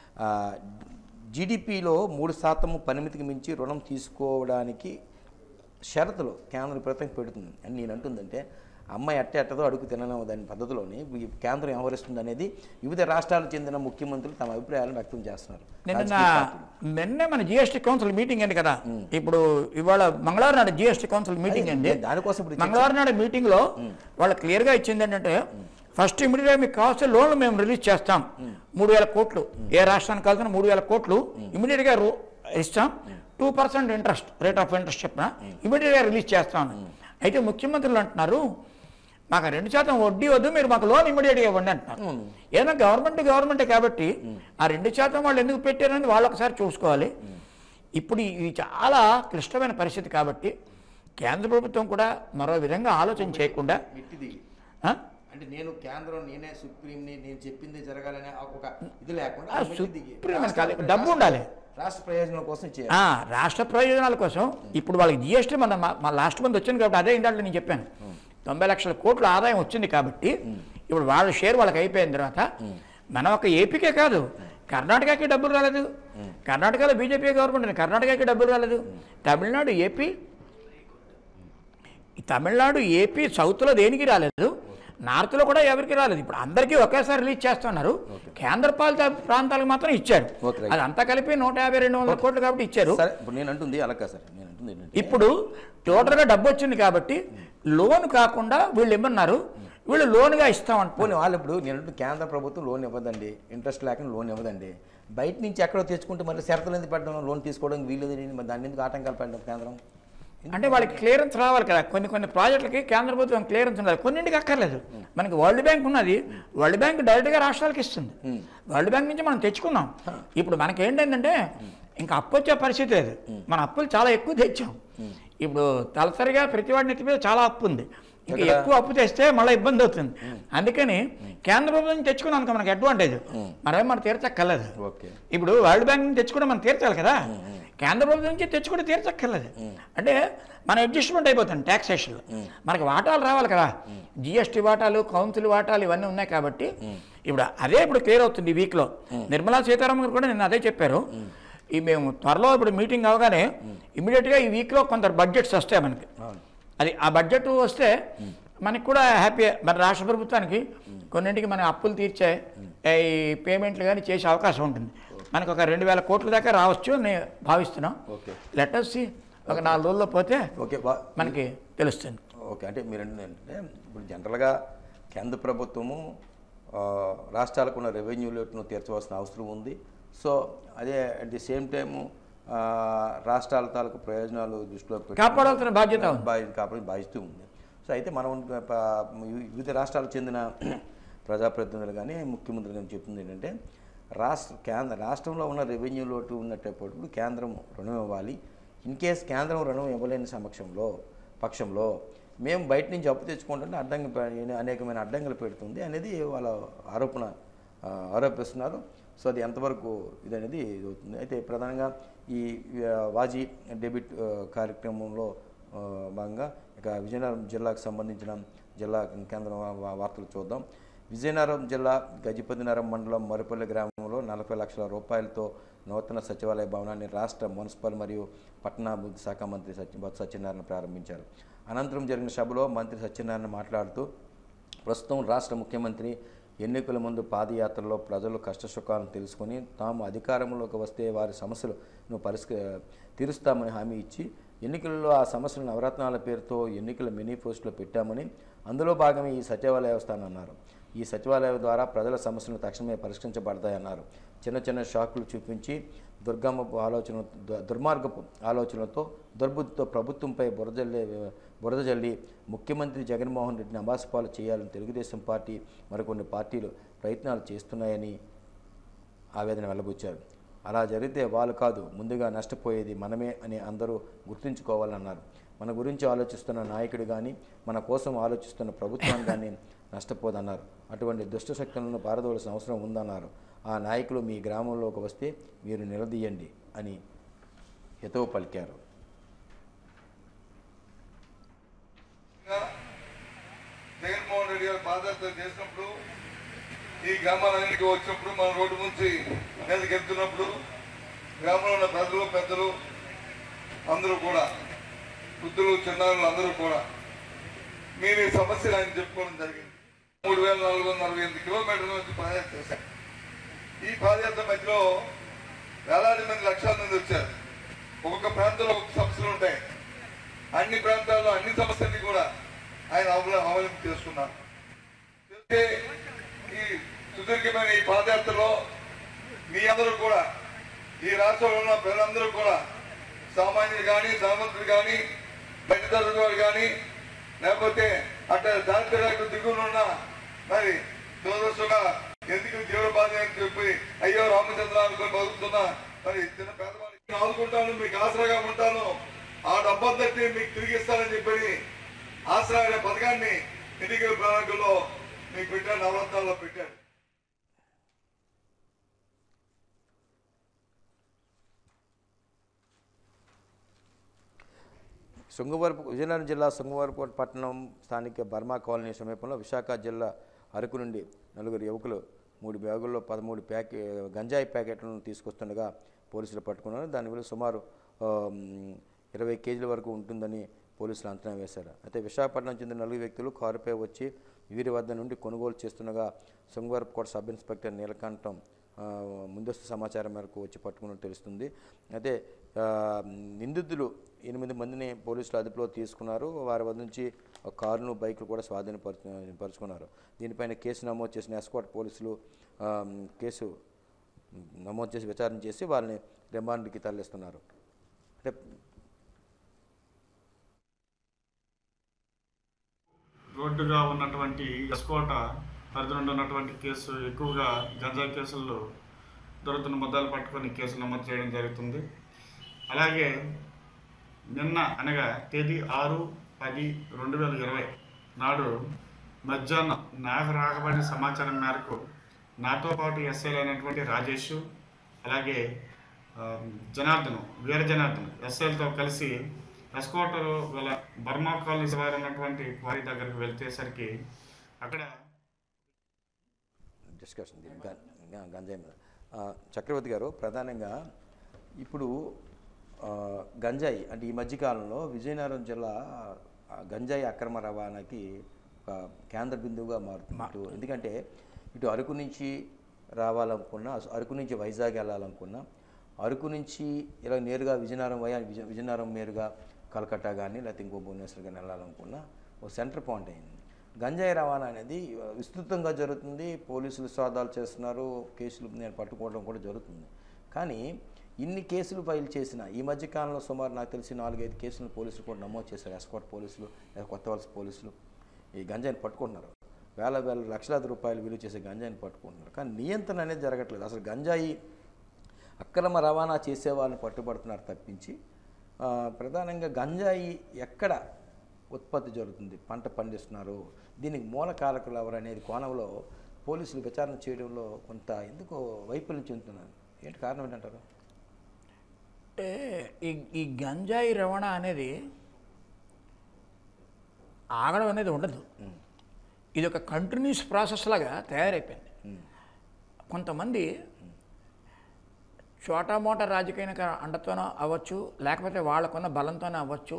జీడిపిలో మూడు శాతం పరిమితికి మించి రుణం తీసుకోవడానికి షరతులు కేంద్ర ప్రభుత్వం పెడుతుంది అని నేను అంటుందంటే అమ్మాయి అట్ట ఎట్టదో అడుగు తినలేము దాని పద్ధతిలోని ఈ కేంద్రం వ్యవహరిస్తుంది అనేది వివిధ రాష్ట్రాలకు చెందిన ముఖ్యమంత్రులు తమ అభిప్రాయాలను వ్యక్తం చేస్తున్నారు నిన్న రాజకీయ పార్టీలు. నిన్నే మన జిఎస్టీ కౌన్సిల్ మీటింగ్ అయింది కదా ఇప్పుడు ఇవాళ మంగళవారం నాడు జిఎస్టీ కౌన్సిల్ మీటింగ్ అదే, అయింది నేను దానికోసం ఇప్పుడు చర్చ- మంగళవారం నాడు మీటింగ్ లో వాళ్ళు క్లియర్ గా ఇచ్చింది ఏంటంటే ఫస్ట్ ఇమీడియట్ మీకు కావాల్సిన లోన్లు మేము రిలీజ్ చేస్తాం మూడు వేల కోట్లు ఏ రాష్ట్రానికి కావాల్సిన మూడు వేల కోట్లు ఇమీడియట్ గా రూ- ఇస్తాం two percent interest rate of interest చెప్పిన ఇమీడియట్ గా రిలీజ్ చేస్తాం అయితే ముఖ్యమంత్రులు అంటున్నారు మాకు రెండు శాతం వడ్డీ వద్దు మీరు మాకు లోన్ ఇమీడియట్గా ఇవ్వండి అంటున్నారు ఏదైనా గవర్నమెంట్ గవర్నమెంటే కాబట్టి ఆ రెండు శాతం వాళ్ళు ఎందుకు పెట్టారని వాళ్ళు ఒకసారి చూసుకోవాలి ఇప్పుడు ఇది చాలా క్లిష్టమైన పరిస్థితి కాబట్టి కేంద్ర ప్రభుత్వం కూడా మరో విధంగా ఆలోచన చేయకుండా మిట్టిది ఆ? అంటే నేను కేంద్రం నేనే సుప్రీంని నేను చెప్పింది జరగాలనే ఒక ఇది లేకుండా ఆ, మిట్టి దిగి- సుప్రీం అని కాదు, రాష్ట్ర- డబ్బు ఉండాలి. రాష్ట్ర ప్రయోజనం కోసం చేయాలి ఆ, రాష్ట్ర ప్రయోజనాల కోసం ఇప్పుడు వాళ్ళకి జిఎస్టీ మన మా- మా లాస్ట్ మంత్ వచ్చింది కాబట్టి అదే ఇందాక నేను చెప్పాను తొంభై లక్షల కోట్ల ఆదాయం వచ్చింది కాబట్టి ఇప్పుడు వాళ్ళ షేర్ వాళ్ళకి అయిపోయిన తర్వాత మనం ఒక ఏపీకే కాదు కర్ణాటకకి డబ్బులు రాలేదు కర్ణాటకలో బీజేపీ గవర్నమెంట్ ఉంది కర్ణాటకకి డబ్బులు రాలేదు తమిళనాడు ఏపీ ఈ తమిళనాడు ఏపీ సౌత్లో దేనికి రాలేదు నార్త్లో కూడా ఎవరికి రాలేదు ఇప్పుడు అందరికీ ఒకేసారి రిలీజ్ చేస్తున్నారు కేంద్ర పాలిత ప్రాంతాలకు మాత్రం ఇచ్చారు Okay, right. అది అంతా కలిపి నూట యాభై రెండు వందల కోట్లు కాబట్టి ఇచ్చారు సరే ఇప్పుడు నేను అంటుంది అలా కాదు సార్ నేను అంటుంది ఏంటంటే ఇప్పుడు టోటల్గా డబ్బు వచ్చింది కాబట్టి లోన్ కాకుండా వీళ్ళు ఇమ్మన్నారు వీళ్ళు లోన్గా ఇస్తామంట పోనీ వాళ్ళు ఇప్పుడు నేను అంటుంది కేంద్ర ప్రభుత్వం లోన్ ఇవ్వదండి ఇంట్రెస్ట్ లేకుండా లోన్ ఇవ్వదండి బయట నుంచి ఎక్కడో తెచ్చుకుంటే మళ్ళీ షరతులు ఎందుకు పెట్టడం లోన్ తీసుకోవడానికి వీలు మరి దాన్ని ఎందుకు ఆటంకాలు పెట్టడం కేంద్రం అంటే వాళ్ళకి క్లియరెన్స్ రావాలి కదా కొన్ని కొన్ని ప్రాజెక్టులకి కేంద్ర ప్రభుత్వం క్లియరెన్స్ ఉండాలి కొన్నింటికి అక్కర్లేదు మనకి వరల్డ్ బ్యాంక్ ఉన్నది వరల్డ్ బ్యాంక్ డైరెక్ట్గా రాష్ట్రాలకు ఇస్తుంది వరల్డ్ బ్యాంక్ నుంచి మనం తెచ్చుకున్నాం ఇప్పుడు మనకి ఏంటంటే ఇంకా అప్పు వచ్చే పరిస్థితి లేదు మన అప్పులు చాలా ఎక్కువ తెచ్చాం ఇప్పుడు తలసరిగా ప్రతివాడి నెత్తి మీద చాలా అప్పు ఉంది ఇంకా ఎక్కడ? ఎక్కువ అప్పు తెస్తే మళ్ళీ ఇబ్బంది అవుతుంది అందుకని కేంద్ర ప్రభుత్వం నుంచి తెచ్చుకున్నాం అనుకో మనకి అడ్వాంటేజ్ మనమేం మనం తీర్చక్కర్లేదు ఓకే ఇప్పుడు వరల్డ్ బ్యాంక్ నుంచి తెచ్చుకుంటే మనం తీర్చాలి కదా కేంద్ర ప్రభుత్వం నుంచి తెచ్చుకుంటే తీర్చక్కర్లేదు అంటే మన అడ్జస్ట్మెంట్ అయిపోతుంది ట్యాక్సేషన్లో మనకి వాటాలు రావాలి కదా జిఎస్టీ వాటాలు కౌన్సిల్ వాటాలు ఇవన్నీ ఉన్నాయి కాబట్టి ఇప్పుడు అదే ఇప్పుడు క్లియర్ అవుతుంది ఈ వీక్లో నిర్మలా సీతారామన్ గారు కూడా నిన్న అదే చెప్పారు ఈ మేము త్వరలో ఇప్పుడు మీటింగ్ అవగానే ఇమీడియట్గా ఈ వీక్లో కొంత బడ్జెట్స్ వస్తాయి మనకి అది ఆ బడ్జెట్ వస్తే మనకి కూడా హ్యాపీ మన రాష్ట్ర ప్రభుత్వానికి కొన్నింటికి మన అప్పులు తీర్చే ఈ పేమెంట్లు కానీ చేసే అవకాశం ఉంటుంది మనకు ఒక రెండు వేల కోట్ల దాకా రావచ్చు అని నేను భావిస్తున్నాం ఓకే లెటర్స్ ఒక నాలుగు రోజుల్లో పోతే ఓకే బా మనకి తెలుస్తుంది ఓకే అంటే మీరు ఏంటంటే ఇప్పుడు జనరల్గా కేంద్ర ప్రభుత్వము ఆ, రాష్ట్రాలకు ఉన్న రెవెన్యూ లోటును తీర్చవలసిన అవసరం ఉంది సో అదే అట్ ది సేమ్ టైము ఆ, రాష్ట్రాల తాలూకు ప్రయోజనాలు దృష్టిలో పెట్టుకుని- కాపాడాల్సిన బాధ్యత ఉంది. బాధ్యత కాపాడి బాధ్యత ఉంది సో అయితే మనం ప- వివిధ రాష్ట్రాలకు చెందిన ప్రజాప్రతినిధులు కానీ ముఖ్యమంత్రులు కానీ చెప్తుంది ఏంటంటే రాష్ట్ర కేంద్ర రాష్ట్రంలో ఉన్న రెవెన్యూ లోటు ఉన్నటప్పుడు కేంద్రం రుణం ఇవ్వాలి ఇన్ కేస్ కేంద్రం రుణం ఇవ్వలేని సమక్షంలో పక్షంలో మేము బయట నుంచి అప్పు తెచ్చుకుంటుంటే అడ్డంకి పె- అనేకమైన అడ్డంకులు పెడుతుంది అనేది వాళ్ళ ఆరోపణ ఆ, ఆరోపిస్తున్నారు సో అది ఎంతవరకు ఇది అనేది ఇది అవుతుంది అయితే ప్రధానంగా ఈ ఆ, వాజీ డెబిట్ ఆ, కార్యక్రమంలో ఆ, భాగంగా ఇక విజయనగరం జిల్లాకు సంబంధించిన జిల్లా కేంద్రం వా- వా- వార్తలు చూద్దాం విజయనగరం జిల్లా గజపతినగరం మండలం మరుపల్లి గ్రామంలో నలభై లక్షల రూపాయలతో నూతన సచివాలయ భవనాన్ని రాష్ట్ర మున్సిపల్ మరియు పట్టణాభివృద్ధి శాఖ మంత్రి సత్య బొత్స సత్యనారాయణ ప్రారంభించారు అనంతరం జరిగిన సభలో మంత్రి సత్యనారాయణ మాట్లాడుతూ ప్రస్తుతం రాష్ట్ర ముఖ్యమంత్రి ఎన్నికల ముందు పాదయాత్రలో ప్రజలు కష్టసుఖాలను తెలుసుకొని తాము అధికారంలోకి వస్తే వారి సమస్యలను పరిష్క తీరుస్తామని హామీ ఇచ్చి ఎన్నికల్లో ఆ సమస్యలను నవరత్నాల పేరుతో ఎన్నికల మేనిఫెస్టోలో పెట్టామని అందులో భాగమే ఈ సచివాలయ వ్యవస్థ అని అన్నారు ఈ సచివాలయం ద్వారా ప్రజల సమస్యలు తక్షణమే పరిష్కరించబడతాయన్నారు చిన్న చిన్న షాకులు చూపించి దుర్గమ్మపు ఆలోచన దు- దుర్మార్గపు ఆలోచనలతో దుర్బుద్ధితో ప్రభుత్వంపై బురదల్లే బురద జల్లి ముఖ్యమంత్రి జగన్మోహన్ రెడ్డిని అబాసుపాలు చేయాలని తెలుగుదేశం పార్టీ మరికొన్ని పార్టీలు ప్రయత్నాలు చేస్తున్నాయని ఆవేదన వెల్లబుచ్చారు అలా జరిగితే వాళ్ళు కాదు ముందుగా నష్టపోయేది మనమే అని అందరూ గుర్తుంచుకోవాలన్నారు మన గురించి ఆలోచిస్తున్న నాయకుడు కానీ మన కోసం ఆలోచిస్తున్న ప్రభుత్వం కానీ నష్టపోదన్నారు అటువంటి దుష్ట శక్తులను పారదోలసిన అవసరం ఉందన్నారు ఆ నాయకులు మీ గ్రామంలోకి వస్తే మీరు నిలదీయండి అని హితవు పలికారు జగన్మోహన్ రెడ్డి గారు బాధ్యత చేసినప్పుడు ఈ గ్రామాలన్నింటికి వచ్చినప్పుడు మన రోడ్డు నుంచి మీదకి వెళ్తున్నప్పుడు గ్రామంలో ఉన్న ప్రజలు పెద్దలు అందరూ కూడా వృద్ధులు చిన్నారులు అందరూ కూడా మీరు ఈ సమస్యలు ఆయన చెప్పుకోవడం జరిగింది మూడు వేల నాలుగు వందల నలభై ఎనిమిది కిలోమీటర్ల నుంచి పాదయాత్ర చేశారు ఈ పాదయాత్ర మధ్యలో వేలాది మంది లక్షల మంది వచ్చారు ఒక్కొక్క ప్రాంతంలో ఒక్కొక్క సమస్యలు ఉంటాయి అన్ని ప్రాంతాల్లో అన్ని సమస్యల్ని కూడా ఆయన అవల- అవలంబన చేసుకున్నారు చేస్తే ఈ సుదీర్ఘమైన ఈ పాదయాత్రలో మీ అందరూ కూడా ఈ రాష్ట్రంలో ఉన్న ప్రజలందరూ కూడా సామాన్యులు కానీ ధనవంతులు కానీ మధ్యతరగతి వారు కానీ లేకపోతే అట్లా దారిద్ర్యాలకు దిగువన ఉన్న మరి దురదృష్టంగా ఎందుకు జీవన బాధ అని చెప్పి అయ్యో రామచంద్ర అనుకుని బతుకుతున్న మరి చిన్న పేదవాడికి ఆదుకుంటాను మీకు ఆసరాగా ఉంటాను ఆ డబ్బంతటి మీకు తిరిగి ఇస్తానని చెప్పి ఆసరా అనే పథకాన్ని ఎన్నికల ప్రణాళికలో మీకు పెట్టారు నవరత్నాల్లో పెట్టారు శృంగవరపు విజయనగరం జిల్లా శృంగవరపు పట్టణం స్థానిక బర్మా కాలనీ సమీపంలో విశాఖ జిల్లా అరకు నుండి నలుగురు యువకులు మూడు బ్యాగుల్లో పదమూడు ప్యాకె గంజాయి ప్యాకెట్లను తీసుకొస్తుండగా పోలీసులు పట్టుకున్నారు దాని విలువ సుమారు ఆ, మ్, ఇరవై కేజీల వరకు ఉంటుందని పోలీసులు అంచనా వేశారు అయితే విశాఖపట్నం చెందిన నలుగురు వ్యక్తులు కారుపై వచ్చి వీరి వద్ద నుండి కొనుగోలు చేస్తుండగా శృంగవరపుకోట సబ్ ఇన్స్పెక్టర్ నీలకంఠం ఆ, ముందస్తు సమాచారం మేరకు వచ్చి పట్టుకున్నట్టు తెలుస్తుంది అయితే ఆ, నిందితులు ఎనిమిది మందిని పోలీసులు అదుపులో తీసుకున్నారు వారి వద్ద నుంచి ఒక కారును బైకులు కూడా స్వాధీనపరచు పరుచుకున్నారు దీనిపైన కేసు నమోదు చేసిన ఎస్కాట్ పోలీసులు ఆ, కేసు నమోదు చేసి విచారణ చేసి వాళ్ళని రిమాండ్కి తరలిస్తున్నారు అంటే రోడ్డుగా ఉన్నటువంటి ఎస్కోట పరిధి నుండి ఉన్నటువంటి కేసు ఎక్కువగా గంజాయి కేసుల్లో దొరుకుతున్న ముద్దాలు పట్టుకొని కేసులు నమోదు చేయడం జరుగుతుంది అలాగే నిన్న అనగా తేదీ ఆరు పది రెండు వేల ఇరవై నాడు మధ్యాహ్నం నాకు రాకబడిన సమాచారం మేరకు నాతో పాటు ఎస్ఐలు అయినటువంటి రాజేష్ అలాగే ఆ, జనార్దన్ వీర జనార్దన్ ఎస్ఐలతో కలిసి ఎస్కోటలో గల బర్మా కాలనీ శివారు ఉన్నటువంటి క్వారీ దగ్గరికి వెళ్తేసరికి అక్కడ డిస్కషన్ దీని గం- గ- గంజాయి మీద ఆ, చక్రవర్తి గారు ప్రధానంగా ఇప్పుడు ఆ, గంజాయి అంటే ఈ మధ్యకాలంలో విజయనగరం జిల్లా ఆ, గంజాయి అక్రమ రవాణాకి ఒక కేంద్ర బిందువుగా మారుతుంది ఇటు ఎందుకంటే ఇటు అరకు నుంచి రావాలనుకున్నా అరకు నుంచి వైజాగ్ వెళ్ళాలనుకున్నా అరకు నుంచి ఇలా నేరుగా విజయనగరం వయా విజయ విజయనగరం నేరుగా కలకత్తా కానీ లేకపోతే ఇంకో భువనేశ్వర్ కానీ వెళ్ళాలనుకున్నా ఒక సెంటర్ పాయింట్ అయింది గంజాయి రవాణా అనేది విస్తృతంగా జరుగుతుంది పోలీసులు సోదాలు చేస్తున్నారు కేసులు నేను పట్టుకోవడం కూడా జరుగుతుంది కానీ ఇన్ని కేసులు ఫైల్ చేసిన ఈ మధ్య కాలంలో సుమారు నాకు తెలిసి నాలుగైదు కేసులు పోలీసులు కూడా నమోదు చేశారు ఎస్కాట్ పోలీసులు లేదా కొత్త వలస పోలీసులు ఈ గంజాయిని పట్టుకుంటున్నారు వేల వేల లక్షలాది రూపాయలు విలువ చేసే గంజాయిని పట్టుకుంటున్నారు కానీ నియంత్రణ అనేది జరగట్లేదు అసలు గంజాయి అక్రమ రవాణా చేసే వాళ్ళని పట్టుబడుతున్నారు తప్పించి ఆ, ప్రధానంగా గంజాయి ఎక్కడ ఉత్పత్తి జరుగుతుంది పంట పండిస్తున్నారు దీనికి మూల కారకులు ఎవరు అనేది కోణంలో పోలీసులు విచారణ చేయడంలో కొంత ఎందుకో వైఫల్యం చెందుతున్నారు ఏంటి కారణం ఏంటంటారు అంటే ఈ ఈ గంజాయి రవాణా అనేది ఆగడం అనేది ఉండదు ఇది ఒక కంటిన్యూస్ ప్రాసెస్ లాగా తయారైపోయింది కొంతమంది చోటా మోటా రాజకీయ అండతోనో అవ్వచ్చు లేకపోతే వాళ్ళకున్న బలంతోనే అవ్వచ్చు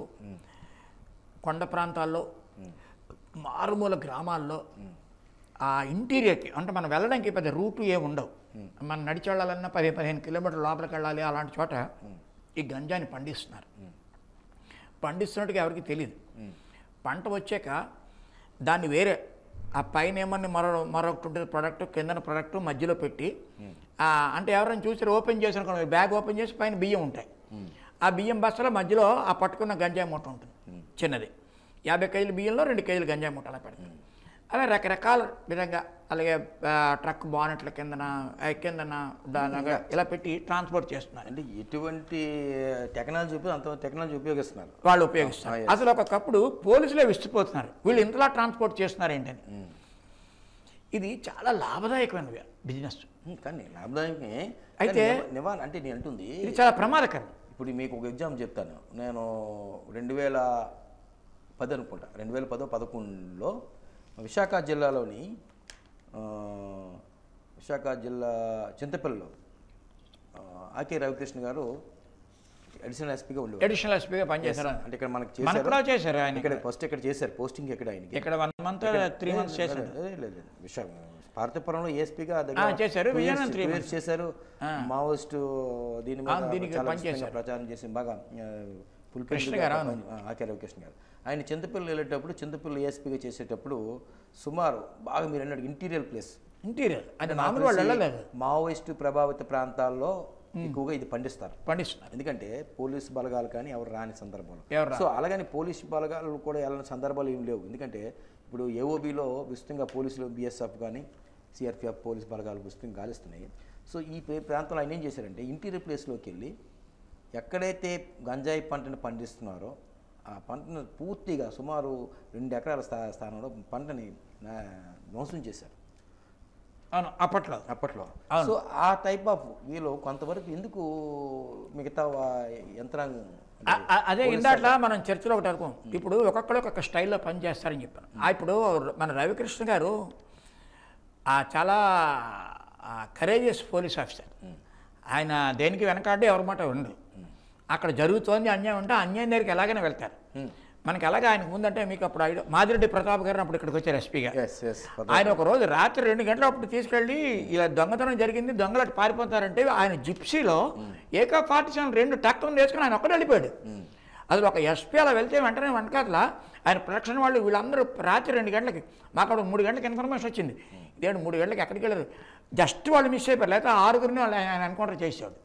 కొండ ప్రాంతాల్లో మారుమూల గ్రామాల్లో ఆ ఇంటీరియర్కి అంటే మనం వెళ్ళడానికి పెద్ద రూటు ఏమి ఉండవు మనం నడిచి వెళ్ళాలన్నా పది పదిహేను కిలోమీటర్ల లోపలికి వెళ్ళాలి అలాంటి చోట ఈ గంజాని పండిస్తున్నారు పండిస్తున్నట్టుగా ఎవరికి తెలియదు పంట వచ్చాక దాన్ని వేరే ఆ పైన ఏమన్నా మరో మరొకటి ఉంటుంది ప్రొడక్ట్ కిందన ప్రొడక్ట్ మధ్యలో పెట్టి ఆ, అంటే ఎవరైనా చూసి ఓపెన్ చేసిన అనుకోండి, బ్యాగ్ ఓపెన్ చేసి పైన బియ్యం ఉంటాయి ఆ బియ్యం బస్తాల మధ్యలో ఆ పట్టుకున్న గంజాయి మూట ఉంటుంది చిన్నది యాభై కేజీల బియ్యంలో రెండు కేజీలు గంజాయి మూట అలా పెడతారు అలా రకరకాల విధంగా అలాగే ఆ, ట్రక్ బానెట్ల కిందన ఆ, కిందన దానిలాగా ఇలా పెట్టి ట్రాన్స్పోర్ట్ చేస్తున్నారు అంటే ఎటువంటి టెక్నాలజీ ఉపయోగ అంత టెక్నాలజీ ఉపయోగిస్తున్నారు వాళ్ళు ఉపయోగిస్తారు Ah, yes. అసలు ఒకప్పుడు పోలీసులే విసిపోతున్నారు వీళ్ళు ఇంతలా ట్రాన్స్పోర్ట్ చేస్తున్నారు ఏంటని ఇది చాలా లాభదాయకమైన బిజినెస్ ఉమ్, కానీ లాభదాయకమే అయితే- కానీ నివ- నివారణ అంటే నేను అంటుంది ఇది చాలా ప్రమాదకరం ఇప్పుడు మీకు ఒక ఎగ్జామ్ చెప్తాను నేను రెండు వేల పది అనుకుంటా రెండు వేల పదో పదకొండులో విశాఖ జిల్లాలోని ఆ, విశాఖ జిల్లా చింతపల్లిలో ఆ, ఆకే రవికృష్ణ గారు అడిషనల్ ఎస్పీగా ఉండేవారు అడిషనల్ ఎస్పీగా పనిచేశారు అంటే ఇక్కడ మనకు మనకు చేశారు కూడా చేశారు ఆయన ఇక్కడ ఫస్ట్ ఇక్కడ చేశారు పోస్టింగ్ ఎక్కడ ఆయనకి ఇక్కడ వన్ మంత్ త్రీ మంత్స్ చేశారు లేదు, లేదు, లేదు. విశాఖ పార్థపురంలో ఏఎస్పీగా ఆ, చేశారు. Vizianagaram three months. చేశారు మావోయిస్ట్ దీని ఆ, మీద దీనికి చాలా పనిచేశారు. విస్తృతంగా ప్రచారం చేసి బాగా ఆ, full కృష్ణ fledged గా గారు, అవును. పని- ఆ, ఆకే రవికృష్ణ గారు ఆయన చింతపల్లి వెళ్ళేటప్పుడు చింతపల్లి ఏఎస్పీగా చేసేటప్పుడు సుమారు బాగా మీరు అన్నట్టు ఇంటీరియర్ ప్లేస్ ఇంటీరియర్ అది మామూలు వాళ్ళు వెళ్ళలేదు మావోయిస్ట్ ప్రభావిత ప్రాంతాల్లో ఎక్కువగా ఇది పండిస్తారు పండిస్తున్నారు ఎందుకంటే పోలీస్ బలగాలు కానీ ఎవరు రాని సందర్భంలో ఎవరు రారు. సో అలాగని పోలీస్ బలగాలు కూడా వెళ్ళని సందర్భాలు ఏం లేవు ఎందుకంటే ఇప్పుడు ఏఓబిలో విస్తృతంగా పోలీసులు బిఎస్ఎఫ్ కానీ సిఆర్పిఎఫ్ పోలీస్ బలగాలు విస్తృతంగా గాలిస్తున్నాయి సో ఈ ప్రే- ప్రాంతంలో ఆయన ఏం చేశారంటే ఇంటీరియర్ ప్లేస్లోకి వెళ్ళి ఎక్కడైతే గంజాయి పంటను పండిస్తున్నారో ఆ పంటను పూర్తిగా సుమారు రెండు ఎకరాల స్థా స్థానంలో పంటని నా- ధ్వంసం చేశారు అవును అప్పట్లో అప్పట్లో అవును. సో ఆ టైప్ ఆఫ్ వీళ్ళు కొంతవరకు ఎందుకు మిగతా వా- యంత్రాంగం ఆ- ఆ- అదే ఇందాట్లా మనం చర్చలో ఒకటి అనుకోం ఇప్పుడు ఒక్కొక్కరు ఒక్కొక్క స్టైల్లో పని చేస్తారని చెప్పాను ఆ ఇప్పుడు మన రవికృష్ణ గారు ఆ చాలా కరేజియస్ పోలీస్ ఆఫీసర్ ఆయన దేనికి వెనకాడే ఎవరి మాట ఉండదు అక్కడ జరుగుతోంది అన్యాయం ఉంటే ఆ అన్యాయం దగ్గరికి ఎలాగైనా వెళ్తారు మనకి ఎలాగ ఆయనకు ముందంటే మీకు అప్పుడు ఐడియా మాదిరెడ్డి ప్రతాప్ గారు అప్పుడు ఇక్కడికి వచ్చారు ఎస్పీగా ఎస్ ఎస్ ఆయన ఒక రోజు రాత్రి రెండు గంటల అప్పుడు తీసుకెళ్ళి ఇలా దొంగతనం జరిగింది దొంగలు అటు పారిపోతారంటే ఆయన జిప్సీలో ఏకా ఫార్టీ సెవెన్ రెండు టక్కులు వేసుకుని ఆయన ఒక్కడే వెళ్ళిపోయాడు అసలు ఒక ఎస్పీ అలా వెళ్తే వెంటనే వెనకాతల ఆయన ప్రొడక్షన్ వాళ్ళు వీళ్ళందరూ రాత్రి రెండు గంటలకి మాకు అప్పుడు మూడు గంటలకు ఇన్ఫర్మేషన్ వచ్చింది ఇదేంటి మూడు గంటలకు ఎక్కడికి వెళ్ళారు జస్ట్ వాళ్ళు మిస్ అయిపోయారు లేకపోతే ఆరుగురిని వాళ్ళు ఆయన ఎన్కౌంటర్ చేసేవాడు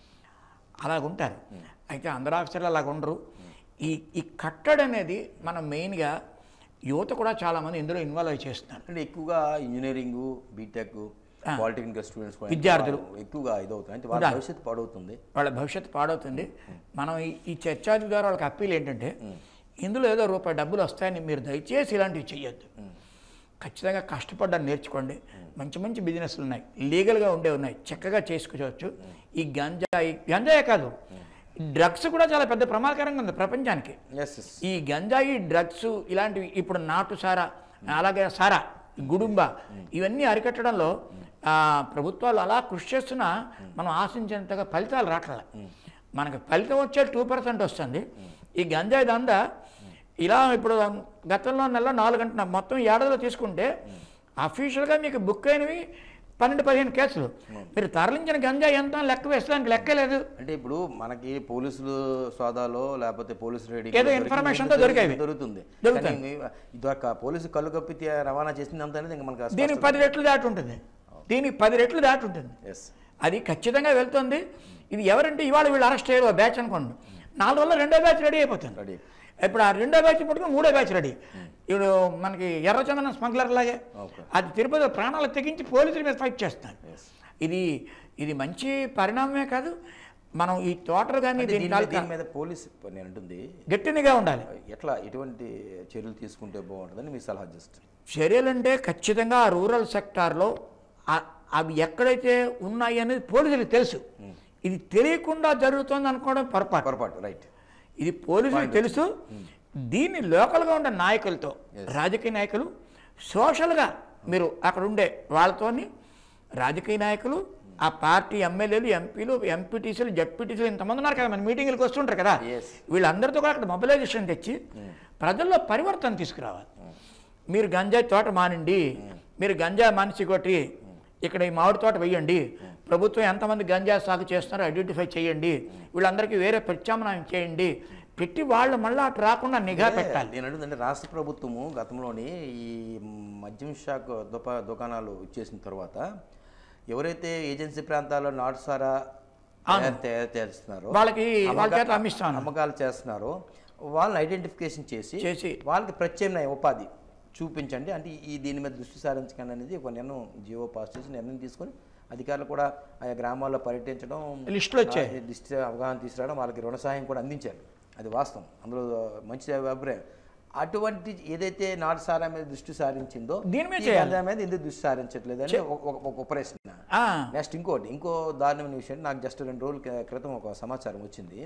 అలాగుంటారు అయితే అందరు ఆఫీసర్లు అలాగ ఉండరు ఈ ఈ కట్టడి అనేది మనం మెయిన్గా యువత కూడా చాలామంది ఇందులో ఇన్వాల్వ్ అయి చేస్తున్నారు అంటే ఎక్కువగా ఇంజనీరింగ్ బీటెక్ పాలిటెక్నికల్ స్టూడెంట్స్ కూడా విద్యార్థులు. ఎక్కువగా ఇదవుతుంది అంటే వాళ్ళ ఉండాలి. భవిష్యత్తు పాడవుతుంది వాళ్ళ భవిష్యత్తు పాడవుతుంది మనం ఈ- ఈ చర్చాది ద్వారా వాళ్ళకి అప్పీల్ ఏంటంటే ఇందులో ఏదో రూపాయి డబ్బులు వస్తాయని మీరు దయచేసి ఇలాంటివి చెయ్యొద్దు ఖచ్చితంగా కష్టపడ్డాన్ని నేర్చుకోండి మంచి మంచి బిజినెస్లు ఉన్నాయి లీగల్గా ఉండే ఉన్నాయి చక్కగా చేసుకోవచ్చు ఈ గంజాయి గంజాయే కాదు డ్రగ్స్ కూడా చాలా పెద్ద ప్రమాదకరంగా ఉంది ప్రపంచానికి ఎస్ ఎస్ ఈ గంజాయి డ్రగ్స్ ఇలాంటివి ఇప్పుడు నాటు సారా అలాగే సారా గుడుంబ ఇవన్నీ అరికట్టడంలో ఆ, ప్రభుత్వాలు అలా కృషి చేస్తున్నా మనం ఆశించేంతగా ఫలితాలు రావట్లే మనకి ఫలితం వచ్చే టూ పర్సెంట్ వస్తుంది ఈ గంజాయి దందా ఇలా ఇప్పుడు గతంలో నెల నాలుగు గంటల మొత్తం ఏడాదిలో తీసుకుంటే అఫీషియల్గా మీకు బుక్ అయినవి పన్నెండు పదిహేను కేసులు మీరు తరలించిన గంజాయి ఎంత అని లెక్క వేస్తే దానికి లెక్కే లేదు అంటే ఇప్పుడు మనకి పోలీసులు సోదాలో లేకపోతే పోలీసు రెడీ ఏదో information తో దొరికేవి. దొరుకుతుంది దొరుకుతాయి. కానీ మీ- ఇదొక పోలీసు కళ్ళు కప్పి తీ- రవాణా చేసింది అంత అనేది ఇంకా మనకు దీనికి పది రెట్లు దాటి ఉంటుంది దీనికి పది రెట్లు దాటి ఉంటుంది ఎస్ అది ఖచ్చితంగా వెళ్తుంది ఇది ఎవరంటే ఇవాళ వీళ్ళు అరెస్ట్ అయ్యారు బ్యాచ్ అనుకోండి నాలుగు రోజుల్లో రెండో బ్యాచ్ రెడీ అయిపోతుంది రెడీ ఇప్పుడు ఆ రెండో బ్యాచ్ పట్టుకుని మూడో బ్యాచ్ రెడీ ఇప్పుడు మనకి ఎర్రచందనం స్మగ్లర్ లాగే ఓకే అది తిరుపతి ప్రాణాలు తెగించి పోలీసుల మీద ఫైట్ చేస్తారు ఎస్ ఇది ఇది మంచి పరిణామమే కాదు మనం ఈ తోటలు కానీ అంటే దీని దీని మీద- తాలూకా దీని మీద పోలీస్ నేను అంటుంది గట్టినిగా ఉండాలి ఎట్లా ఎటువంటి చర్యలు తీసుకుంటే బాగుంటుందని మీ సలహా జస్ట్ చర్యలంటే ఖచ్చితంగా ఆ రూరల్ సెక్టార్లో ఆ- అవి ఎక్కడైతే ఉన్నాయి అనేది పోలీసులకు తెలుసు ఇది తెలియకుండా జరుగుతుంది అనుకోవడం పొరపాటు పొరపాటు రైట్ ఇది పోలీసులకు తెలుసు దీన్ని లోకల్గా ఉండే నాయకులతో రాజకీయ నాయకులు సోషల్గా మీరు అక్కడ ఉండే వాళ్ళతోని రాజకీయ నాయకులు ఆ పార్టీ ఎమ్మెల్యేలు ఎంపీలు ఎంపీటీసీలు జడ్పీటీసీలు ఇంతమంది ఉన్నారు కదా మన మీటింగ్లకు వస్తుంటారు కదా Yes. వీళ్ళందరితో కూడా అక్కడ మొబిలైజేషన్ తెచ్చి ప్రజల్లో పరివర్తన తీసుకురావాలి మీరు గంజాయి తోట మానండి మీరు గంజాయి మనిషి కొట్టి ఇక్కడ ఈ మామిడి తోట వేయండి ప్రభుత్వం ఎంతమంది గంజాయి సాగు చేస్తున్నారో ఐడెంటిఫై చేయండి వీళ్ళందరికీ వేరే ప్రత్యామ్నాయం చేయండి పెట్టి వాళ్ళు మళ్ళీ అటు రాకుండా నిఘా పెట్టాలి నేను అడుగుతుంటే రాష్ట్ర ప్రభుత్వము గతంలోని ఈ మద్యం షాక్ దుప దుకాణాలు ఇచ్చేసిన తర్వాత ఎవరైతే ఏజెన్సీ ప్రాంతాల్లో నాటుసారా తయారు తయారు చేస్తున్నారో వాళ్ళకి వాళ్ళ అమ్మకా- చేత అమ్మిస్తాను అమ్మకాలు చేస్తున్నారో వాళ్ళని ఐడెంటిఫికేషన్ చేసి చేసి. వాళ్ళకి ప్రత్యామ్నాయ ఉపాధి చూపించండి అంటే ఈ దీని మీద దృష్టి సారించకండి అనేది ఒక నిర్ణయం జియో పాస్ చేసి నిర్ణయం తీసుకొని అధికారులు కూడా ఆయా గ్రామాల్లో పర్యటించడం లిస్టులు వచ్చాయి. ఆ లిస్ట్ అవగాహన తీసుకురావడం వాళ్ళకి రుణ సహాయం కూడా అందించారు అది వాస్తవం అందులో మంచి అభిప్రాయం అటువంటి ఏదైతే నాటు సారా మీద దృష్టి సారించిందో దీని మీద ఈ చేయాలి. గంజాయి మీద ఎందుకు దృష్టి సారించట్లేదు అని ఒక- ఒక ఒక ప్రశ్న ఆ, నెక్స్ట్ ఇంకోటి ఇంకో దారుణమైన విషయం నాకు జస్ట్ రెండు రోజుల క్రి- క్రితం ఒక సమాచారం వచ్చింది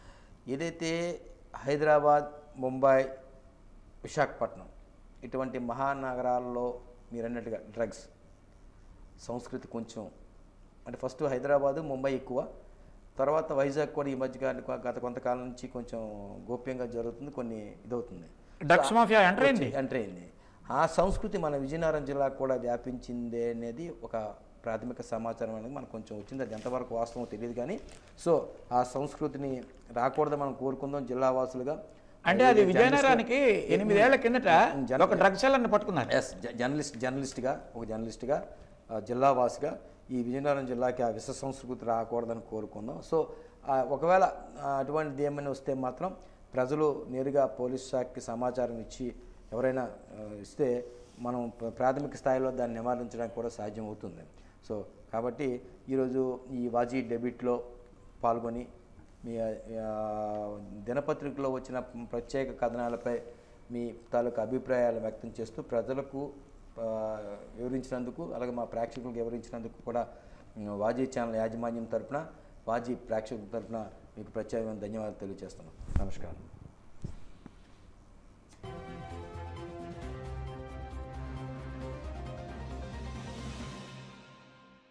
ఏదైతే హైదరాబాద్ ముంబై విశాఖపట్నం ఇటువంటి మహానగరాల్లో మీరు అన్నట్టుగా డ్రగ్స్ సంస్కృతి కొంచెం అంటే ఫస్ట్ హైదరాబాదు ముంబై ఎక్కువ తర్వాత వైజాగ్ కూడా ఈ మధ్య కాలం- గత కొంతకాలం నుంచి కొంచెం గోప్యంగా జరుగుతుంది కొన్ని ఇదవుతుంది డ్రగ్స్ మాఫియా ఎంటర్ అయింది ఎంటర్ అయింది ఆ సంస్కృతి మన విజయనగరం జిల్లాకు కూడా వ్యాపించిందే అనేది ఒక ప్రాథమిక సమాచారం అనేది మనకు కొంచెం వచ్చింది అది ఎంతవరకు వాస్తవం తెలియదు కానీ సో ఆ సంస్కృతిని రాకూడదు మనం కోరుకుందాం జిల్లా వాసులుగా అంటే అది విజయనగరానికి ఎనిమిదేళ్ల కిందట జన- ఒక డ్రగ్స్ సెల్లర్ని పట్టుకున్నారు ఎస్ జర్నలిస్ట్ జర్నలిస్ట్గా ఒక జర్నలిస్ట్గా ఆ, జిల్లా వాసిగా ఈ విజయనగరం జిల్లాకి ఆ విశ్వ సంస్కృతి రాకూడదని కోరుకుందాం సో ఆ, ఒకవేళ ఆ, అటువంటిది ఏమైనా వస్తే మాత్రం ప్రజలు నేరుగా పోలీస్ శాఖకి సమాచారం ఇచ్చి ఎవరైనా ఆ, ఇస్తే మనం ప్ర- ప్రాథమిక స్థాయిలో దాన్ని నివారించడానికి కూడా సాధ్యం అవుతుంది సో కాబట్టి ఈరోజు ఈ వాజీ డెబిట్లో పాల్గొని మీ ఆ, దినపత్రికలో వచ్చిన ప్రత్యేక కథనాలపై మీ తాలూకు అభిప్రాయాలు వ్యక్తం చేస్తూ ప్రజలకు ఆ, వివరించినందుకు అలాగే మా ప్రేక్షకులకు వివరించినందుకు కూడా ఉమ్, వాజీ ఛానల్ యాజమాన్యం తరపున వాజీ ప్రేక్షకుల తరపున మీకు ప్రత్యేకమైన ధన్యవాదాలు తెలియజేస్తున్నాం నమస్కారం